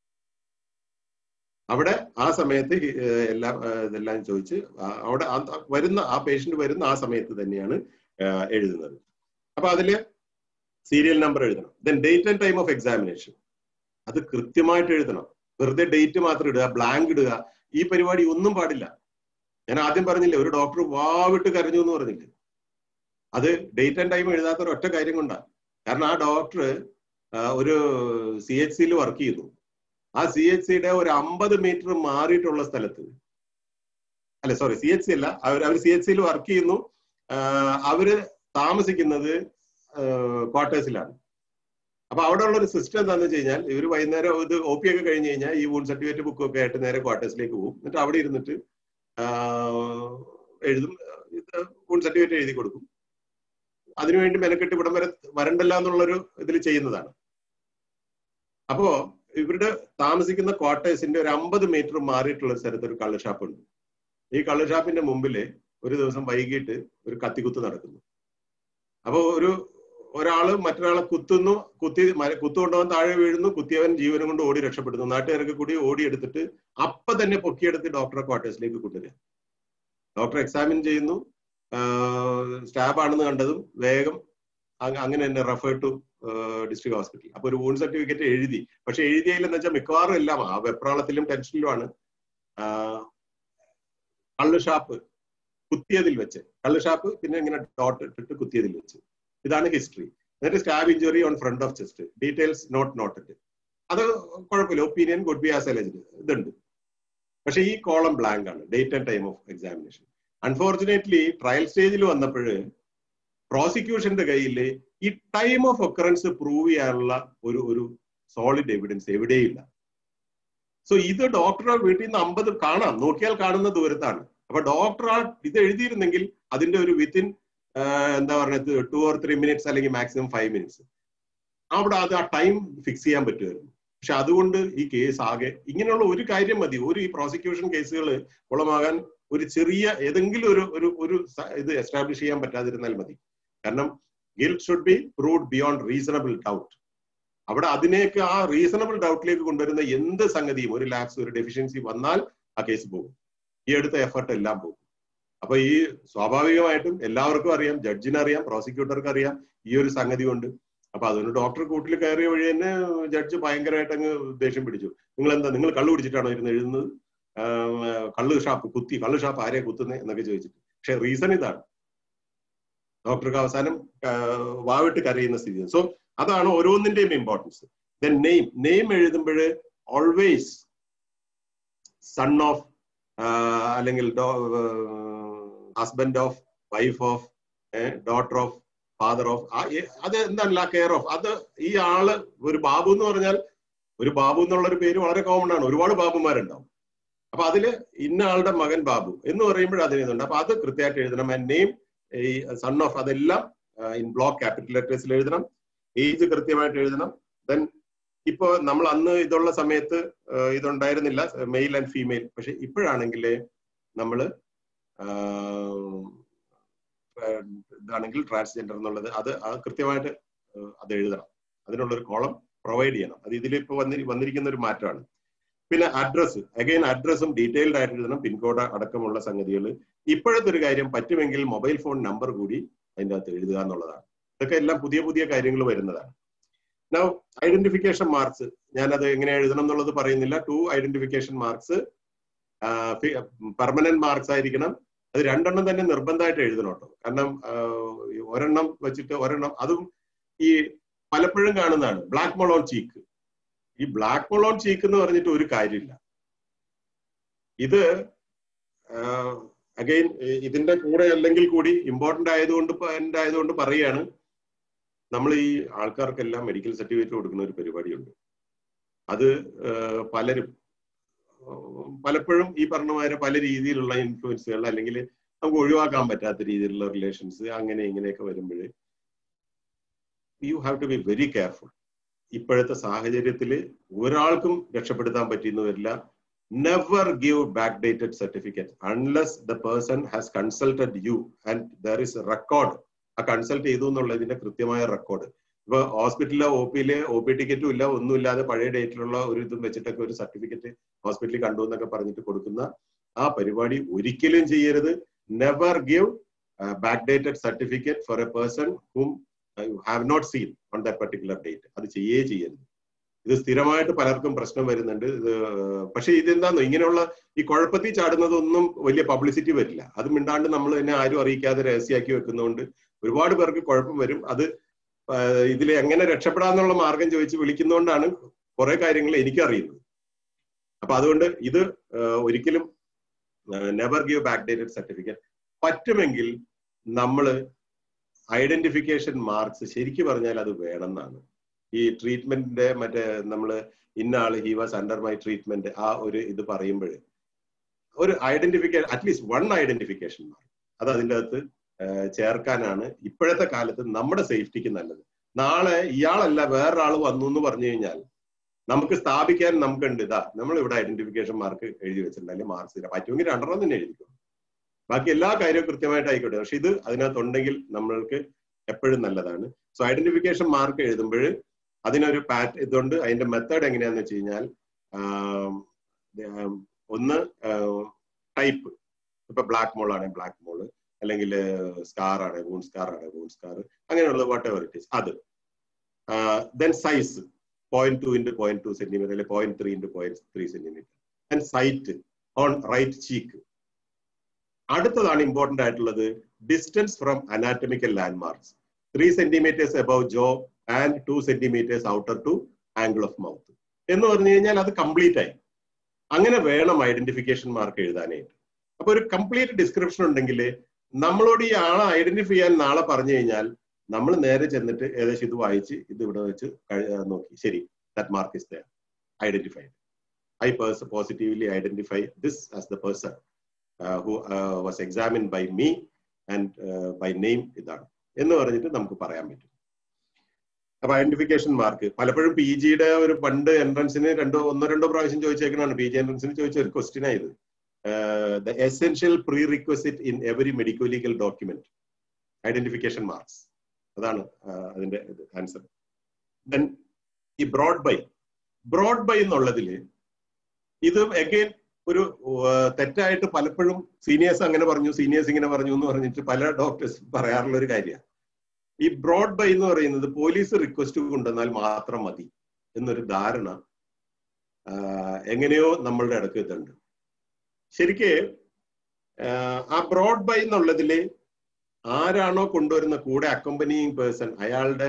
അവിടെ ആ സമയത്ത് എല്ലാം ഇതെല്ലാം ചോദിച്ച് അവിടെ വരുന്ന ആ പേഷ്യന്റ് വരുന്ന ആ സമയത്ത് തന്നെയാണ് എഴുതുന്നത് അപ്പൊ അതില് സീരിയൽ നമ്പർ എഴുതണം then date and time of examination അത് കൃത്യമായിട്ട് എഴുതണം വെറുതെ ഡേറ്റ് മാത്രം ഇടുക ബ്ലാങ്ക് ഇടുക ഈ പരിപാടി ഒന്നും പാടില്ല ഞാൻ ആദ്യം പറഞ്ഞില്ലേ ഒരു ഡോക്ടർ വാവിട്ട് കരഞ്ഞു എന്ന് പറഞ്ഞില്ലേ അത് ഡേറ്റ് ആൻഡ് ടൈം എഴുതാത്ത ഒരു ഒറ്റ കാര്യം കൊണ്ടാണ് കാരണം ആ ഡോക്ടർ ഒരു സി എച്ച് സിയിൽ വർക്ക് ചെയ്തു ആ സി എച്ച് സിയുടെ ഒരു അമ്പത് മീറ്റർ മാറിയിട്ടുള്ള സ്ഥലത്ത് അല്ല സോറി സി എച്ച് സി അല്ല അവർ അവർ സി എച്ച് സിയിൽ വർക്ക് ചെയ്യുന്നു അവര് താമസിക്കുന്നത് ക്വാർട്ടേഴ്സിലാണ് അപ്പൊ അവിടെ ഉള്ള ഒരു സിസ്റ്റം എന്താണെന്ന് വെച്ച് കഴിഞ്ഞാൽ ഇവർ വൈകുന്നേരം ഇത് ഒ പി ഒക്കെ കഴിഞ്ഞ് കഴിഞ്ഞാൽ ഈ വൂൺ സർട്ടിഫിക്കറ്റ് ബുക്കും ഒക്കെ ആയിട്ട് നേരെ ക്വാർട്ടേഴ്സിലേക്ക് പോകും എന്നിട്ട് അവിടെ ഇരുന്നിട്ട് എഴുതും വൂൺ സർട്ടിഫിക്കറ്റ് എഴുതി കൊടുക്കും അതിനുവേണ്ടി മെനക്കെട്ട് ഇവിടം വരെ വരണ്ടല്ല എന്നുള്ളൊരു ഇതിൽ ചെയ്യുന്നതാണ് അപ്പോ ഇവരുടെ താമസിക്കുന്ന ക്വാർട്ടേഴ്സിന്റെ ഒരു അമ്പത് മീറ്റർ മാറിയിട്ടുള്ള സ്ഥലത്ത് ഒരു കള്ള് ഷാപ്പ് ഉണ്ട് ഈ കള്ള് ഷാപ്പിന്റെ മുമ്പില് ഒരു ദിവസം വൈകിട്ട് ഒരു കത്തിക്കുത്ത് നടക്കുന്നു അപ്പൊ ഒരു ഒരാള് മറ്റൊരാളെ കുത്തുന്നു കുത്തി കുത്തു കൊണ്ടുപോകാൻ താഴെ വീഴുന്നു കുത്തിയവൻ ജീവനം കൊണ്ട് ഓടി രക്ഷപ്പെടുന്നു നാട്ടുകാരൊക്കെ കൂടി ഓടി എടുത്തിട്ട് അപ്പൊ തന്നെ പൊക്കിയെടുത്ത് ഡോക്ടറെ ക്വാർട്ടേഴ്സിലേക്ക് കൊണ്ടുവരിക ഡോക്ടർ എക്സാമിൻ ചെയ്യുന്നു സ്റ്റാബ് ആണെന്ന് കണ്ടതും വേഗം അങ്ങനെ തന്നെ റെഫർ ടു ഡിസ്ട്രിക്ട് ഹോസ്പിറ്റൽ അപ്പൊ ഒരു വൂൺ സർട്ടിഫിക്കറ്റ് എഴുതി പക്ഷെ എഴുതിയതിലെന്ന് വെച്ചാൽ മിക്കവാറും എല്ലാം ആ വെപ്രാളത്തിലും ടെൻഷനിലുമാണ് കള്ള് ഷാപ്പ് കുത്തിയതിൽ വെച്ച് കള്ള് ഷാപ്പ് പിന്നെ ഇങ്ങനെ ഡോട്ട് ഇട്ടിട്ട് കുത്തിയതിൽ വെച്ച് ഇതാണ് ഹിസ്റ്ററി എന്നിട്ട് stab injury on front of chest details not noted അത് കുഴപ്പമില്ല opinion could be as alleged ഇതുണ്ട് പക്ഷെ ഈ കോളം ബ്ലാങ്ക് ആണ് date and time of examination unfortunately trial സ്റ്റേജിൽ വന്നപ്പോൾ പ്രോസിക്യൂഷന്റെ കയ്യിൽ ഈ ടൈം ഓഫ് ഒക്കറൻസ് പ്രൂവ് ചെയ്യാനുള്ള ഒരു ഒരു സോളിഡ് എവിഡൻസ് എവിടെയില്ല സോ ഇത് ഡോക്ടറെ വീട്ടിൽ നിന്ന് അമ്പത് കാണാം നോക്കിയാൽ കാണുന്ന ദൂരത്താണ് അപ്പൊ ഡോക്ടർ ആ ഇത് എഴുതിയിരുന്നെങ്കിൽ അതിന്റെ ഒരു വിത്തിൻ എന്താ പറയുന്നത് ടു ഓർ ത്രീ മിനിറ്റ്സ് അല്ലെങ്കിൽ മാക്സിമം ഫൈവ് മിനിറ്റ്സ് അവിടെ അത് ആ ടൈം ഫിക്സ് ചെയ്യാൻ പറ്റുമായിരുന്നു പക്ഷെ അതുകൊണ്ട് ഈ കേസ് ആകെ ഇങ്ങനെയുള്ള ഒരു കാര്യം മതി ഒരു ഈ പ്രോസിക്യൂഷൻ കേസുകൾ കുളമാകാൻ ഒരു ചെറിയ ഏതെങ്കിലും ഒരു ഒരു ഒരു ഇത് എസ്റ്റാബ്ലിഷ് ചെയ്യാൻ പറ്റാതിരുന്നാൽ മതി കാരണം guilt should be proved beyond reasonable doubt അവിടെ അതിനെയൊക്കെ ആ റീസണബിൾ ഡൗട്ടിലേക്ക് കൊണ്ടുവരുന്ന എന്ത് സംഗതിയും ഒരു ലാപ്സ് ഒരു ഡെഫിഷ്യൻസി വന്നാൽ ആ കേസ് പോകും ഈ എടുത്ത എഫർട്ട് എല്ലാം പോകും അപ്പൊ ഈ സ്വാഭാവികമായിട്ടും എല്ലാവർക്കും അറിയാം ജഡ്ജിന് അറിയാം പ്രോസിക്യൂട്ടർക്ക് അറിയാം ഈ ഒരു സംഗതി കൊണ്ട് അപ്പൊ അതുകൊണ്ട് ഡോക്ടർ കൂട്ടിൽ കയറിയ വഴി തന്നെ ജഡ്ജ് ഭയങ്കരമായിട്ട് അങ്ങ് ദേഷ്യം പിടിച്ചു നിങ്ങൾ എന്താ നിങ്ങൾ കള്ളു പിടിച്ചിട്ടാണോ ഇരുന്ന് എഴുതുന്നത് കള്ള് ഷാപ്പ് കുത്തി കള്ള് ഷാപ്പ് ആരെയാ കുത്തുന്നത് എന്നൊക്കെ ചോദിച്ചിട്ട് പക്ഷെ റീസൺ ഇതാണ് ഡോക്ടർക്ക് അവസാനം വാവിട്ട് കരയുന്ന സ്ഥിതി സോ അതാണ് ഓരോന്നിന്റെയും ഇമ്പോർട്ടൻസ് ദെൻ നെയിം നെയിം എഴുതുമ്പോൾ ഓൾവേസ് സൺ ഓഫ് അല്ലെങ്കിൽ husband of wife of daughter of father of അത് എന്താണല്ല കെയർ ഓഫ് അത് ഈ ആള് ഒരു ബാബു എന്ന് പറഞ്ഞാൽ ഒരു ബാബു എന്നുള്ള ഒരു പേര് വളരെ കോമൺ ആണ് ഒരുപാട് ബാബുമാരുണ്ടാവും അപ്പൊ അതില് ഇന്ന ആളുടെ മകൻ ബാബു എന്ന് പറയുമ്പോൾ അതിനുണ്ട് അപ്പൊ അത് കൃത്യമായിട്ട് എഴുതണം ആൻഡ് നെയിം ഈ സൺ ഓഫ് അതെല്ലാം ഇൻ ബ്ലോക്ക് ക്യാപിറ്റൽ ലെറ്റേഴ്സിൽ എഴുതണം ഏജ് കൃത്യമായിട്ട് എഴുതണം ദെൻ ഇപ്പൊ നമ്മൾ അന്ന് ഇതുള്ള സമയത്ത് ഇതുണ്ടായിരുന്നില്ല മെയിൽ ആൻഡ് ഫീമെയിൽ പക്ഷെ ഇപ്പോഴാണെങ്കിൽ നമ്മൾ ഇതാണെങ്കിൽ ട്രാൻസ്ജെൻഡർ എന്നുള്ളത് അത് കൃത്യമായിട്ട് അത് എഴുതണം അതിനുള്ള ഒരു കോളം പ്രൊവൈഡ് ചെയ്യണം അത് ഇതിലിപ്പോ വന്നി വന്നിരിക്കുന്ന ഒരു മാറ്റമാണ് പിന്നെ അഡ്രസ്സ് അഗൈൻ അഡ്രസ്സും ഡീറ്റെയിൽഡ് ആയിട്ട് എഴുതണം പിൻകോഡ് അടക്കമുള്ള സംഗതികൾ ഇപ്പോഴത്തെ ഒരു കാര്യം പറ്റുമെങ്കിൽ മൊബൈൽ ഫോൺ നമ്പർ കൂടി അതിൻ്റെ അകത്ത് എഴുതുക എന്നുള്ളതാണ് ഇതൊക്കെ എല്ലാം പുതിയ പുതിയ കാര്യങ്ങൾ വരുന്നതാണ് നൗ ഐഡന്റിഫിക്കേഷൻ മാർക്സ് ഞാനത് എങ്ങനെ എഴുതണം എന്നുള്ളത് പറയുന്നില്ല two identification marks permanent marks ആയിരിക്കണം അത് രണ്ടെണ്ണം തന്നെ നിർബന്ധമായിട്ട് എഴുതണം കേട്ടോ കാരണം ഒരെണ്ണം വെച്ചിട്ട് ഒരെണ്ണം അതും ഈ പലപ്പോഴും കാണുന്നതാണ് ബ്ലാക്ക് മൊളോൺ ചീക്ക് ഈ ബ്ലാക്ക് മൊളോൺ ചീക്ക് എന്ന് പറഞ്ഞിട്ട് ഒരു കാര്യമില്ല ഇത് അഗൈൻ ഇതിന്റെ കൂടെ അല്ലെങ്കിൽ കൂടി ഇമ്പോർട്ടന്റ് ആയതുകൊണ്ട് ആയതുകൊണ്ട് പറയുകയാണ് നമ്മൾ ഈ ആൾക്കാർക്കെല്ലാം മെഡിക്കൽ സർട്ടിഫിക്കറ്റ് കൊടുക്കുന്ന ഒരു പരിപാടിയുണ്ട് അത് പലരും പലപ്പോഴും ഈ പറഞ്ഞമാരെ പല രീതിയിലുള്ള ഇൻഫ്ലുവൻസുകൾ അല്ലെങ്കിൽ നമുക്ക് ഒഴിവാക്കാൻ പറ്റാത്ത രീതിയിലുള്ള റിലേഷൻസ് അങ്ങനെ ഇങ്ങനെയൊക്കെ വരുമ്പോൾ you have to be very careful ഇപ്പോഴത്തെ സാഹചര്യത്തിൽ ഒരാൾക്കും രക്ഷപ്പെടുത്താൻ പറ്റിയെന്ന് വരില്ല never give back dated certificate unless the person has consulted you and there is record ആ കൺസൾട്ട് ചെയ്തു എന്നുള്ളതിന്റെ കൃത്യമായ റെക്കോർഡ് ഇപ്പൊ ഹോസ്പിറ്റലിലെ ഒ പിയില് ഒ പി ടിക്കറ്റും ഇല്ല ഒന്നുമില്ലാതെ പഴയ ഡേറ്റിലുള്ള ഒരു ഇതും വെച്ചിട്ടൊക്കെ ഒരു സർട്ടിഫിക്കറ്റ് ഹോസ്പിറ്റലിൽ കണ്ടു എന്നൊക്കെ പറഞ്ഞിട്ട് കൊടുക്കുന്ന ആ പരിപാടി ഒരിക്കലും ചെയ്യരുത് never give back dated certificate for a person whom you have not seen on that particular date അത് ചെയ്യേ ചെയ്യരുത് ഇത് സ്ഥിരമായിട്ട് പലർക്കും പ്രശ്നം വരുന്നുണ്ട് ഇത് പക്ഷെ ഇതെന്താന്നോ ഇങ്ങനെയുള്ള ഈ കുഴപ്പത്തിൽ ചാടുന്നതൊന്നും വലിയ പബ്ലിസിറ്റി വരില്ല അത് മിണ്ടാണ്ട് നമ്മൾ തന്നെ ആരും അറിയിക്കാതെ രഹസ്യമാക്കി വെക്കുന്നതുകൊണ്ട് ഒരുപാട് പേർക്ക് കുഴപ്പം വരും അത് ഇതിൽ എങ്ങനെ രക്ഷപ്പെടാന്നുള്ള മാർഗം ചോദിച്ച് വിളിക്കുന്നതുകൊണ്ടാണ് കുറെ കാര്യങ്ങൾ എനിക്കറിയുന്നത് അപ്പൊ അതുകൊണ്ട് ഇത് ഒരിക്കലും never give back dated certificate പറ്റുമെങ്കിൽ നമ്മൾ ഐഡന്റിഫിക്കേഷൻ മാർക്സ് ശരിക്കും പറഞ്ഞാൽ അത് വേണമെന്നാണ് ഈ ട്രീറ്റ്മെന്റിന്റെ മറ്റേ നമ്മൾ ഇന്ന ആള് he was under my treatment ആ ഒരു ഇത് പറയുമ്പോൾ ഒരു identification at least one identification mark അത് അതിൻ്റെ അകത്ത് ചേർക്കാനാണ് ഇപ്പോഴത്തെ കാലത്ത് നമ്മുടെ സേഫ്റ്റിക്ക് നല്ലത് നാളെ ഇയാളല്ല വേറൊരാൾ വന്നു എന്ന് പറഞ്ഞു കഴിഞ്ഞാൽ നമുക്ക് സ്ഥാപിക്കാൻ നമുക്കുണ്ട് ഇതാ നമ്മൾ ഇവിടെ ഐഡന്റിഫിക്കേഷൻ മാർക്ക് എഴുതി വെച്ചിട്ടുണ്ട് അല്ലെങ്കിൽ മാർക്സ് തരാം പറ്റുമെങ്കിൽ രണ്ടെണ്ണം തന്നെ എഴുതിക്കും ബാക്കി എല്ലാ കാര്യവും കൃത്യമായിട്ട് ആയിക്കോട്ടെ പക്ഷെ ഇത് അതിനകത്തുണ്ടെങ്കിൽ നമ്മൾക്ക് എപ്പോഴും നല്ലതാണ് സോ ഐഡന്റിഫിക്കേഷൻ മാർക്ക് എഴുതുമ്പോൾ അതിനൊരു പാറ്റ് ഇതുണ്ട് അതിന്റെ മെത്തേഡ് എങ്ങനെയാന്ന് വെച്ച് കഴിഞ്ഞാൽ ഒന്ന് ടൈപ്പ് ഇപ്പൊ ബ്ലാക്ക് മോൾ ആണെങ്കിൽ ബ്ലാക്ക് മോള് അല്ലെങ്കിൽ സ്കാർ ആണ് വൂൺ സ്കാർ ആണ് വൂൺ സ്കാർ അങ്ങനെയുള്ള വാട്ട് എവർ ഇറ്റ് ഈസ് അത് then size point two into point two centimetre അല്ലെങ്കിൽ point three into point three centimetre and site on right cheek അടുത്തതാണ് ഇമ്പോർട്ടന്റ് ആയിട്ടുള്ളത് distance from anatomical landmarks three centimetres above jaw and two centimetres outer to angle of mouth എന്ന് പറഞ്ഞു കഴിഞ്ഞാൽ അത് complete ആയി അങ്ങനെ വേണം ഐഡന്റിഫിക്കേഷൻ മാർക്ക് എഴുതാനായിട്ട് അപ്പൊ ഒരു കംപ്ലീറ്റ് ഡിസ്ക്രിപ്ഷൻ ഉണ്ടെങ്കിൽ നമ്മളോട് ഈ ആളെ ഐഡന്റിഫൈ ചെയ്യാൻ നാളെ പറഞ്ഞു കഴിഞ്ഞാൽ നമ്മൾ നേരെ ചെന്നിട്ട് ഏകദേശം ഇത് വായിച്ച് ഇത് ഇവിടെ വെച്ച് നോക്കി ശരി that mark is there identified I പേഴ്സ് positively identify this as the person who was examine by me and by name ഇതാണ് എന്ന് പറഞ്ഞിട്ട് നമുക്ക് പറയാൻ പറ്റും അപ്പൊ ഐഡന്റിഫിക്കേഷൻ മാർക്ക് പലപ്പോഴും പി ജിയുടെ ഒരു പണ്ട് എൻട്രൻസിന് രണ്ടോ ഒന്നോ രണ്ടോ പ്രാവശ്യം ചോദിച്ചേക്കണാണ് പി ജി എൻട്രൻസിന് ചോദിച്ച ഒരു ക്വസ്റ്റ്യൻ ആയത് the essential prerequisite in every medico legal document identification marks അതാണ് അതിന്റെ ആൻസർ ദെൻ ഈ ബ്രോഡ് ബൈ ബ്രോഡ് ബൈ എന്നുള്ളതില് ഇത് എഗെയിൻ ഒരു തെറ്റായിട്ട് പലപ്പോഴും സീനിയേഴ്സ് അങ്ങനെ പറഞ്ഞു സീനിയേഴ്സ് ഇങ്ങനെ പറഞ്ഞു എന്ന് പറഞ്ഞിട്ട് പല ഡോക്ടേഴ്സ് പറയാറുള്ള ഒരു കാര്യമാണ് ഈ ബ്രോഡ് ബൈ എന്ന് പറയുന്നത് പോലീസ് റിക്വസ്റ്റ് കൊണ്ടുവന്നാൽ മാത്രം മതി എന്നൊരു ധാരണ എങ്ങനെയോ നമ്മളുടെ ഇടയ്ക്ക് ഇതുണ്ട് ശരിക്ക് ആ ബ്രോഡ് ബൈ എന്നുള്ളതില് ആരാണോ കൊണ്ടുവരുന്ന കൂടെ അക്കമ്പനിയിങ് പേഴ്സൺ അയാളുടെ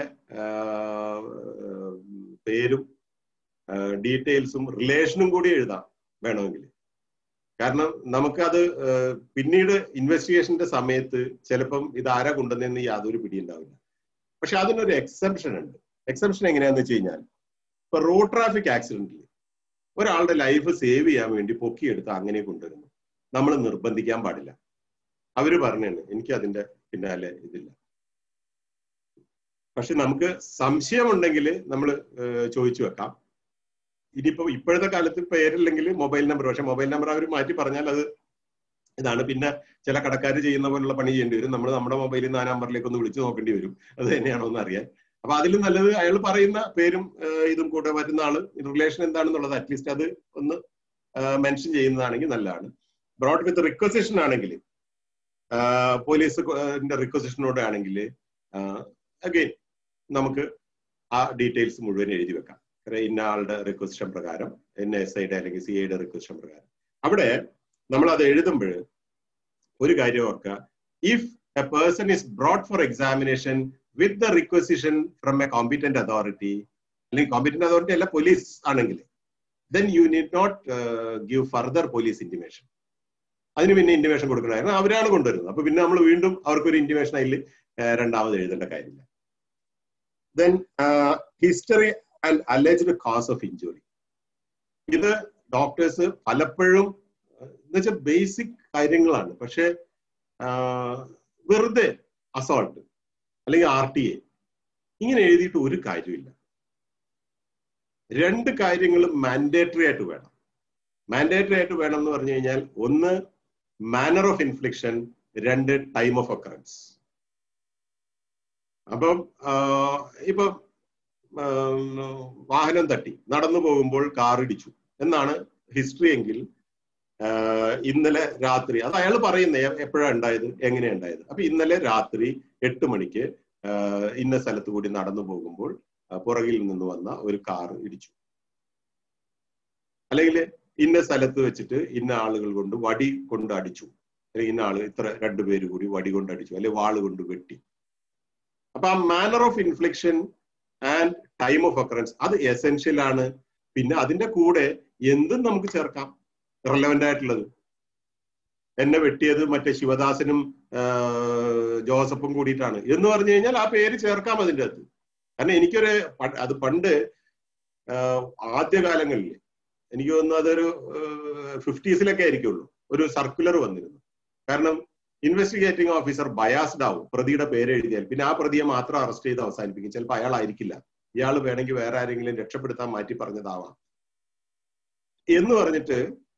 പേരും ഡീറ്റെയിൽസും റിലേഷനും കൂടി എഴുതാം വേണമെങ്കിൽ കാരണം നമുക്കത് പിന്നീട് ഇൻവെസ്റ്റിഗേഷന്റെ സമയത്ത് ചിലപ്പം ഇത് ആരാ കൊണ്ടുവന്നതെന്ന് യാതൊരു പിടിയുണ്ടാവില്ല പക്ഷെ അതിനൊരു എക്സെപ്ഷൻ ഉണ്ട് എക്സെപ്ഷൻ എങ്ങനെയാന്ന് വെച്ച് കഴിഞ്ഞാൽ ഇപ്പൊ റോഡ് ട്രാഫിക് ആക്സിഡന്റിൽ ഒരാളുടെ ലൈഫ് സേവ് ചെയ്യാൻ വേണ്ടി പൊക്കിയെടുത്ത് അങ്ങനെ കൊണ്ടുവരുന്നു നമ്മൾ നിർബന്ധിക്കാൻ പാടില്ല അവര് പറഞ്ഞാണ് എനിക്ക് അതിന്റെ പിന്നാലെ ഇതില്ല പക്ഷെ നമുക്ക് സംശയമുണ്ടെങ്കിൽ നമ്മൾ ചോദിച്ചു വെക്കാം ഇനിയിപ്പോ ഇപ്പോഴത്തെ കാലത്ത് പേരില്ലെങ്കിൽ മൊബൈൽ നമ്പർ പക്ഷെ മൊബൈൽ നമ്പർ അവർ മാറ്റി പറഞ്ഞാൽ അത് ഇതാണ് പിന്നെ ചില കടക്കാർ ചെയ്യുന്ന പോലുള്ള പണി ചെയ്യേണ്ടി വരും നമ്മൾ നമ്മുടെ മൊബൈലിൽ നിന്ന് ആ നമ്പറിലേക്ക് ഒന്ന് വിളിച്ചു നോക്കേണ്ടി വരും അത് തന്നെയാണോ എന്ന് അറിയാൻ അപ്പൊ അതിലും നല്ലത് അയാൾ പറയുന്ന പേരും ഇതും കൂടെ വരുന്ന ആള് റിലേഷൻ എന്താണെന്നുള്ളത് അറ്റ്ലീസ്റ്റ് അത് ഒന്ന് മെൻഷൻ ചെയ്യുന്നതാണെങ്കിൽ നല്ലതാണ് ബ്രോഡ് വിത്ത് റിക്വസിഷൻ ആണെങ്കിൽ പോലീസിന്റെ റിക്വസിഷനോട് ആണെങ്കിൽ അഗെയിൻ നമുക്ക് ആ ഡീറ്റെയിൽസ് മുഴുവൻ എഴുതി വെക്കാം ഇന്ന ആളുടെ റിക്വസിഷൻ പ്രകാരം എൻ എസ് ഐയുടെ അല്ലെങ്കിൽ സി ഐയുടെ റിക്വസിഷൻ പ്രകാരം അവിടെ നമ്മൾ അത് എഴുതുമ്പോൾ ഒരു കാര്യം ഓർക്കുക if a person is brought for examination with the requisition from a competent authority അല്ലെങ്കിൽ കോമ്പിറ്റന്റ് അതോറിറ്റി അല്ല പോലീസ് ആണെങ്കിൽ then you need not give further police intimation അതിന് പിന്നെ ഇന്റിമേഷൻ കൊടുക്കണമായിരുന്നു അവരാണ് കൊണ്ടുവരുന്നത് അപ്പൊ പിന്നെ നമ്മൾ വീണ്ടും അവർക്കൊരു ഇന്റിമേഷൻ അതിൽ രണ്ടാമത് എഴുതേണ്ട കാര്യമില്ല then history and alleged cause of injury ഇത് ഡോക്ടേഴ്സ് പലപ്പോഴും എന്നുവെച്ചാൽ ബേസിക് കാര്യങ്ങളാണ് പക്ഷെ വെറുതെ അസോൾട്ട് അല്ലെങ്കിൽ ആർ ടി എ ഇങ്ങനെ എഴുതിയിട്ട് ഒരു കാര്യമില്ല രണ്ട് കാര്യങ്ങളും മാൻഡേറ്ററി ആയിട്ട് വേണം മാൻഡേറ്ററി ആയിട്ട് വേണം എന്ന് പറഞ്ഞു കഴിഞ്ഞാൽ ഒന്ന് മാനർ ഓഫ് ഇൻഫ്ലിക്ഷൻ രണ്ട് ടൈം ഓഫ് ഒക്കറൻസ് അപ്പം ഇപ്പൊ വാഹനം തട്ടി നടന്നു പോകുമ്പോൾ കാർ ഇടിച്ചു എന്നാണ് ഹിസ്റ്ററി എങ്കിൽ ഇന്നലെ രാത്രി അത് അയാൾ പറയുന്നത് എപ്പോഴാണ് ഉണ്ടായത് എങ്ങനെയാണ് ഉണ്ടായത് അപ്പൊ ഇന്നലെ രാത്രി എട്ട് മണിക്ക് ഇന്ന സ്ഥലത്ത് കൂടി നടന്നു പോകുമ്പോൾ പുറകിൽ നിന്ന് വന്ന ഒരു കാർ ഇടിച്ചു അല്ലെങ്കിൽ ഇന്ന സ്ഥലത്ത് വെച്ചിട്ട് ഇന്ന ആളുകൾ കൊണ്ട് വടി കൊണ്ട് അടിച്ചു അല്ലെങ്കിൽ ഇന്ന ആള് ഇത്ര രണ്ടുപേര് കൂടി വടി കൊണ്ട് അടിച്ചു അല്ലെങ്കിൽ വാള് കൊണ്ട് വെട്ടി അപ്പൊ ആ manner of infliction and time of occurrence അത് എസെൻഷ്യൽ ആണ് പിന്നെ അതിന്റെ കൂടെ എന്തും നമുക്ക് ചേർക്കാം റെലവെന്റ് ആയിട്ടുള്ളത് എന്നെ വെട്ടിയത് മറ്റേ ശിവദാസനും ജോസഫും കൂടിയിട്ടാണ് എന്ന് പറഞ്ഞു കഴിഞ്ഞാൽ ആ പേര് ചേർക്കാം അതിൻ്റെ അകത്ത് കാരണം എനിക്കൊരു അത് പണ്ട് ആദ്യകാലങ്ങളിൽ എനിക്ക് തോന്നുന്നു അതൊരു ഫിഫ്റ്റീസിലൊക്കെ ആയിരിക്കുള്ളൂ ഒരു സർക്കുലർ വന്നിരുന്നു കാരണം ഇൻവെസ്റ്റിഗേറ്റിംഗ് ഓഫീസർ ബയാസ്ഡ് ആവും പ്രതിയുടെ പേര് എഴുതിയാൽ പിന്നെ ആ പ്രതിയെ മാത്രം അറസ്റ്റ് ചെയ്ത് അവസാനിപ്പിക്കും ചിലപ്പോൾ അയാളായിരിക്കില്ല ഇയാൾ വേണമെങ്കിൽ വേറെ ആരെങ്കിലും രക്ഷപ്പെടുത്താൻ മാറ്റി പറഞ്ഞതാവാം എന്ന് പറഞ്ഞിട്ട്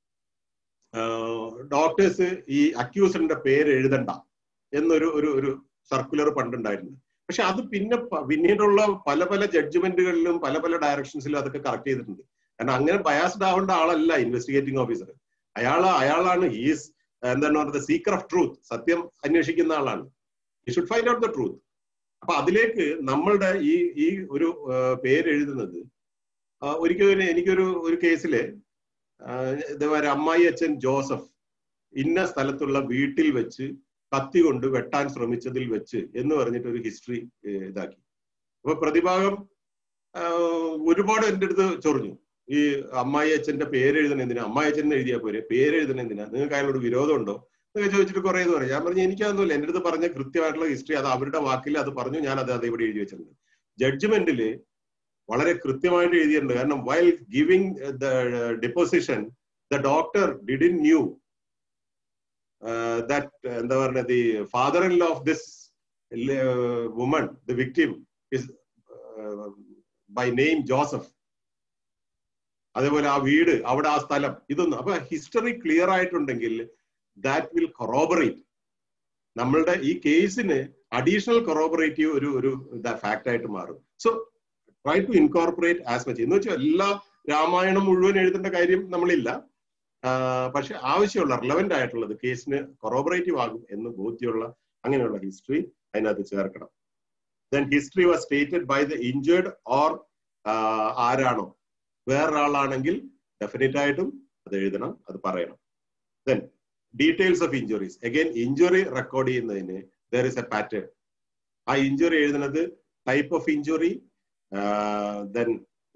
ഡോക്ടേഴ്സ് ഈ അക്യൂസറിന്റെ പേര് എഴുതണ്ട എന്നൊരു ഒരു ഒരു സർക്കുലർ പണ്ടുണ്ടായിരുന്നു പക്ഷെ അത് പിന്നെ പിന്നീടുള്ള പല പല ജഡ്ജ്മെന്റുകളിലും പല പല ഡയറക്ഷൻസിലും അതൊക്കെ കറക്റ്റ് ചെയ്തിട്ടുണ്ട് കാരണം അങ്ങനെ ബയാസ്ഡ് ആവേണ്ട ആളല്ല ഇൻവെസ്റ്റിഗേറ്റിംഗ് ഓഫീസർ അയാൾ അയാളാണ് ഈസ് എന്താണ് പറയുന്നത് സീക്കർ ഓഫ് ട്രൂത്ത് സത്യം അന്വേഷിക്കുന്ന ആളാണ് ഈ should find out the truth അപ്പൊ അതിലേക്ക് നമ്മളുടെ ഈ ഈ ഒരു പേര് എഴുതുന്നത് ഒരിക്കലും എനിക്കൊരു ഒരു കേസില് ഇതേപോലെ അമ്മായി അച്ഛൻ ജോസഫ് ഇന്ന സ്ഥലത്തുള്ള വീട്ടിൽ വെച്ച് കത്തി കൊണ്ട് വെട്ടാൻ ശ്രമിച്ചതിൽ വെച്ച് എന്ന് പറഞ്ഞിട്ട് ഒരു ഹിസ്റ്ററി ഇതാക്കി അപ്പൊ പ്രതിഭാഗം ഒരുപാട് എൻ്റെ അടുത്ത് ചൊറിഞ്ഞു ഈ അമ്മായി അച്ഛന്റെ പേര് എഴുതണ എന്തിനാ അമ്മായി അച്ഛൻ എഴുതിയാ പോരെ പേര് എഴുതണ എന്തിനാ നിങ്ങൾക്ക് അയാളോട് വിരോധമുണ്ടോ എന്നൊക്കെ ചോദിച്ചിട്ട് കുറെ ഇത് പറഞ്ഞു ഞാൻ പറഞ്ഞു എനിക്കതൊന്നുമില്ല എൻ്റെ അടുത്ത് പറഞ്ഞ കൃത്യമായിട്ടുള്ള ഹിസ്റ്ററി അത് അവരുടെ വാക്കിൽ അത് പറഞ്ഞു ഞാൻ അത് അത് ഇവിടെ എഴുതി വെച്ചിട്ടുണ്ട് ജഡ്ജ്മെന്റില് വളരെ കൃത്യമായിട്ട് എഴുതിയിട്ടുണ്ട് കാരണം while giving the deposition the doctor didn't knew that എന്താ പറയുക the father in law of this woman the victim is by name Joseph അതേപോലെ ആ വീട് അവിടെ ആ സ്ഥലം ഇതൊന്നും അപ്പൊ ഹിസ്റ്ററി ക്ലിയർ ആയിട്ടുണ്ടെങ്കിൽ ദാറ്റ് വിൽ കൊറോബറേറ്റ് നമ്മളുടെ ഈ കേസിന് അഡീഷണൽ കൊറോബറേറ്റീവ് ഒരു ഒരു ഫാക്ട് ആയിട്ട് മാറും so try to incorporate as much എന്ന് വെച്ചാൽ എല്ലാ രാമായണം മുഴുവൻ എഴുതേണ്ട കാര്യം നമ്മളില്ല പക്ഷെ ആവശ്യമുള്ള റിലവന്റ് ആയിട്ടുള്ളത് കേസിന് കൊറോബറേറ്റീവ് ആകും എന്ന് ബോധ്യമുള്ള അങ്ങനെയുള്ള ഹിസ്റ്ററി അതിനകത്ത് ചേർക്കണം then history was stated by the injured or ആരാണോ വേറൊരാളാണെങ്കിൽ ഡെഫിനറ്റ് ആയിട്ടും അത് എഴുതണം അത് പറയണം then details of injuries again injury record ചെയ്യുന്നതിന് ദർ ഇസ് എ പാറ്റേൺ ആ ഇഞ്ചുറി എഴുതുന്നത് type of injury then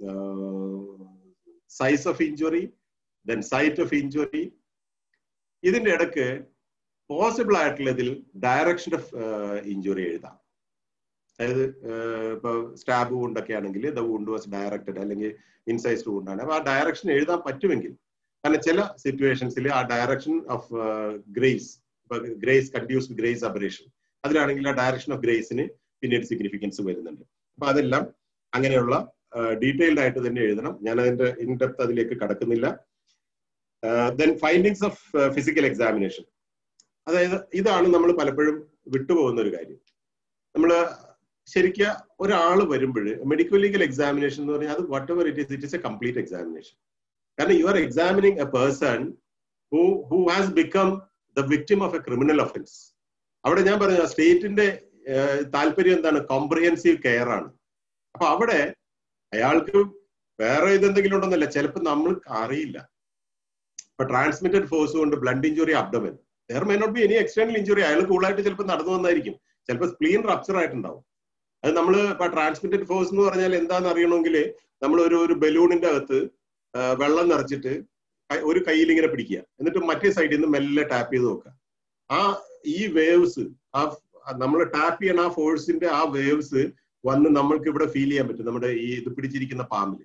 size of injury then site of injury ഇതിന്റെ ഇടക്ക് പോസിബിൾ ആയിട്ടുള്ളതിൽ ഡയറക്ഷൻ ഓഫ് ഇഞ്ചുറി എഴുതാം അതായത് ഇപ്പൊ സ്റ്റാബ് വൂണ്ടൊക്കെ ആണെങ്കിൽ ദ വൂണ്ട് വാസ് ഡയറക്റ്റഡ് അല്ലെങ്കിൽ ഇൻസൈസ്ഡ് വൂണ്ടാണ് അപ്പൊ ആ ഡയറക്ഷൻ എഴുതാൻ പറ്റുമെങ്കിൽ കാരണം ചില സിറ്റുവേഷൻസിൽ ആ direction of graze graze contused graze abrasion അതിലാണെങ്കിൽ ആ ഡയറക്ഷൻ ഓഫ് ഗ്രേസിന് പിന്നീട് സിഗ്നിഫിക്കൻസ് വരുന്നുണ്ട് അപ്പൊ അതെല്ലാം അങ്ങനെയുള്ള ഡീറ്റെയിൽഡ് ആയിട്ട് തന്നെ എഴുതണം ഞാൻ അതിന്റെ ഇൻഡെപ്ത് അതിലേക്ക് കടക്കുന്നില്ല then findings of physical examination അതായത് ഇതാണ് നമ്മൾ പലപ്പോഴും വിട്ടുപോകുന്ന ഒരു കാര്യം നമ്മൾ ശരിക്കും ഒരാൾ വരുമ്പോൾ മെഡിക്കൽ ലീഗൽ എക്സാമിനേഷൻ എന്ന് പറഞ്ഞാൽ അത് whatever it is it is a complete examination കാരണം you are examining a person who who has become the victim of a criminal offence അവിടെ ഞാൻ പറഞ്ഞു സ്റ്റേറ്റിന്റെ താല്പര്യം എന്താണ് കോംപ്രിഹെൻസീവ് കെയർ ആണ് അപ്പൊ അവിടെ അയാൾക്ക് വേറെ ഇതെന്തെങ്കിലും ഉണ്ടെന്നല്ല ചിലപ്പോൾ നമ്മൾ അറിയില്ല ഇപ്പൊ ട്രാൻസ്മിറ്റഡ് ഫോഴ്സ് കൊണ്ട് blood injury abdomen there may not be any external injury അയാൾ കൂളായിട്ട് ചിലപ്പോൾ നടന്നു വന്നായിരിക്കും ചിലപ്പോൾ സ്പ്ലീൻ റപ്ചർ ആയിട്ടുണ്ടാവും അത് നമ്മൾ ഇപ്പൊ ട്രാൻസ്മിറ്റഡ് ഫോഴ്സ് എന്ന് പറഞ്ഞാൽ എന്താന്ന് അറിയണമെങ്കിൽ നമ്മൾ ഒരു ഒരു ബലൂണിന്റെ അകത്ത് വെള്ളം നിറച്ചിട്ട് ഒരു കയ്യിൽ ഇങ്ങനെ പിടിക്കുക എന്നിട്ട് മറ്റേ സൈഡിൽ നിന്ന് മെല്ലെ ടാപ്പ് ചെയ്ത് നോക്കുക ആ ഈ വേവ്സ് ആ നമ്മൾ ടാപ്പ് ചെയ്യണ ആ ഫോഴ്സിന്റെ ആ വേവ്സ് വന്ന് നമ്മൾക്ക് ഇവിടെ ഫീൽ ചെയ്യാൻ പറ്റും നമ്മുടെ ഈ ഇത് പിടിച്ചിരിക്കുന്ന പാമ്പില്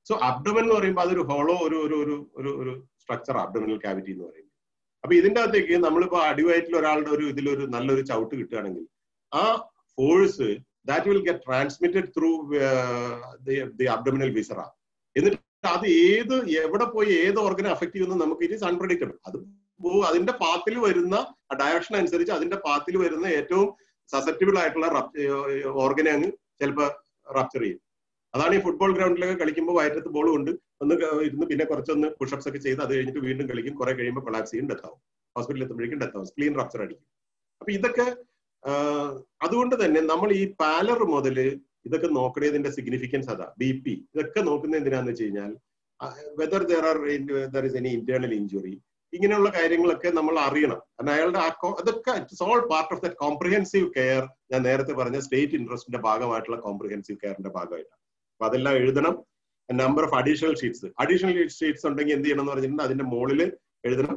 സോ അബ്ഡമൻ എന്ന് പറയുമ്പോൾ അതൊരു ഹോളോ ഒരു ഒരു ഒരു ഒരു ഒരു സ്ട്രക്ചർ അബ്ഡമിനൽ ക്യാവിറ്റി എന്ന് പറയുന്നത് അപ്പൊ ഇതിന്റെ അകത്തേക്ക് നമ്മളിപ്പോ അടിവയറ്റിൽ ഒരാളുടെ ഒരു ഇതിലൊരു നല്ലൊരു ചവിട്ട് കിട്ടുകയാണെങ്കിൽ ആ force that will get transmitted through the abdominal viscera എന്നിട്ട് അത് ഏത് എവിടെ പോയി ഏത് ഓർഗനെ അഫക്ട് ചെയ്യുമെന്ന് നമുക്ക് ഇറ്റ് ഇസ് അൺപ്രഡിക്റ്റബിൾ അത് അതിന്റെ പാത്തിൽ വരുന്ന ഡയറക്ഷൻ അനുസരിച്ച് അതിന്റെ പാത്തിൽ വരുന്ന ഏറ്റവും സസെപ്റ്റബിൾ ആയിട്ടുള്ള ഓർഗനെ അങ്ങ് ചിലപ്പോൾ റപ്ചർ ചെയ്യും അതാണ് ഈ ഫുട്ബോൾ ഗ്രൗണ്ടിലൊക്കെ കളിക്കുമ്പോൾ വയറ്റത്ത് ബോൾ കൊണ്ട് ഒന്ന് ഇരുന്ന് പിന്നെ കുറച്ചൊന്ന് പുഷപ്സ് ഒക്കെ ചെയ്ത് അത് കഴിഞ്ഞിട്ട് വീണ്ടും കളിക്കും കുറെ കഴിയുമ്പോൾ കൊളാപ്സ് ചെയ്യും ഡെത്താവും ഹോസ്പിറ്റലിൽ എത്തുമ്പോഴേക്കും ഡെത്താവും സ്ക്ലീൻ റപ്ചർ അടിക്കും അപ്പൊ ഇതൊക്കെ അതുകൊണ്ട് തന്നെ നമ്മൾ ഈ പാലർ മുതല് ഇതൊക്കെ നോക്കണതിന്റെ സിഗ്നിഫിക്കൻസ് അതാ ബി പി ഇതൊക്കെ നോക്കുന്നത് എന്തിനാന്ന് വെച്ച് കഴിഞ്ഞാൽ whether there are there is any internal injury ഇങ്ങനെയുള്ള കാര്യങ്ങളൊക്കെ നമ്മൾ അറിയണം കാരണം അയാളുടെ ആ അതൊക്കെ it's all part of the comprehensive care ഞാൻ നേരത്തെ പറഞ്ഞ സ്റ്റേറ്റ് ഇൻട്രസ്റ്റിന്റെ ഭാഗമായിട്ടുള്ള കോംപ്രിഹെൻസീവ് കെയറിന്റെ ഭാഗമായിട്ടാണ് അപ്പൊ അതെല്ലാം എഴുതണം number of additional sheets additional sheets ഉണ്ടെങ്കിൽ എന്ത് ചെയ്യണം എന്ന് പറഞ്ഞിട്ടുണ്ടെങ്കിൽ അതിന്റെ മുകളിൽ എഴുതണം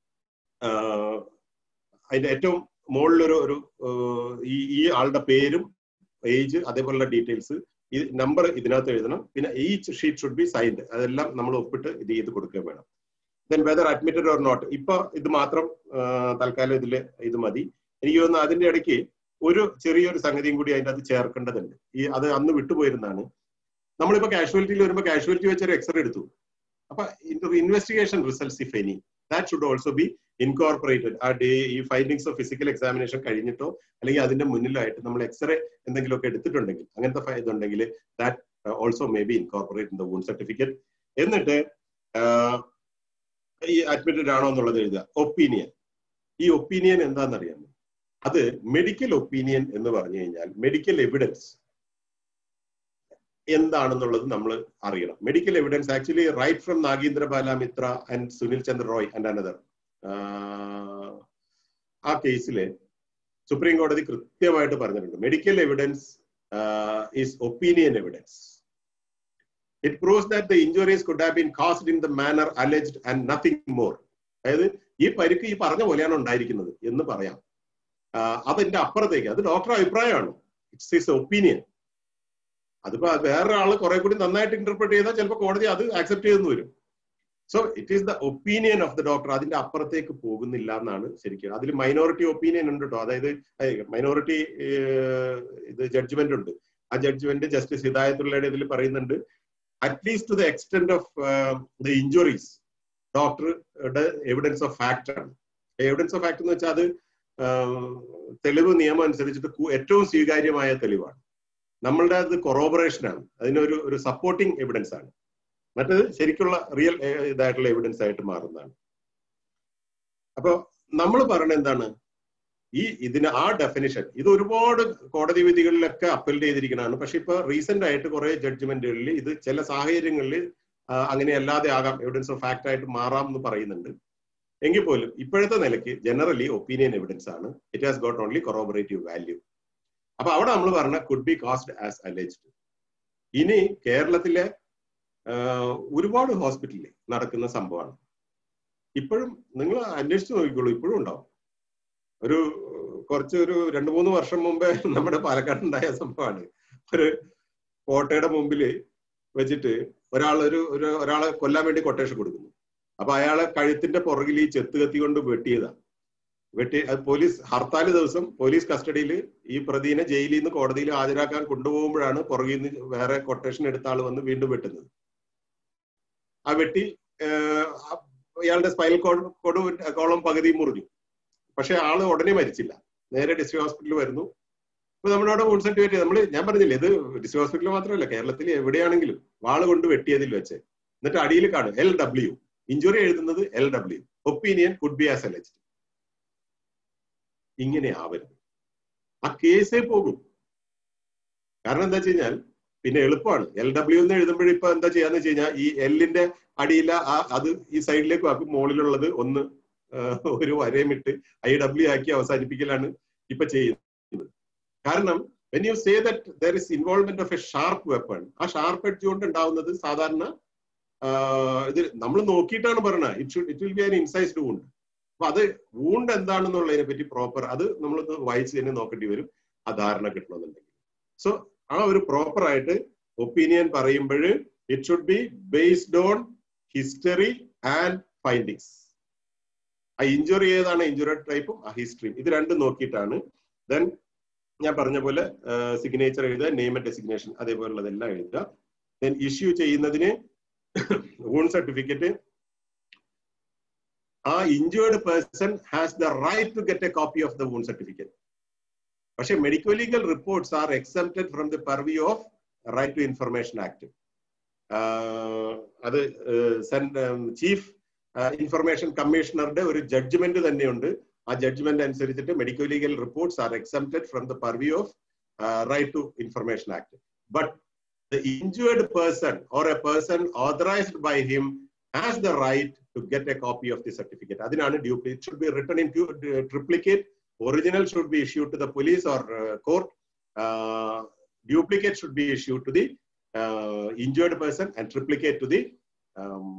അതിന്റെ ഏറ്റവും മുകളിലൊരു ഒരു ഈ ഈ ആളുടെ പേരും ഏജ് അതേപോലുള്ള ഡീറ്റെയിൽസ് ഈ നമ്പർ ഇതിനകത്ത് എഴുതണം പിന്നെ each sheet should be signed അതെല്ലാം നമ്മൾ ഒപ്പിട്ട് ഇത് ചെയ്ത് കൊടുക്കുകയും വേണം then whether admitted or not ഇപ്പൊ ഇത് മാത്രം തൽക്കാലം ഇതിൽ ഇത് മതി എനിക്ക് തോന്നുന്നു അതിന്റെ ഇടയ്ക്ക് ഒരു ചെറിയൊരു സംഗതിയും കൂടി അതിന്റെ അത് ചേർക്കേണ്ടതുണ്ട് ഈ അത് അന്ന് വിട്ടുപോയിരുന്നാണ് നമ്മളിപ്പോ കാഷ്വാലിറ്റിയിൽ വരുമ്പോൾ കാഷ്വാലിറ്റി വെച്ചൊരു എക്സ്റേ എടുത്തു അപ്പൊ investigation results if any that should also be incorporated ആ ഡേ ഈ ഫൈൻഡിങ്സ് ഓഫ് ഫിസിക്കൽ എക്സാമിനേഷൻ കഴിഞ്ഞിട്ടോ അല്ലെങ്കിൽ അതിന്റെ മുന്നിലായിട്ട് നമ്മൾ എക്സ്റേ എന്തെങ്കിലുമൊക്കെ എടുത്തിട്ടുണ്ടെങ്കിൽ അങ്ങനത്തെ ഇതുണ്ടെങ്കിൽ that also may be incorporate in the wound certificate എന്നിട്ട് ഈ അഡ്മിറ്റഡ് ആണോ എന്നുള്ളത് എഴുതുക ഒപ്പീനിയൻ ഈ ഒപ്പീനിയൻ എന്താണെന്നറിയാമോ അത് മെഡിക്കൽ ഒപ്പീനിയൻ എന്ന് പറഞ്ഞു കഴിഞ്ഞാൽ മെഡിക്കൽ എവിഡൻസ് എന്താണെന്നുള്ളത് നമ്മൾ അറിയണം medical evidence actually right from Nagendra Balamitra and Sunil Chandra Roy and another ആ കേസില് സുപ്രീം കോടതി കൃത്യമായിട്ട് പറഞ്ഞിട്ടുണ്ട് medical evidence is opinion evidence it proves that the injuries could have been caused in the manner alleged and nothing more അതായത് ഈ പരിക്ക് ഈ പറഞ്ഞ പോലെയാണ് ഉണ്ടായിരിക്കുന്നത് എന്ന് പറയാം അതിന്റെ അപ്പുറത്തേക്ക് അത് ഡോക്ടർ അഭിപ്രായമാണ് ഇറ്റ്സ് ഇസ് ഒപ്പീനിയൻ അതിപ്പോ വേറൊരാൾ കുറെ കൂടി നന്നായിട്ട് ഇന്റർപ്രറ്റ് ചെയ്താൽ ചിലപ്പോൾ കോടതി അത് ആക്സെപ്റ്റ് ചെയ്തെന്ന് വരും so it is the opinion of the doctor അതിന്റെ അപ്പുറത്തേക്ക് പോകുന്നില്ല എന്നാണ് ശരിക്കും അതിൽ മൈനോറിറ്റി ഒപ്പീനിയൻ ഉണ്ട് കേട്ടോ അതായത് മൈനോറിറ്റി ഇത് ജഡ്ജ്മെന്റ് ഉണ്ട് ആ ജഡ്ജ്മെന്റ് ജസ്റ്റിസ് ഹിദായത്തുള്ളയുടെ ഇതിൽ പറയുന്നുണ്ട് at least to the extent of the injuries ഡോക്ടറുടെ എവിഡൻസ് ഓഫ് ഫാക്ട് ആണ് എവിഡൻസ് ഓഫ് ഫാക്ട് എന്ന് വെച്ചാൽ അത് തെളിവ് നിയമം അനുസരിച്ചിട്ട് ഏറ്റവും സ്വീകാര്യമായ തെളിവാണ് നമ്മളുടെ അത് കൊറോബറേഷൻ ആണ് അതിനൊരു ഒരു സപ്പോർട്ടിങ് എവിഡൻസ് ആണ് മറ്റത് ശരിക്കുള്ള റിയൽ ഇതായിട്ടുള്ള എവിഡൻസ് ആയിട്ട് മാറുന്നതാണ് അപ്പൊ നമ്മൾ പറയുന്നത് എന്താണ് ഈ ഇതിന് ആ ഡെഫിനിഷൻ ഇത് ഒരുപാട് കോടതി വിധികളിലൊക്കെ അപ്പീൽ ചെയ്തിരിക്കുന്നതാണ് പക്ഷെ ഇപ്പൊ റീസെന്റ് ആയിട്ട് കുറെ ജഡ്ജ്മെന്റുകളിൽ ഇത് ചില സാഹചര്യങ്ങളിൽ അങ്ങനെ അല്ലാതെ ആകാം എവിഡൻസ് ഓഫ് ഫാക്ട് ആയിട്ട് മാറാം എന്ന് പറയുന്നുണ്ട് എങ്കിൽ പോലും ഇപ്പോഴത്തെ നിലയ്ക്ക് ജനറലി ഒപ്പീനിയൻ എവിഡൻസ് ആണ് it has got only corroborative value അപ്പൊ അവിടെ നമ്മൾ പറഞ്ഞ could be caused as alleged ഇനി കേരളത്തിലെ ഒരുപാട് ഹോസ്പിറ്റലിൽ നടക്കുന്ന സംഭവമാണ് ഇപ്പോഴും നിങ്ങൾ അന്വേഷിച്ച് നോക്കിക്കോളൂ ഇപ്പോഴും ഉണ്ടാവും ഒരു കുറച്ച് ഒരു രണ്ടു മൂന്ന് വർഷം മുമ്പേ നമ്മുടെ പാലക്കാട് ഉണ്ടായ സംഭവമാണ് ഒരു കോട്ടയുടെ മുമ്പിൽ വെച്ചിട്ട് ഒരാൾ ഒരു ഒരു ഒരാളെ കൊല്ലാൻ വേണ്ടി കൊട്ടേഷൻ കൊടുക്കുന്നു അപ്പൊ അയാളെ കഴുത്തിന്റെ പുറകിൽ ഈ ചെത്ത് കത്തി കൊണ്ട് വെട്ടിയതാ വെട്ടി അത് പോലീസ് ഹർത്താൽ ദിവസം പോലീസ് കസ്റ്റഡിയിൽ ഈ പ്രതിനെ ജയിലിൽ നിന്ന് കോടതിയിൽ ഹാജരാക്കാൻ കൊണ്ടുപോകുമ്പോഴാണ് പുറകിൽ നിന്ന് വേറെ കൊട്ടേഷൻ എടുത്ത ആൾ വന്ന് വീണ്ടും വെട്ടുന്നത് ആ വെട്ടി ഇയാളുടെ സ്പൈനൽ കോഡ് കോളം പകുതി മുറിഞ്ഞു പക്ഷെ ആള് ഉടനെ മരിച്ചില്ല നേരെ ഡിസ്ട്രിക്ട് ഹോസ്പിറ്റലിൽ വരുന്നു ഇപ്പൊ നമ്മളവിടെ വൂൺ സർട്ടിഫിക്കറ്റ് നമ്മൾ ഞാൻ പറഞ്ഞില്ലേ ഇത് ഡിസ്ട്രിക്ട് ഹോസ്പിറ്റലിൽ മാത്രമല്ല കേരളത്തിൽ എവിടെയാണെങ്കിലും വാള് കൊണ്ട് വെട്ടിയതിൽ വെച്ച് എന്നിട്ട് അടിയിൽ കാണും എൽ ഡബ്ല്യു ഇഞ്ചുറി എഴുതുന്നത് L W opinion could be as alleged ഇങ്ങനെ ആവരുത് ആ കേസേ പോകും കാരണം എന്താ വെച്ച് കഴിഞ്ഞാൽ പിന്നെ എളുപ്പമാണ് എൽ ഡബ്ല്യു എന്ന് എഴുതുമ്പോൾ ഇപ്പൊ എന്താ ചെയ്യാന്ന് വെച്ച് കഴിഞ്ഞാൽ ഈ എല്ലിന്റെ അടിയില ആ അത് ഈ സൈഡിലേക്ക് ആക്കും മുകളിലുള്ളത് ഒന്ന് ഒരു വരയുമിട്ട് ഐ ഡബ്ല്യു ആക്കി അവസാനിപ്പിക്കലാണ് ഇപ്പൊ ചെയ്യുന്നത് കാരണം when you say that there is involvement of a sharp weapon ആ ഷാർപ്പ് എഡ്ജ് കൊണ്ട് ഉണ്ടാവുന്നത് സാധാരണ ഇത് നമ്മൾ നോക്കിയിട്ടാണ് പറയുന്നത് it should it will be an incised wound അപ്പൊ അത് വൂണ്ട് എന്താണെന്നുള്ളതിനെ പറ്റി പ്രോപ്പർ അത് നമ്മൾ വായിച്ച് തന്നെ നോക്കേണ്ടി വരും ആ ധാരണ കിട്ടണമെന്നുണ്ടെങ്കിൽ സോ ആ ഒരു പ്രോപ്പർ ആയിട്ട് ഒപ്പീനിയൻ പറയുമ്പോൾ it should be based on history and findings ആ ഇഞ്ചുറി ഏതാണ് ഇഞ്ചുറി ടൈപ്പും ആ ഹിസ്റ്ററിയും ഇത് രണ്ടും നോക്കിയിട്ടാണ് ദെൻ ഞാൻ പറഞ്ഞ പോലെ സിഗ്നേച്ചർ എഴുതുക നെയിം ആൻഡ് ഡെസിഗ്നേഷൻ അതേപോലുള്ളതെല്ലാം എഴുതുക ദെൻ ഇഷ്യൂ ചെയ്യുന്നതിന് ഊൺ സർട്ടിഫിക്കറ്റ് ആ injured person has the right to get a copy of the wound certificate പക്ഷെ medico legal reports are exempted from the purview of right to information act അത് chief information കമ്മീഷണറുടെ ഒരു judgment തന്നെയുണ്ട് ആ judgment അനുസരിച്ചിട്ട് medico legal reports are exempted from the purview of right to information act but the injured person or a person authorised by him has the right to get a copy of the certificate. അതിനാണ് duplicate. It should be written in uh, triplicate. Original should be issued to the police or uh, court. Uh, duplicate should be issued to the uh, injured person and triplicate to the um,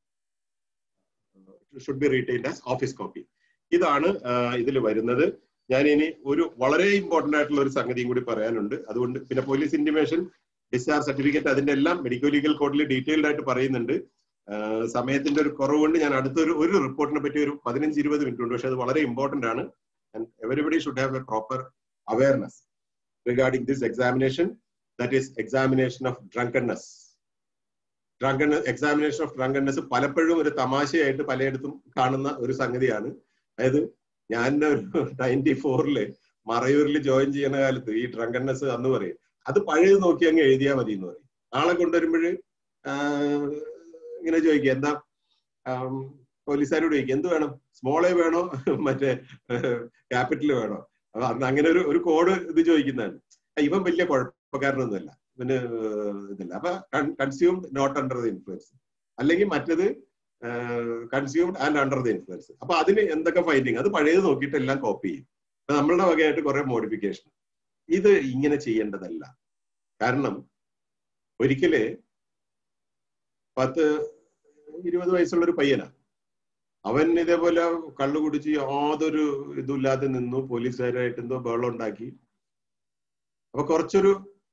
should be retained as office copy. ഇതാണ് ഇതിൽ വരുന്നത് ഞാൻ ഇനി ഒരു വളരെ important ആയിട്ടുള്ള ഒരു സംഗതിയും കൂടി പറയാനുണ്ട് അതുകൊണ്ട് പിന്നെ പോലീസ് ഇന്റിമേഷൻ ഡിസ്ചാർജ് സർട്ടിഫിക്കറ്റ് അതിന്റെ എല്ലാം മെഡിക്കോ ലീഗൽ കോഡിൽ ഡീറ്റെയിൽഡ് ആയിട്ട് പറയുന്നുണ്ട് സമയത്തിന്റെ ഒരു കുറവുകൊണ്ട് ഞാൻ അടുത്തൊരു ഒരു റിപ്പോർട്ടിനെ പറ്റി ഒരു പതിനഞ്ച് ഇരുപത് മിനിറ്റ് ഉണ്ട് പക്ഷെ അത് വളരെ ഇമ്പോർട്ടന്റ് ആണ് and everybody should have a proper awareness regarding this examination that is examination of drunkenness drunkenness examination of drunkenness പലപ്പോഴും ഒരു തമാശയായിട്ട് പലയിടത്തും കാണുന്ന ഒരു സംഗതിയാണ് അതായത് ഞാൻ ഒരു നയൻറ്റി ഫോറില് മറയൂരിൽ ജോയിൻ ചെയ്യുന്ന കാലത്ത് ഈ ഡ്രങ്കൺനെസ് അന്ന് പറയും അത് പഴയത് നോക്കി അങ്ങ് എഴുതിയാൽ മതി എന്ന് പറയും ആളെ കൊണ്ടുവരുമ്പോൾ ഇങ്ങനെ ചോദിക്കുക എന്താ പോലീസുകാരോട് ചോദിക്കുക എന്ത് വേണം സ്മോളേ വേണോ മറ്റേ ക്യാപിറ്റൽ വേണോ അന്ന് അങ്ങനെ ഒരു ഒരു കോഡ് ഇത് ചോദിക്കുന്നതാണ് ഇവൻ വലിയ കുഴപ്പക്കാരനൊന്നുമല്ല ഇവന് ഇതില്ല അപ്പൊ consumed not under the influence അല്ലെങ്കിൽ മറ്റത് consumed and under the influence അപ്പൊ അതിന് എന്തൊക്കെ ഫൈൻഡിങ് അത് പഴയത് നോക്കിയിട്ട് എല്ലാം കോപ്പി ചെയ്യും അപ്പൊ നമ്മളുടെ വകയായിട്ട് കുറെ മോഡിഫിക്കേഷൻ ഇത് ഇങ്ങനെ ചെയ്യേണ്ടതല്ല കാരണം ഒരിക്കല് പത്ത് ഇരുപത് വയസ്സുള്ള ഒരു പയ്യനാ അവൻ ഇതേപോലെ കള്ളു കുടിച്ച് യാതൊരു ഇതുമില്ലാതെ നിന്നു പോലീസുകാരായിട്ട് എന്തോ ബഹളം ഉണ്ടാക്കി അപ്പൊ കുറച്ചൊരു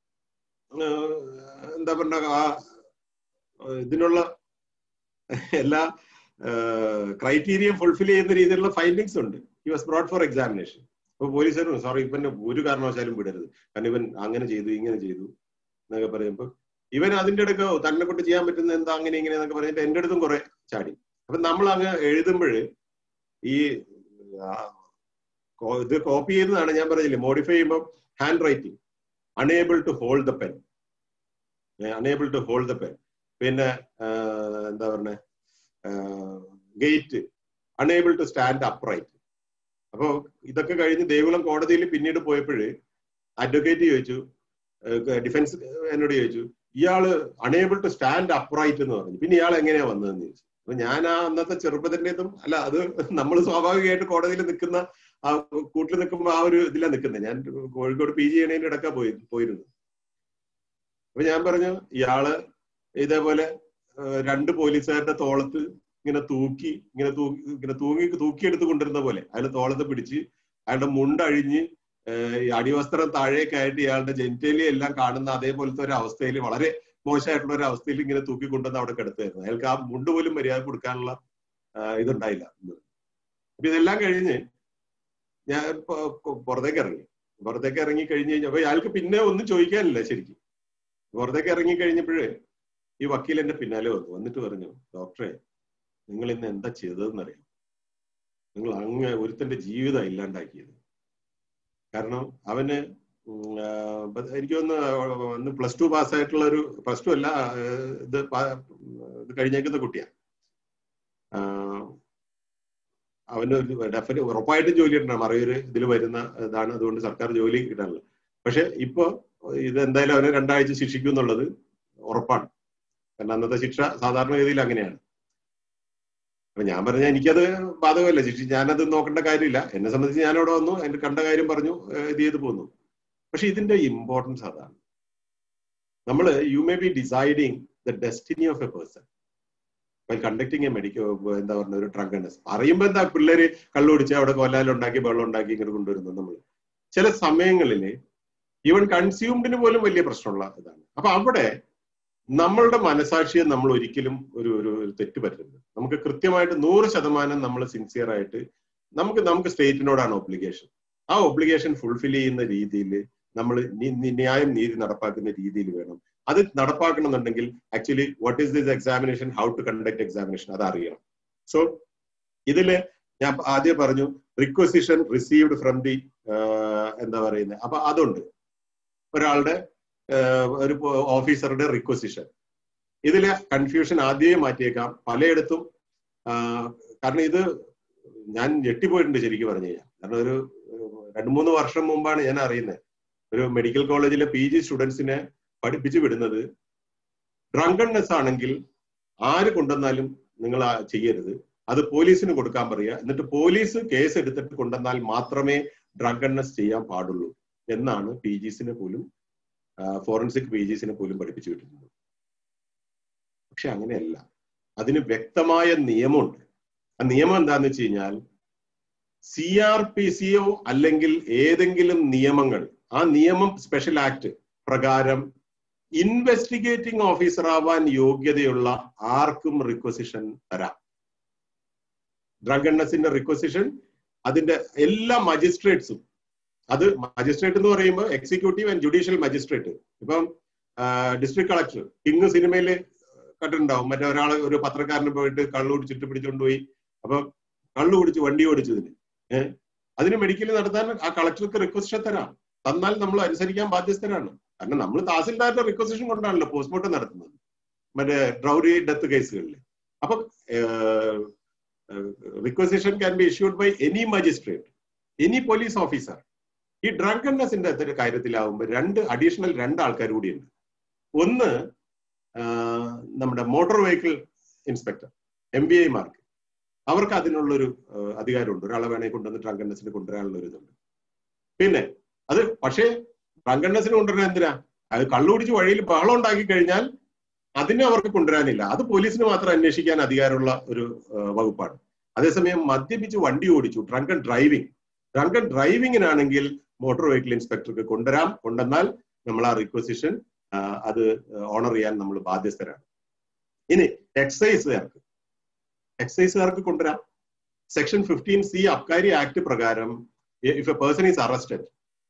എന്താ പറഞ്ഞ ആ ഇതിനുള്ള എല്ലാ ക്രൈറ്റീരിയ ഫുൾഫിൽ ചെയ്യുന്ന രീതിയിലുള്ള ഫൈൻഡിങ്സ് ഉണ്ട് he was brought for examination അപ്പൊ പോലീസുകാരും സോറി ഇവന്റെ ഒരു കാരണവശാലും വിടരുത് കാരണം ഇവൻ അങ്ങനെ ചെയ്തു ഇങ്ങനെ ചെയ്തു എന്നൊക്കെ പറയുമ്പോ ഇവൻ അതിന്റെ അടുക്ക് തന്നെ കൊണ്ട് ചെയ്യാൻ പറ്റുന്ന എന്താ അങ്ങനെ ഇങ്ങനെ എന്നൊക്കെ പറഞ്ഞിട്ട് എന്റെ അടുത്തും കുറെ ചാടി അപ്പൊ നമ്മൾ അങ്ങ് എഴുതുമ്പോൾ ഈ ഇത് കോപ്പി ചെയ്യുന്നതാണ് ഞാൻ പറഞ്ഞില്ലേ മോഡിഫൈ ചെയ്യുമ്പോൾ handwriting unable to hold the pen unable to hold the pen പിന്നെ എന്താ പറഞ്ഞ gait unable to stand upright അപ്പോ ഇതൊക്കെ കഴിഞ്ഞ് ദേവികുളം കോടതിയിൽ പിന്നീട് പോയപ്പോഴ് അഡ്വക്കേറ്റ് ചോദിച്ചു ഡിഫൻസ് എന്നോട് ചോദിച്ചു ഇയാള് അണേബിൾ ടു സ്റ്റാൻഡ് അപ്രൈറ്റ് എന്ന് പറഞ്ഞു പിന്നെ ഇയാൾ എങ്ങനെയാ വന്നതെന്ന് ചോദിച്ചു അപ്പൊ ഞാൻ ആ അന്നത്തെ ചെറുപ്പത്തിൻ്റെതും അല്ല അത് നമ്മൾ സ്വാഭാവികമായിട്ട് കോടതിയിൽ നിൽക്കുന്ന ആ കൂട്ടിൽ നിൽക്കുമ്പോൾ ആ ഒരു ഇതിലാണ് നിൽക്കുന്നത് ഞാൻ കോഴിക്കോട് പി ജി ചെയ്യണതിന്റെ ഇടക്ക പോയി പോയിരുന്നു അപ്പൊ ഞാൻ പറഞ്ഞു ഇയാള് ഇതേപോലെ രണ്ട് പോലീസുകാരുടെ തോളത്ത് ഇങ്ങനെ തൂക്കി ഇങ്ങനെ തൂക്കി ഇങ്ങനെ തൂങ്ങി തൂക്കിയെടുത്ത് കൊണ്ടിരുന്ന പോലെ അയാൾ തോളത്ത് പിടിച്ച് അയാളുടെ മുണ്ടഴിഞ്ഞ് അടിവസ്ത്രം താഴേക്കായിട്ട് ഇയാളുടെ ജെനിറ്റലി എല്ലാം കാണുന്ന അതേപോലത്തെ ഒരു അവസ്ഥയിൽ വളരെ മോശമായിട്ടുള്ള ഒരു അവസ്ഥയിൽ ഇങ്ങനെ തൂക്കി കൊണ്ടുവന്ന് അവിടെ കിടത്തായിരുന്നു അയാൾക്ക് ആ മുണ്ട് പോലും മര്യാദ കൊടുക്കാനുള്ള ഇതുണ്ടായില്ല അപ്പൊ ഇതെല്ലാം കഴിഞ്ഞ് ഞാൻ പുറത്തേക്ക് ഇറങ്ങി പുറത്തേക്ക് ഇറങ്ങി കഴിഞ്ഞ് കഴിഞ്ഞപ്പോ അയാൾക്ക് പിന്നെ ഒന്നും ചോദിക്കാനില്ല ശരിക്കും പുറത്തേക്ക് ഇറങ്ങി കഴിഞ്ഞപ്പോഴേ ഈ വക്കീൽ എന്റെ പിന്നാലെ വന്നു വന്നിട്ട് പറഞ്ഞു ഡോക്ടറെ നിങ്ങൾ ഇന്ന് എന്താ ചെയ്തതെന്നറിയാം നിങ്ങൾ അങ്ങ് ഒരുത്തന്റെ ജീവിതം ഇല്ലാണ്ടാക്കിയത് കാരണം അവന് എനിക്ക് തോന്നുന്നു അന്ന് പ്ലസ് ടു പാസ്സായിട്ടുള്ള ഒരു പ്ലസ് ടു അല്ല ഇത് ഇത് കഴിഞ്ഞേക്കുന്ന കുട്ടിയാ അവന് ഡെഫിനറ്റ് ഉറപ്പായിട്ടും ജോലി കിട്ടണം മറയൊരു ഇതിൽ വരുന്ന ഇതാണ് അതുകൊണ്ട് സർക്കാർ ജോലി കിട്ടാനുള്ള പക്ഷെ ഇപ്പൊ ഇത് എന്തായാലും അവനെ രണ്ടാഴ്ച ശിക്ഷിക്കും എന്നുള്ളത് ഉറപ്പാണ് കാരണം അന്നത്തെ ശിക്ഷ സാധാരണഗതിയിൽ അങ്ങനെയാണ് അപ്പൊ ഞാൻ പറഞ്ഞ എനിക്കത് ബാധകമല്ല ശിക്ഷ ഞാനത് നോക്കേണ്ട കാര്യമില്ല എന്നെ സംബന്ധിച്ച് ഞാൻ അവിടെ വന്നു എന്റെ കണ്ട കാര്യം പറഞ്ഞു ഇത് ചെയ്ത് പോന്നു പക്ഷെ ഇതിന്റെ ഇമ്പോർട്ടൻസ് അതാണ് നമ്മൾ you may be deciding the destiny of a person by conducting a medical എന്താ പറഞ്ഞ ഒരു ട്രങ്കനസ് പറയുമ്പോ എന്താ പിള്ളേര് കള്ളുപിടിച്ച് അവിടെ കൊല്ലാലുണ്ടാക്കി വെള്ളം ഉണ്ടാക്കി ഇങ്ങനെ കൊണ്ടുവരുന്നത് നമ്മൾ ചില സമയങ്ങളിൽ ഈവൻ കൺസ്യൂംഡിന് പോലും വലിയ പ്രശ്നമുള്ള ഇതാണ് അപ്പൊ അവിടെ നമ്മളുടെ മനസാക്ഷിയെ നമ്മൾ ഒരിക്കലും ഒരു ഒരു ഒരു തെറ്റ് പറ്റരുത് നമുക്ക് കൃത്യമായിട്ട് നൂറ് ശതമാനം നമ്മൾ സിൻസിയർ ആയിട്ട് നമുക്ക് നമുക്ക് സ്റ്റേറ്റിനോടാണ് ഒബ്ലിഗേഷൻ ആ ഒബ്ലിഗേഷൻ ഫുൾഫിൽ ചെയ്യുന്ന രീതിയിൽ നമ്മൾ ന്യായം നീതി നടപ്പാക്കുന്ന രീതിയിൽ വേണം അത് നടപ്പാക്കണമെന്നുണ്ടെങ്കിൽ actually what is this examination how to conduct examination അത് അറിയണം സോ ഇതില് ഞാൻ ആദ്യം പറഞ്ഞു റിക്വസിഷൻ റിസീവ്ഡ് ഫ്രം ദി എന്താ പറയുന്നത് അപ്പൊ അതുണ്ട് ഒരാളുടെ ഒരു ഓഫീസറുടെ റിക്വസിഷൻ ഇതിലെ കൺഫ്യൂഷൻ ആദ്യമേ മാറ്റിയേക്കാം പലയിടത്തും കാരണം ഇത് ഞാൻ ഞെട്ടിപ്പോയിട്ടുണ്ട് ശരിക്കും പറഞ്ഞു കഴിഞ്ഞാൽ കാരണം ഒരു രണ്ടു മൂന്ന് വർഷം മുമ്പാണ് ഞാൻ അറിയുന്നത് ഒരു മെഡിക്കൽ കോളേജിലെ പി ജി സ്റ്റുഡൻസിനെ പഠിപ്പിച്ചു വിടുന്നത് ഡ്രങ്കൺനെസ് ആണെങ്കിൽ ആര് കൊണ്ടുവന്നാലും നിങ്ങൾ ചെയ്യരുത് അത് പോലീസിന് കൊടുക്കാൻ പറയുക എന്നിട്ട് പോലീസ് കേസ് എടുത്തിട്ട് കൊണ്ടുവന്നാൽ മാത്രമേ ഡ്രങ്കൺനെസ് ചെയ്യാൻ പാടുള്ളൂ എന്നാണ് പി ജിസിനെ പോലും ഫോറൻസിക് പി ജിസിനെ പോലും പഠിപ്പിച്ചു വിട്ടിരുന്നത് പക്ഷെ അങ്ങനെയല്ല അതിന് വ്യക്തമായ നിയമമുണ്ട് ആ നിയമം എന്താന്ന് വെച്ച് കഴിഞ്ഞാൽ സി ആർ പി സിയോ അല്ലെങ്കിൽ ഏതെങ്കിലും നിയമങ്ങൾ ആ നിയമം സ്പെഷ്യൽ ആക്ട് പ്രകാരം ഇൻവെസ്റ്റിഗേറ്റിംഗ് ഓഫീസർ ആവാൻ യോഗ്യതയുള്ള ആർക്കും റിക്വസിഷൻ തരാം ഡ്രങ്കണ്ണസിന്റെ റിക്വസിഷൻ അതിന്റെ എല്ലാ മജിസ്ട്രേറ്റ്സും അത് മജിസ്ട്രേറ്റ് എന്ന് പറയുമ്പോൾ എക്സിക്യൂട്ടീവ് ആൻഡ് ജുഡീഷ്യൽ മജിസ്ട്രേറ്റ് ഇപ്പം ഡിസ്ട്രിക്ട് കളക്ടർ കിങ് സിനിമയില് കണ്ടിട്ടുണ്ടാവും മറ്റേ ഒരാൾ ഒരു പത്രക്കാരന് പോയിട്ട് കള്ളു കുടിച്ചിട്ട് പിടിച്ചോണ്ടുപോയി അപ്പൊ കള്ളു കുടിച്ച് വണ്ടി ഓടിച്ചതിന് ഏഹ് അതിന് മെഡിക്കൽ നടത്താൻ ആ കളക്ടർക്ക് റിക്വസ്റ്റ് തരാം തന്നാൽ നമ്മൾ അനുസരിക്കാൻ ബാധ്യസ്ഥരാണ് കാരണം നമ്മൾ തഹസിൽദാരുടെ റിക്വസിഷൻ കൊണ്ടാണല്ലോ പോസ്റ്റ്മോർട്ടം നടത്തുന്നത് മറ്റേ ഡ്രൗറി ഡെത്ത് കേസുകളിൽ അപ്പൊ requisition can be issued by any magistrate any police officer ഈ ഡ്രങ്കൺനെസിന്റെ അത്ര കാര്യത്തിലാവുമ്പോൾ രണ്ട് അഡീഷണൽ രണ്ട് ആൾക്കാർ കൂടിയുണ്ട് ഒന്ന് നമ്മുടെ motor vehicle inspector M V ഐമാർക്ക് അവർക്ക് അതിനുള്ളൊരു അധികാരമുണ്ട് ഒരാളെ വേണമെങ്കിൽ കൊണ്ടുവന്ന് ഡ്രങ്കൺനെസിന് കൊണ്ടുവരാനുള്ള ഒരു ഇതുണ്ട് പിന്നെ അത് പക്ഷേ ഡ്രങ്കൺനെസിന് കൊണ്ടുവരാൻ എന്തിനാ അത് കള്ളുപിടിച്ച് വഴിയിൽ ബഹളം ഉണ്ടാക്കി കഴിഞ്ഞാൽ അതിനെ അവർക്ക് കൊണ്ടുവരാനില്ല അത് പോലീസിന് മാത്രം അന്വേഷിക്കാൻ അധികാരമുള്ള ഒരു വകുപ്പാണ് അതേസമയം മദ്യപിച്ച് വണ്ടി ഓടിച്ചു ഡ്രങ്കൺ ഡ്രൈവിംഗ് ഡ്രങ്കൺ ഡ്രൈവിങ്ങിനാണെങ്കിൽ മോട്ടോർ വെഹിക്കിൾ ഇൻസ്പെക്ടർക്ക് കൊണ്ടുവരാം കൊണ്ടുവന്നാൽ നമ്മൾ ആ റിക്വസിഷൻ അത് ഓണർ ചെയ്യാൻ നമ്മൾ ബാധ്യസ്ഥരാണ് ഇനി എക്സൈസുകാർക്ക് എക്സൈസുകാർക്ക് കൊണ്ടുവരാം section fifteen C Abkari act പ്രകാരം if a person is arrested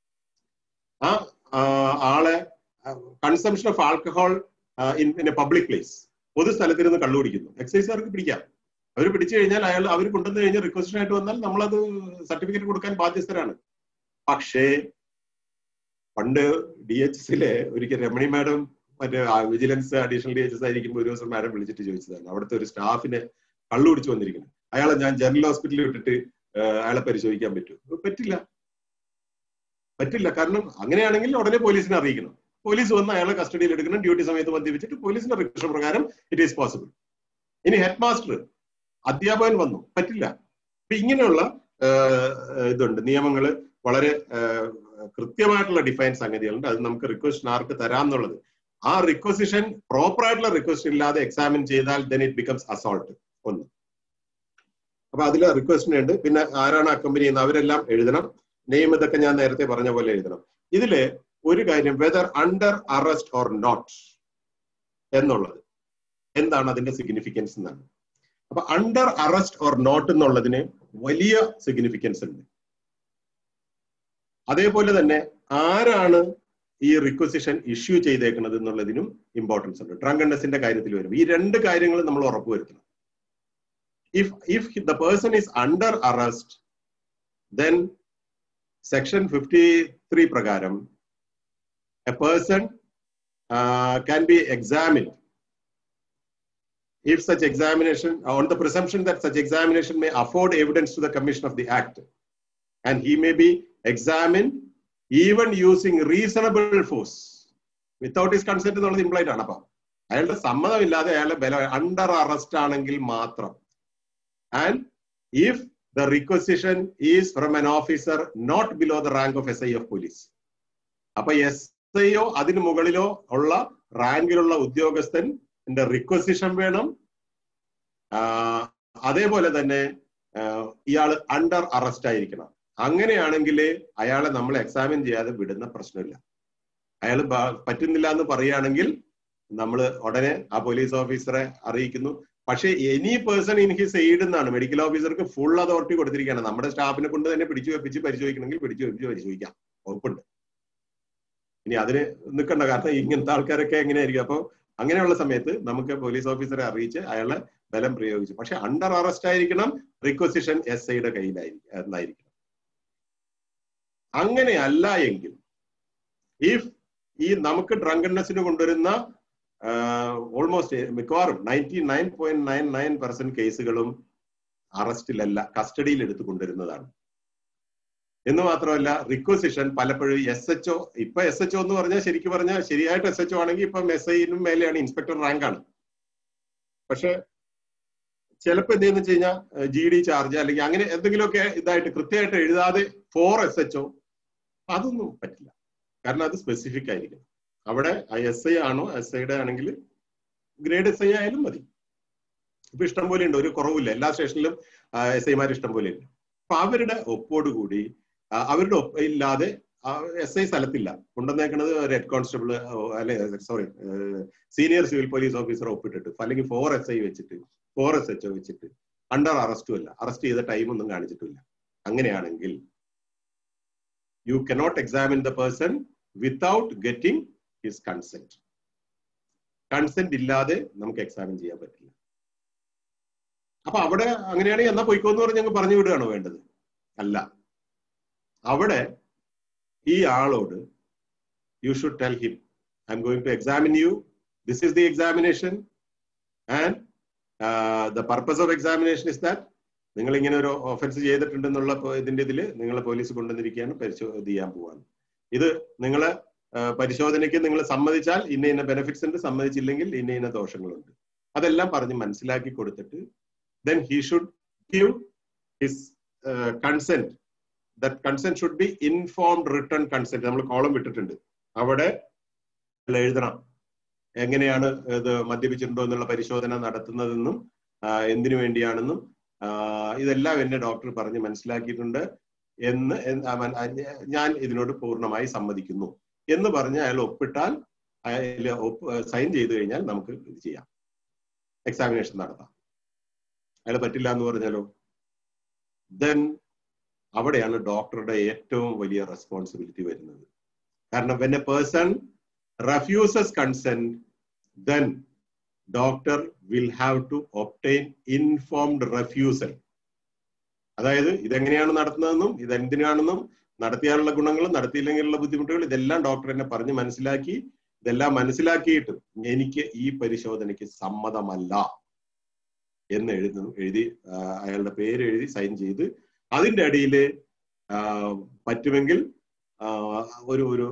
ആ ആളെ consumption of alcohol in in a public place പൊതു സ്ഥലത്തിരുന്ന് കള്ളുപിടിക്കുന്നു എക്സൈസുകാർക്ക് പിടിക്കാം അവർ പിടിച്ചു കഴിഞ്ഞാൽ അയാൾ അവർ കൊണ്ടുവന്നു കഴിഞ്ഞാൽ റിക്വസ്റ്റൻ ആയിട്ട് വന്നാൽ നമ്മളത് സർട്ടിഫിക്കറ്റ് കൊടുക്കാൻ ബാധ്യസ്ഥരാണ് പക്ഷേ പണ്ട് ഡി എച്ച് എസിലെ ഒരിക്കൽ രമണി മാഡം മറ്റേ vigilance additional D H S ആയിരിക്കുമ്പോൾ ഒരു ദിവസം മാഡം വിളിച്ചിട്ട് ചോദിച്ചതാണ് അവിടുത്തെ ഒരു സ്റ്റാഫിനെ കള്ളു പിടിച്ചു വന്നിരിക്കുന്നത് അയാളെ ഞാൻ ജനറൽ ഹോസ്പിറ്റലിൽ വിട്ടിട്ട് അയാളെ പരിശോധിക്കാൻ പറ്റൂ പറ്റില്ല പറ്റില്ല കാരണം അങ്ങനെയാണെങ്കിൽ ഉടനെ പോലീസിനെ അറിയിക്കണം പോലീസ് വന്ന് അയാളെ കസ്റ്റഡിയിൽ എടുക്കണം ഡ്യൂട്ടി സമയത്ത് മദ്യപിച്ചിട്ട് പോലീസിന്റെ റിക്വസ്റ്റ് പ്രകാരം ഇറ്റ് ഈസ് പോസിബിൾ ഇനി ഹെഡ് മാസ്റ്റർ അധ്യാപകൻ വന്നു പറ്റില്ല അപ്പൊ ഇങ്ങനെയുള്ള ഇതുണ്ട് നിയമങ്ങൾ വളരെ കൃത്യമായിട്ടുള്ള ഡിഫൈൻ സംഗതികളുണ്ട് അത് നമുക്ക് റിക്വസ്റ്റ് ആർക്ക് തരാം എന്നുള്ളത് ആ റിക്വസിഷൻ പ്രോപ്പർ ആയിട്ടുള്ള റിക്വസ്റ്റ് ഇല്ലാതെ എക്സാമിൻ ചെയ്താൽ ദെൻ ഇറ്റ് ബിക്കംസ് അസോൾട്ട് ഒന്ന് അപ്പൊ അതിൽ റിക്വസ്റ്റ് ഉണ്ട് പിന്നെ ആരാണ് അക്കമ്പനി ചെയ്യുന്നത് അവരെല്ലാം എഴുതണം നെയിം ഇതൊക്കെ ഞാൻ നേരത്തെ പറഞ്ഞ പോലെ എഴുതണം ഇതില് ഒരു കാര്യം whether under arrest or not എന്നുള്ളത് എന്താണ് അതിന്റെ സിഗ്നിഫിക്കൻസ് എന്നാണ് അപ്പൊ അണ്ടർ അറസ്റ്റ് ഓർ നോട്ട് എന്നുള്ളതിന് വലിയ സിഗ്നിഫിക്കൻസ് ഉണ്ട് അതേപോലെ തന്നെ ആരാണ് ഈ റിക്വസിഷൻ ഇഷ്യൂ ചെയ്തേക്കുന്നത് എന്നുള്ളതിനും ഇമ്പോർട്ടൻസ് ഉണ്ട് ഡ്രങ്കണ്ണസിന്റെ കാര്യത്തിൽ വരും ഈ രണ്ട് കാര്യങ്ങൾ നമ്മൾ ഉറപ്പുവരുത്തണം if if the person is under arrest then section fifty three പ്രകാരം a person can be examined if such examination on the presumption that such examination may afford evidence to the commission of the act and he may be examined even using reasonable force without his consent എന്നുള്ളത് ഇംപ്ലൈറ്റ് ആണ് അപ്പൊ അയാളുടെ സമ്മതമില്ലാതെ അയാളെ ബല under arrest ആണെങ്കിൽ മാത്രം and if the requisition is from an officer not below the rank of S I of police അപ്പൊ എസ് ഐയോ അതിന് മുകളിലോ ഉള്ള റാങ്കിലുള്ള ഉദ്യോഗസ്ഥൻ റിക്വസിഷൻ വേണം അതേപോലെ തന്നെ ഇയാൾ അണ്ടർ അറസ്റ്റ് ആയിരിക്കണം അങ്ങനെയാണെങ്കിൽ അയാളെ നമ്മൾ എക്സാമിൻ ചെയ്യാതെ വിടുന്ന പ്രശ്നമില്ല അയാൾ പറ്റുന്നില്ല എന്ന് പറയുകയാണെങ്കിൽ നമ്മൾ ഉടനെ ആ പോലീസ് ഓഫീസറെ അറിയിക്കുന്നു പക്ഷേ any person in his aid എന്നാണ് മെഡിക്കൽ ഓഫീസർക്ക് ഫുൾ അതോറിറ്റി കൊടുത്തിരിക്കുകയാണ് നമ്മുടെ സ്റ്റാഫിനെ കൊണ്ട് തന്നെ പിടിച്ചു വെപ്പിച്ച് പരിശോധിക്കണമെങ്കിൽ പിടിച്ചു വെപ്പിച്ച് പരിശോധിക്കാം ഉറപ്പുണ്ട് ഇനി അതിന് നിൽക്കണ്ട കാരണം ഇങ്ങനത്തെ ആൾക്കാരൊക്കെ എങ്ങനെയായിരിക്കും അപ്പോൾ അങ്ങനെയുള്ള സമയത്ത് നമുക്ക് പോലീസ് ഓഫീസറെ അറിയിച്ച് അയാളെ ബലം പ്രയോഗിച്ചു പക്ഷെ അണ്ടർ അറസ്റ്റ് ആയിരിക്കണം റിക്വസിഷൻ എസ് ഐയുടെ കയ്യിലായിരിക്കും എന്നായിരിക്കണം അങ്ങനെയല്ല എങ്കിൽ ഇഫ് ഈ നമുക്ക് ഡ്രങ്കണ്ണസിന് കൊണ്ടുവരുന്ന ഓൾമോസ്റ്റ് മിക്കവാറും ninety nine point nine nine percent കേസുകളും അറസ്റ്റിലല്ല കസ്റ്റഡിയിൽ എടുത്ത് കൊണ്ടുവരുന്നതാണ് എന്ന് മാത്രമല്ല റിക്വസിഷൻ പലപ്പോഴും എസ് എച്ച് ഒ ഇപ്പൊ എസ് എച്ച് ഒ എന്ന് പറഞ്ഞാൽ ശരിക്കും പറഞ്ഞാൽ ശരിയായിട്ട് എസ് എച്ച് ഒ ആണെങ്കിൽ ഇപ്പം എസ് ഐനും മേലെയാണ് ഇൻസ്പെക്ടർ റാങ്ക് ആണ് പക്ഷെ ചിലപ്പോൾ എന്തെന്ന് വെച്ച് കഴിഞ്ഞാൽ ജി ഡി ചാർജ് അല്ലെങ്കിൽ അങ്ങനെ എന്തെങ്കിലുമൊക്കെ ഇതായിട്ട് കൃത്യമായിട്ട് എഴുതാതെ ഫോർ എസ് എച്ച് ഒ അതൊന്നും പറ്റില്ല കാരണം അത് സ്പെസിഫിക് ആയിരിക്കും അവിടെ എസ് ഐ ആണോ എസ് ഐയുടെ ആണെങ്കിൽ ഗ്രേഡ് എസ് ഐ ആയാലും മതി ഇപ്പൊ ഇഷ്ടം പോലെ ഉണ്ട് ഒരു കുറവില്ല എല്ലാ സ്റ്റേഷനിലും എസ് ഐമാർ ഇഷ്ടം പോലെ ഉണ്ട് അപ്പൊ അവരുടെ ഒപ്പോടുകൂടി അവരുടെ ഒപ്പ് ഇല്ലാതെ എസ് ഐ സ്ഥലത്തില്ല കൊണ്ടുവന്നേക്കുന്നത് ഒരു ഹെഡ് കോൺസ്റ്റബിൾ അല്ലെ sorry senior civil police officer ഒപ്പിട്ടിട്ട് അല്ലെങ്കിൽ ഫോർ എസ് ഐ വെച്ചിട്ട് ഫോർ എസ് എച്ച് ഒ വെച്ചിട്ട് അണ്ടർ അറസ്റ്റും അല്ല അറസ്റ്റ് ചെയ്ത ടൈം ഒന്നും കാണിച്ചിട്ടില്ല അങ്ങനെയാണെങ്കിൽ you cannot examine the person without getting his consent consent ഇല്ലാതെ നമുക്ക് എക്സാമിൻ ചെയ്യാൻ പറ്റില്ല അപ്പൊ അവിടെ അങ്ങനെയാണെങ്കിൽ എന്നാ പൊയ്ക്കോന്ന് പറഞ്ഞ് ഞങ്ങൾ പറഞ്ഞു വിടുകയാണോ വേണ്ടത് അല്ല അവിടെ ഈ ആളോട് you should tell him I'm going to examine you this is the examination and the purpose of examination is that നിങ്ങൾ ഇങ്ങനെ ഒരു ഒഫൻസ് ചെയ്തിട്ടുണ്ടെന്നുള്ള ഇതിന്റെ ഇതിൽ നിങ്ങളെ പോലീസ് കൊണ്ടുവന്നിരിക്കുകയാണ് പരിശോധന ചെയ്യാൻ പോവാണ് ഇത് നിങ്ങളെ പരിശോധനയ്ക്ക് നിങ്ങൾ സമ്മതിച്ചാൽ ഇന്ന ഇന്ന ബെനിഫിറ്റ്സ് ഉണ്ട് സമ്മതിച്ചില്ലെങ്കിൽ ഇന്ന ഇന്ന ദോഷങ്ങളുണ്ട് അതെല്ലാം പറഞ്ഞ് മനസ്സിലാക്കി കൊടുത്തിട്ട് then he should give his consent that consent should be informed written consent നമ്മൾ കോളം വിട്ടിട്ടുണ്ട് അവിടെ എഴുതണം എങ്ങനെയാണ് ഇത് മദ്യപിച്ചിട്ടുണ്ടോ എന്നുള്ള പരിശോധന നടത്തുന്നതെന്നും എന്തിനു വേണ്ടിയാണെന്നും ഇതെല്ലാം എന്നെ ഡോക്ടർ പറഞ്ഞ് മനസ്സിലാക്കിയിട്ടുണ്ട് എന്ന് ഞാൻ ഇതിനോട് പൂർണ്ണമായി സമ്മതിക്കുന്നു എന്ന് പറഞ്ഞ് അയാൾ ഒപ്പിട്ടാൽ അയാൾ സൈൻ ചെയ്തു കഴിഞ്ഞാൽ നമുക്ക് ഇത് ചെയ്യാം എക്സാമിനേഷൻ നടത്താം അയാൾ പറ്റില്ല എന്ന് പറഞ്ഞാലോ ദെൻ അവിടെയാണ് ഡോക്ടറുടെ ഏറ്റവും വലിയ റെസ്പോൺസിബിലിറ്റി വരുന്നത് കാരണം when a person refuses consent then doctor will have to obtain informed refusal അതായത് ഇതെങ്ങനെയാണ് നടത്തുന്നതെന്നും ഇതെന്തിനാണെന്നും നടത്തിയാലുള്ള ഗുണങ്ങളും നടത്തിയില്ലെങ്കിലുള്ള ബുദ്ധിമുട്ടുകൾ ഇതെല്ലാം ഡോക്ടർ എന്നെ പറഞ്ഞ് മനസ്സിലാക്കി ഇതെല്ലാം മനസ്സിലാക്കിയിട്ട് എനിക്ക് ഈ പരിശോധനയ്ക്ക് സമ്മതമല്ല എന്ന് എഴുതുന്നു എഴുതി അയാളുടെ പേര് എഴുതി സൈൻ ചെയ്ത് അതിന്റെ അടിയിൽ പറ്റുമെങ്കിൽ ഒരു ഒരു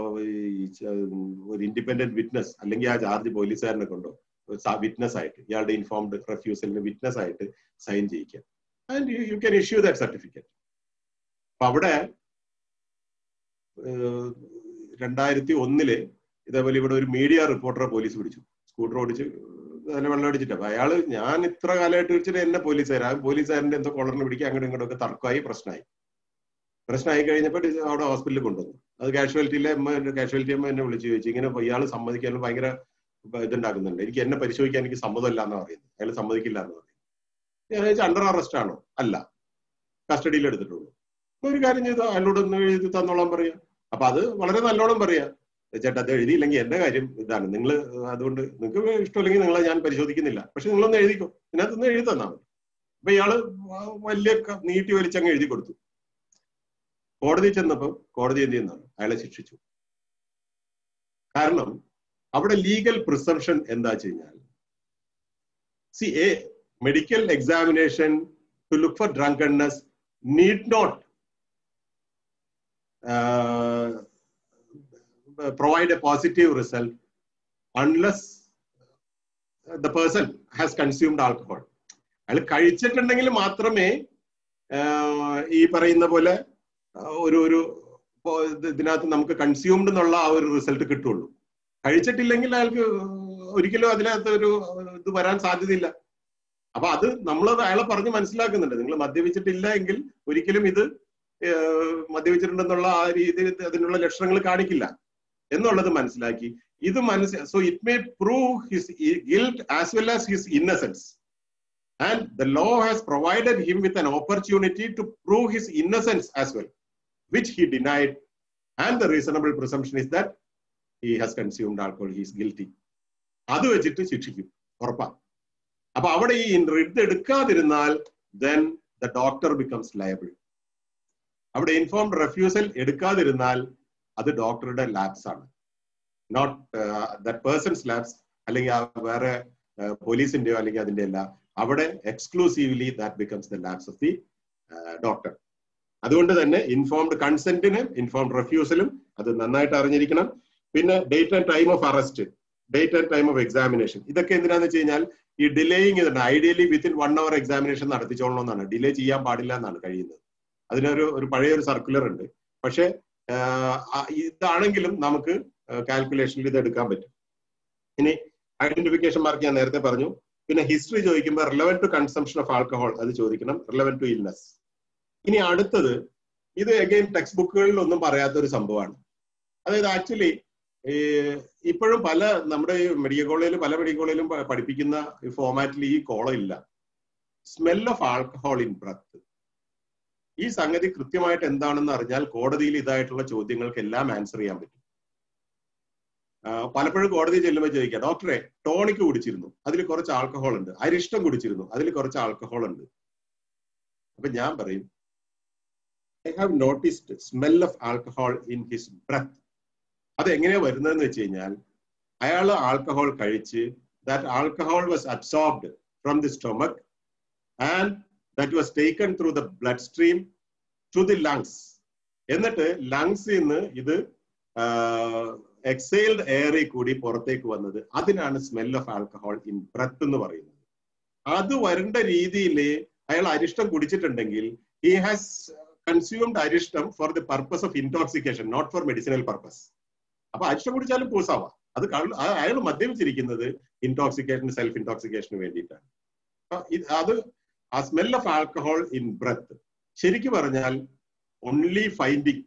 ഒരു ഇൻഡിപെൻഡന്റ് വിറ്റ്നസ് അല്ലെങ്കിൽ ആ ചാർജ് പോലീസുകാരനെ കൊണ്ടോ വിറ്റ്നസ് ആയിട്ട് ഇയാളുടെ ഇൻഫോംഡ് റെഫ്യൂസലിന് വിറ്റ്നസ് ആയിട്ട് sign ചെയ്യിക്കാം and you can issue that certificate അപ്പൊ അവിടെ രണ്ടായിരത്തി ഒന്നില് ഇതേപോലെ ഇവിടെ ഒരു മീഡിയ റിപ്പോർട്ടറെ പോലീസ് പിടിച്ചു സ്കൂട്ടർ ഓടിച്ച് അതിനെ വെള്ളം അടിച്ചിട്ട് അപ്പൊ അയാള് ഞാൻ ഇത്ര കാലമായിട്ട് വെച്ചിട്ട് എന്നെ പോലീസുകാർ ആ പോലീസുകാരന്റെ എന്തോ കൊളറിന് പിടിക്കുക അങ്ങോട്ടും ഇങ്ങോട്ടും ഒക്കെ തർക്കമായി പ്രശ്നമായി പ്രശ്നമായി കഴിഞ്ഞപ്പോൾ അവിടെ ഹോസ്പിറ്റലിൽ കൊണ്ടുവന്നു അത് കാഷ്വാലിറ്റിയിലെ അമ്മ കാഷ്വാലിറ്റി അമ്മ എന്നെ വിളിച്ചു ചോദിച്ചു ഇങ്ങനെ ഇയാൾ സമ്മതിക്കാൻ ഭയങ്കര ഇതുണ്ടാക്കുന്നുണ്ട് എനിക്ക് എന്നെ പരിശോധിക്കാൻ എനിക്ക് സമ്മതമല്ല എന്ന് പറയുന്നത് അയാൾ സമ്മതിക്കില്ല എന്ന് പറയുന്നത് ഞാൻ ചോദിച്ചാൽ അണ്ടർ അറസ്റ്റ് ആണോ അല്ല കസ്റ്റഡിയിൽ എടുത്തിട്ടുള്ളൂ ഒരു കാര്യം ചെയ്തു അയാളോട് ഒന്ന് എഴുതി തന്നോളാൻ പറയാം അപ്പൊ അത് വളരെ നല്ലോണം പറയാ ചേട്ടാ അത് എഴുതിയില്ലെങ്കിൽ എന്റെ കാര്യം ഇതാണ് നിങ്ങൾ അതുകൊണ്ട് നിങ്ങൾക്ക് ഇഷ്ടമില്ലെങ്കിൽ നിങ്ങളെ ഞാൻ പരിശോധിക്കുന്നില്ല പക്ഷെ നിങ്ങളൊന്ന് എഴുതിക്കോ ഇതിനകത്തൊന്ന് എഴുതി തന്നാൽ മതി അപ്പൊ ഇയാള് വലിയ നീട്ടി വലിച്ചങ്ങ് എഴുതി കൊടുത്തു കോടതി ചെന്നപ്പോ കോടതി എന്ത് ചെയ്യുന്നതാണ് അയാളെ ശിക്ഷിച്ചു കാരണം അവിടെ ലീഗൽ പ്രിസംഷൻ എന്താ വെച്ച് കഴിഞ്ഞാൽ C a medical examination to look for drunkenness need not provide a positive result unless the person has consumed alcohol. അയാൾ കഴിച്ചിട്ടുണ്ടെങ്കിൽ മാത്രമേ ഈ പറയുന്ന പോലെ ഒരു ഒരു ഇതിനകത്ത് നമുക്ക് കൺസ്യൂംഡ് എന്നുള്ള ആ ഒരു റിസൾട്ട് കിട്ടുള്ളൂ കഴിച്ചിട്ടില്ലെങ്കിൽ അയാൾക്ക് ഒരിക്കലും അതിനകത്ത് ഒരു ഇത് വരാൻ സാധ്യതയില്ല അപ്പൊ അത് നമ്മൾ അയാളെ പറഞ്ഞ് മനസ്സിലാക്കുന്നുണ്ട് നിങ്ങൾ മദ്യപിച്ചിട്ടില്ല എങ്കിൽ ഒരിക്കലും ഇത് മദ്യപിച്ചിട്ടുണ്ടെന്നുള്ള ആ രീതിയിൽ അതിനുള്ള ലക്ഷണങ്ങൾ കാണിക്കില്ല എന്നുള്ളത് മനസ്സിലാക്കി ഇത് മനസ്സി so it may prove his guilt as well as his innocence and the law has provided him with an opportunity to prove his innocence as well which he denied and the reasonable presumption is that he has consumed alcohol he is guilty അത് വെച്ചിട്ട് ശിക്ഷിക്കും ഉറപ്പാ അപ്പൊ അവിടെ ഈ റിഡ് എടുക്കാതിരുന്നാൽ then the doctor becomes liable അവിടെ informed refusal എടുക്കാതിരുന്നാൽ അത് ഡോക്ടറുടെ ലാബ്സ് ആണ് നോട്ട് ദറ്റ് പേഴ്സൺസ് ലാബ്സ് അല്ലെങ്കിൽ ആ വേറെ പോലീസിന്റെയോ അല്ലെങ്കിൽ അതിന്റെ അല്ല അവിടെ exclusively that becomes the lapse of the doctor അതുകൊണ്ട് തന്നെ ഇൻഫോംഡ് കൺസെന്റിനും ഇൻഫോംഡ് റെഫ്യൂസലും അത് നന്നായിട്ട് അറിഞ്ഞിരിക്കണം പിന്നെ date and time of arrest date and time of examination ഇതൊക്കെ എന്തിനാന്ന് വെച്ച് കഴിഞ്ഞാൽ ഈ ഡിലേയിങ് ഇതുണ്ട് ideally within one hour examination നടത്തിച്ചോളണം എന്നാണ് ഡിലേ ചെയ്യാൻ പാടില്ല എന്നാണ് കഴിയുന്നത് അതിനൊരു ഒരു പഴയ ഒരു സർക്കുലർ ഉണ്ട് പക്ഷെ ഇതാണെങ്കിലും നമുക്ക് കാൽക്കുലേഷനിൽ ഇത് എടുക്കാൻ പറ്റും ഇനി ഐഡന്റിഫിക്കേഷൻ മാർക്ക് ഞാൻ നേരത്തെ പറഞ്ഞു പിന്നെ ഹിസ്റ്ററി ചോദിക്കുമ്പോൾ relevant to consumption of alcohol അത് ചോദിക്കണം റിലവൻ ടു ഇൽനെസ് ഇനി അടുത്തത് ഇത് അഗൈൻ ടെക്സ്റ്റ് ബുക്കുകളിൽ ഒന്നും പറയാത്ത ഒരു സംഭവമാണ് അതായത് ആക്ച്വലി ഇപ്പോഴും പല നമ്മുടെ മെഡിക്കൽ കോളേജിലും പല മെഡിക്കൽ കോളേജിലും പഠിപ്പിക്കുന്ന ഫോമാറ്റിൽ ഈ കോളം ഇല്ല smell of alcohol in breath ഈ സംഗതി കൃത്യമായിട്ട് എന്താണെന്ന് അറിഞ്ഞാൽ കോടതിയിൽ ഇതായിട്ടുള്ള ചോദ്യങ്ങൾക്ക് എല്ലാം ആൻസർ ചെയ്യാൻ പറ്റും പലപ്പോഴും കോടതി ചെല്ലുമ്പോൾ ചോദിക്കുക ഡോക്ടറെ ടോണിക്ക് കുടിച്ചിരുന്നു അതിൽ കുറച്ച് ആൽക്കഹോൾ ഉണ്ട് അരിഷ്ടം കുടിച്ചിരുന്നു അതിൽ കുറച്ച് ആൽക്കഹോൾ ഉണ്ട് അപ്പൊ ഞാൻ പറയും I have noticed smell of alcohol in his breath അത് എങ്ങനെയാ വരുന്നതെന്ന് വെച്ച് കഴിഞ്ഞാൽ അയാൾ ആൽക്കഹോൾ കഴിച്ച് that alcohol was absorbed from the stomach and that was taken through the bloodstream to the lungs എന്നിട്ട് ലങ്സിൽ നിന്ന് ഇത് എക്സൈൽഡ് എയറിൽ കൂടി പുറത്തേക്ക് വന്നത് അതിനാണ് smell of alcohol in breath എന്ന് പറയുന്നത് അത് വരേണ്ട രീതിയിൽ അയാൾ അരിഷ്ടം കുടിച്ചിട്ടുണ്ടെങ്കിൽ ഹി ഹാസ് കൺസ്യൂംഡ് അരിഷ്ടം for the purpose of intoxication not for medicinal purpose അപ്പൊ അരിഷ്ടം കുടിച്ചാലും പൂസാവാം അത് അയാൾ മദ്യപിച്ചിരിക്കുന്നത് ഇൻടോക്സിക്കേഷൻ സെൽഫ് ഇൻടോക്സിക്കേഷന് വേണ്ടിയിട്ടാണ് അത് ആ smell of alcohol in breath ശരിക്കും പറഞ്ഞാൽ ഓൺലി ഫൈൻഡിങ്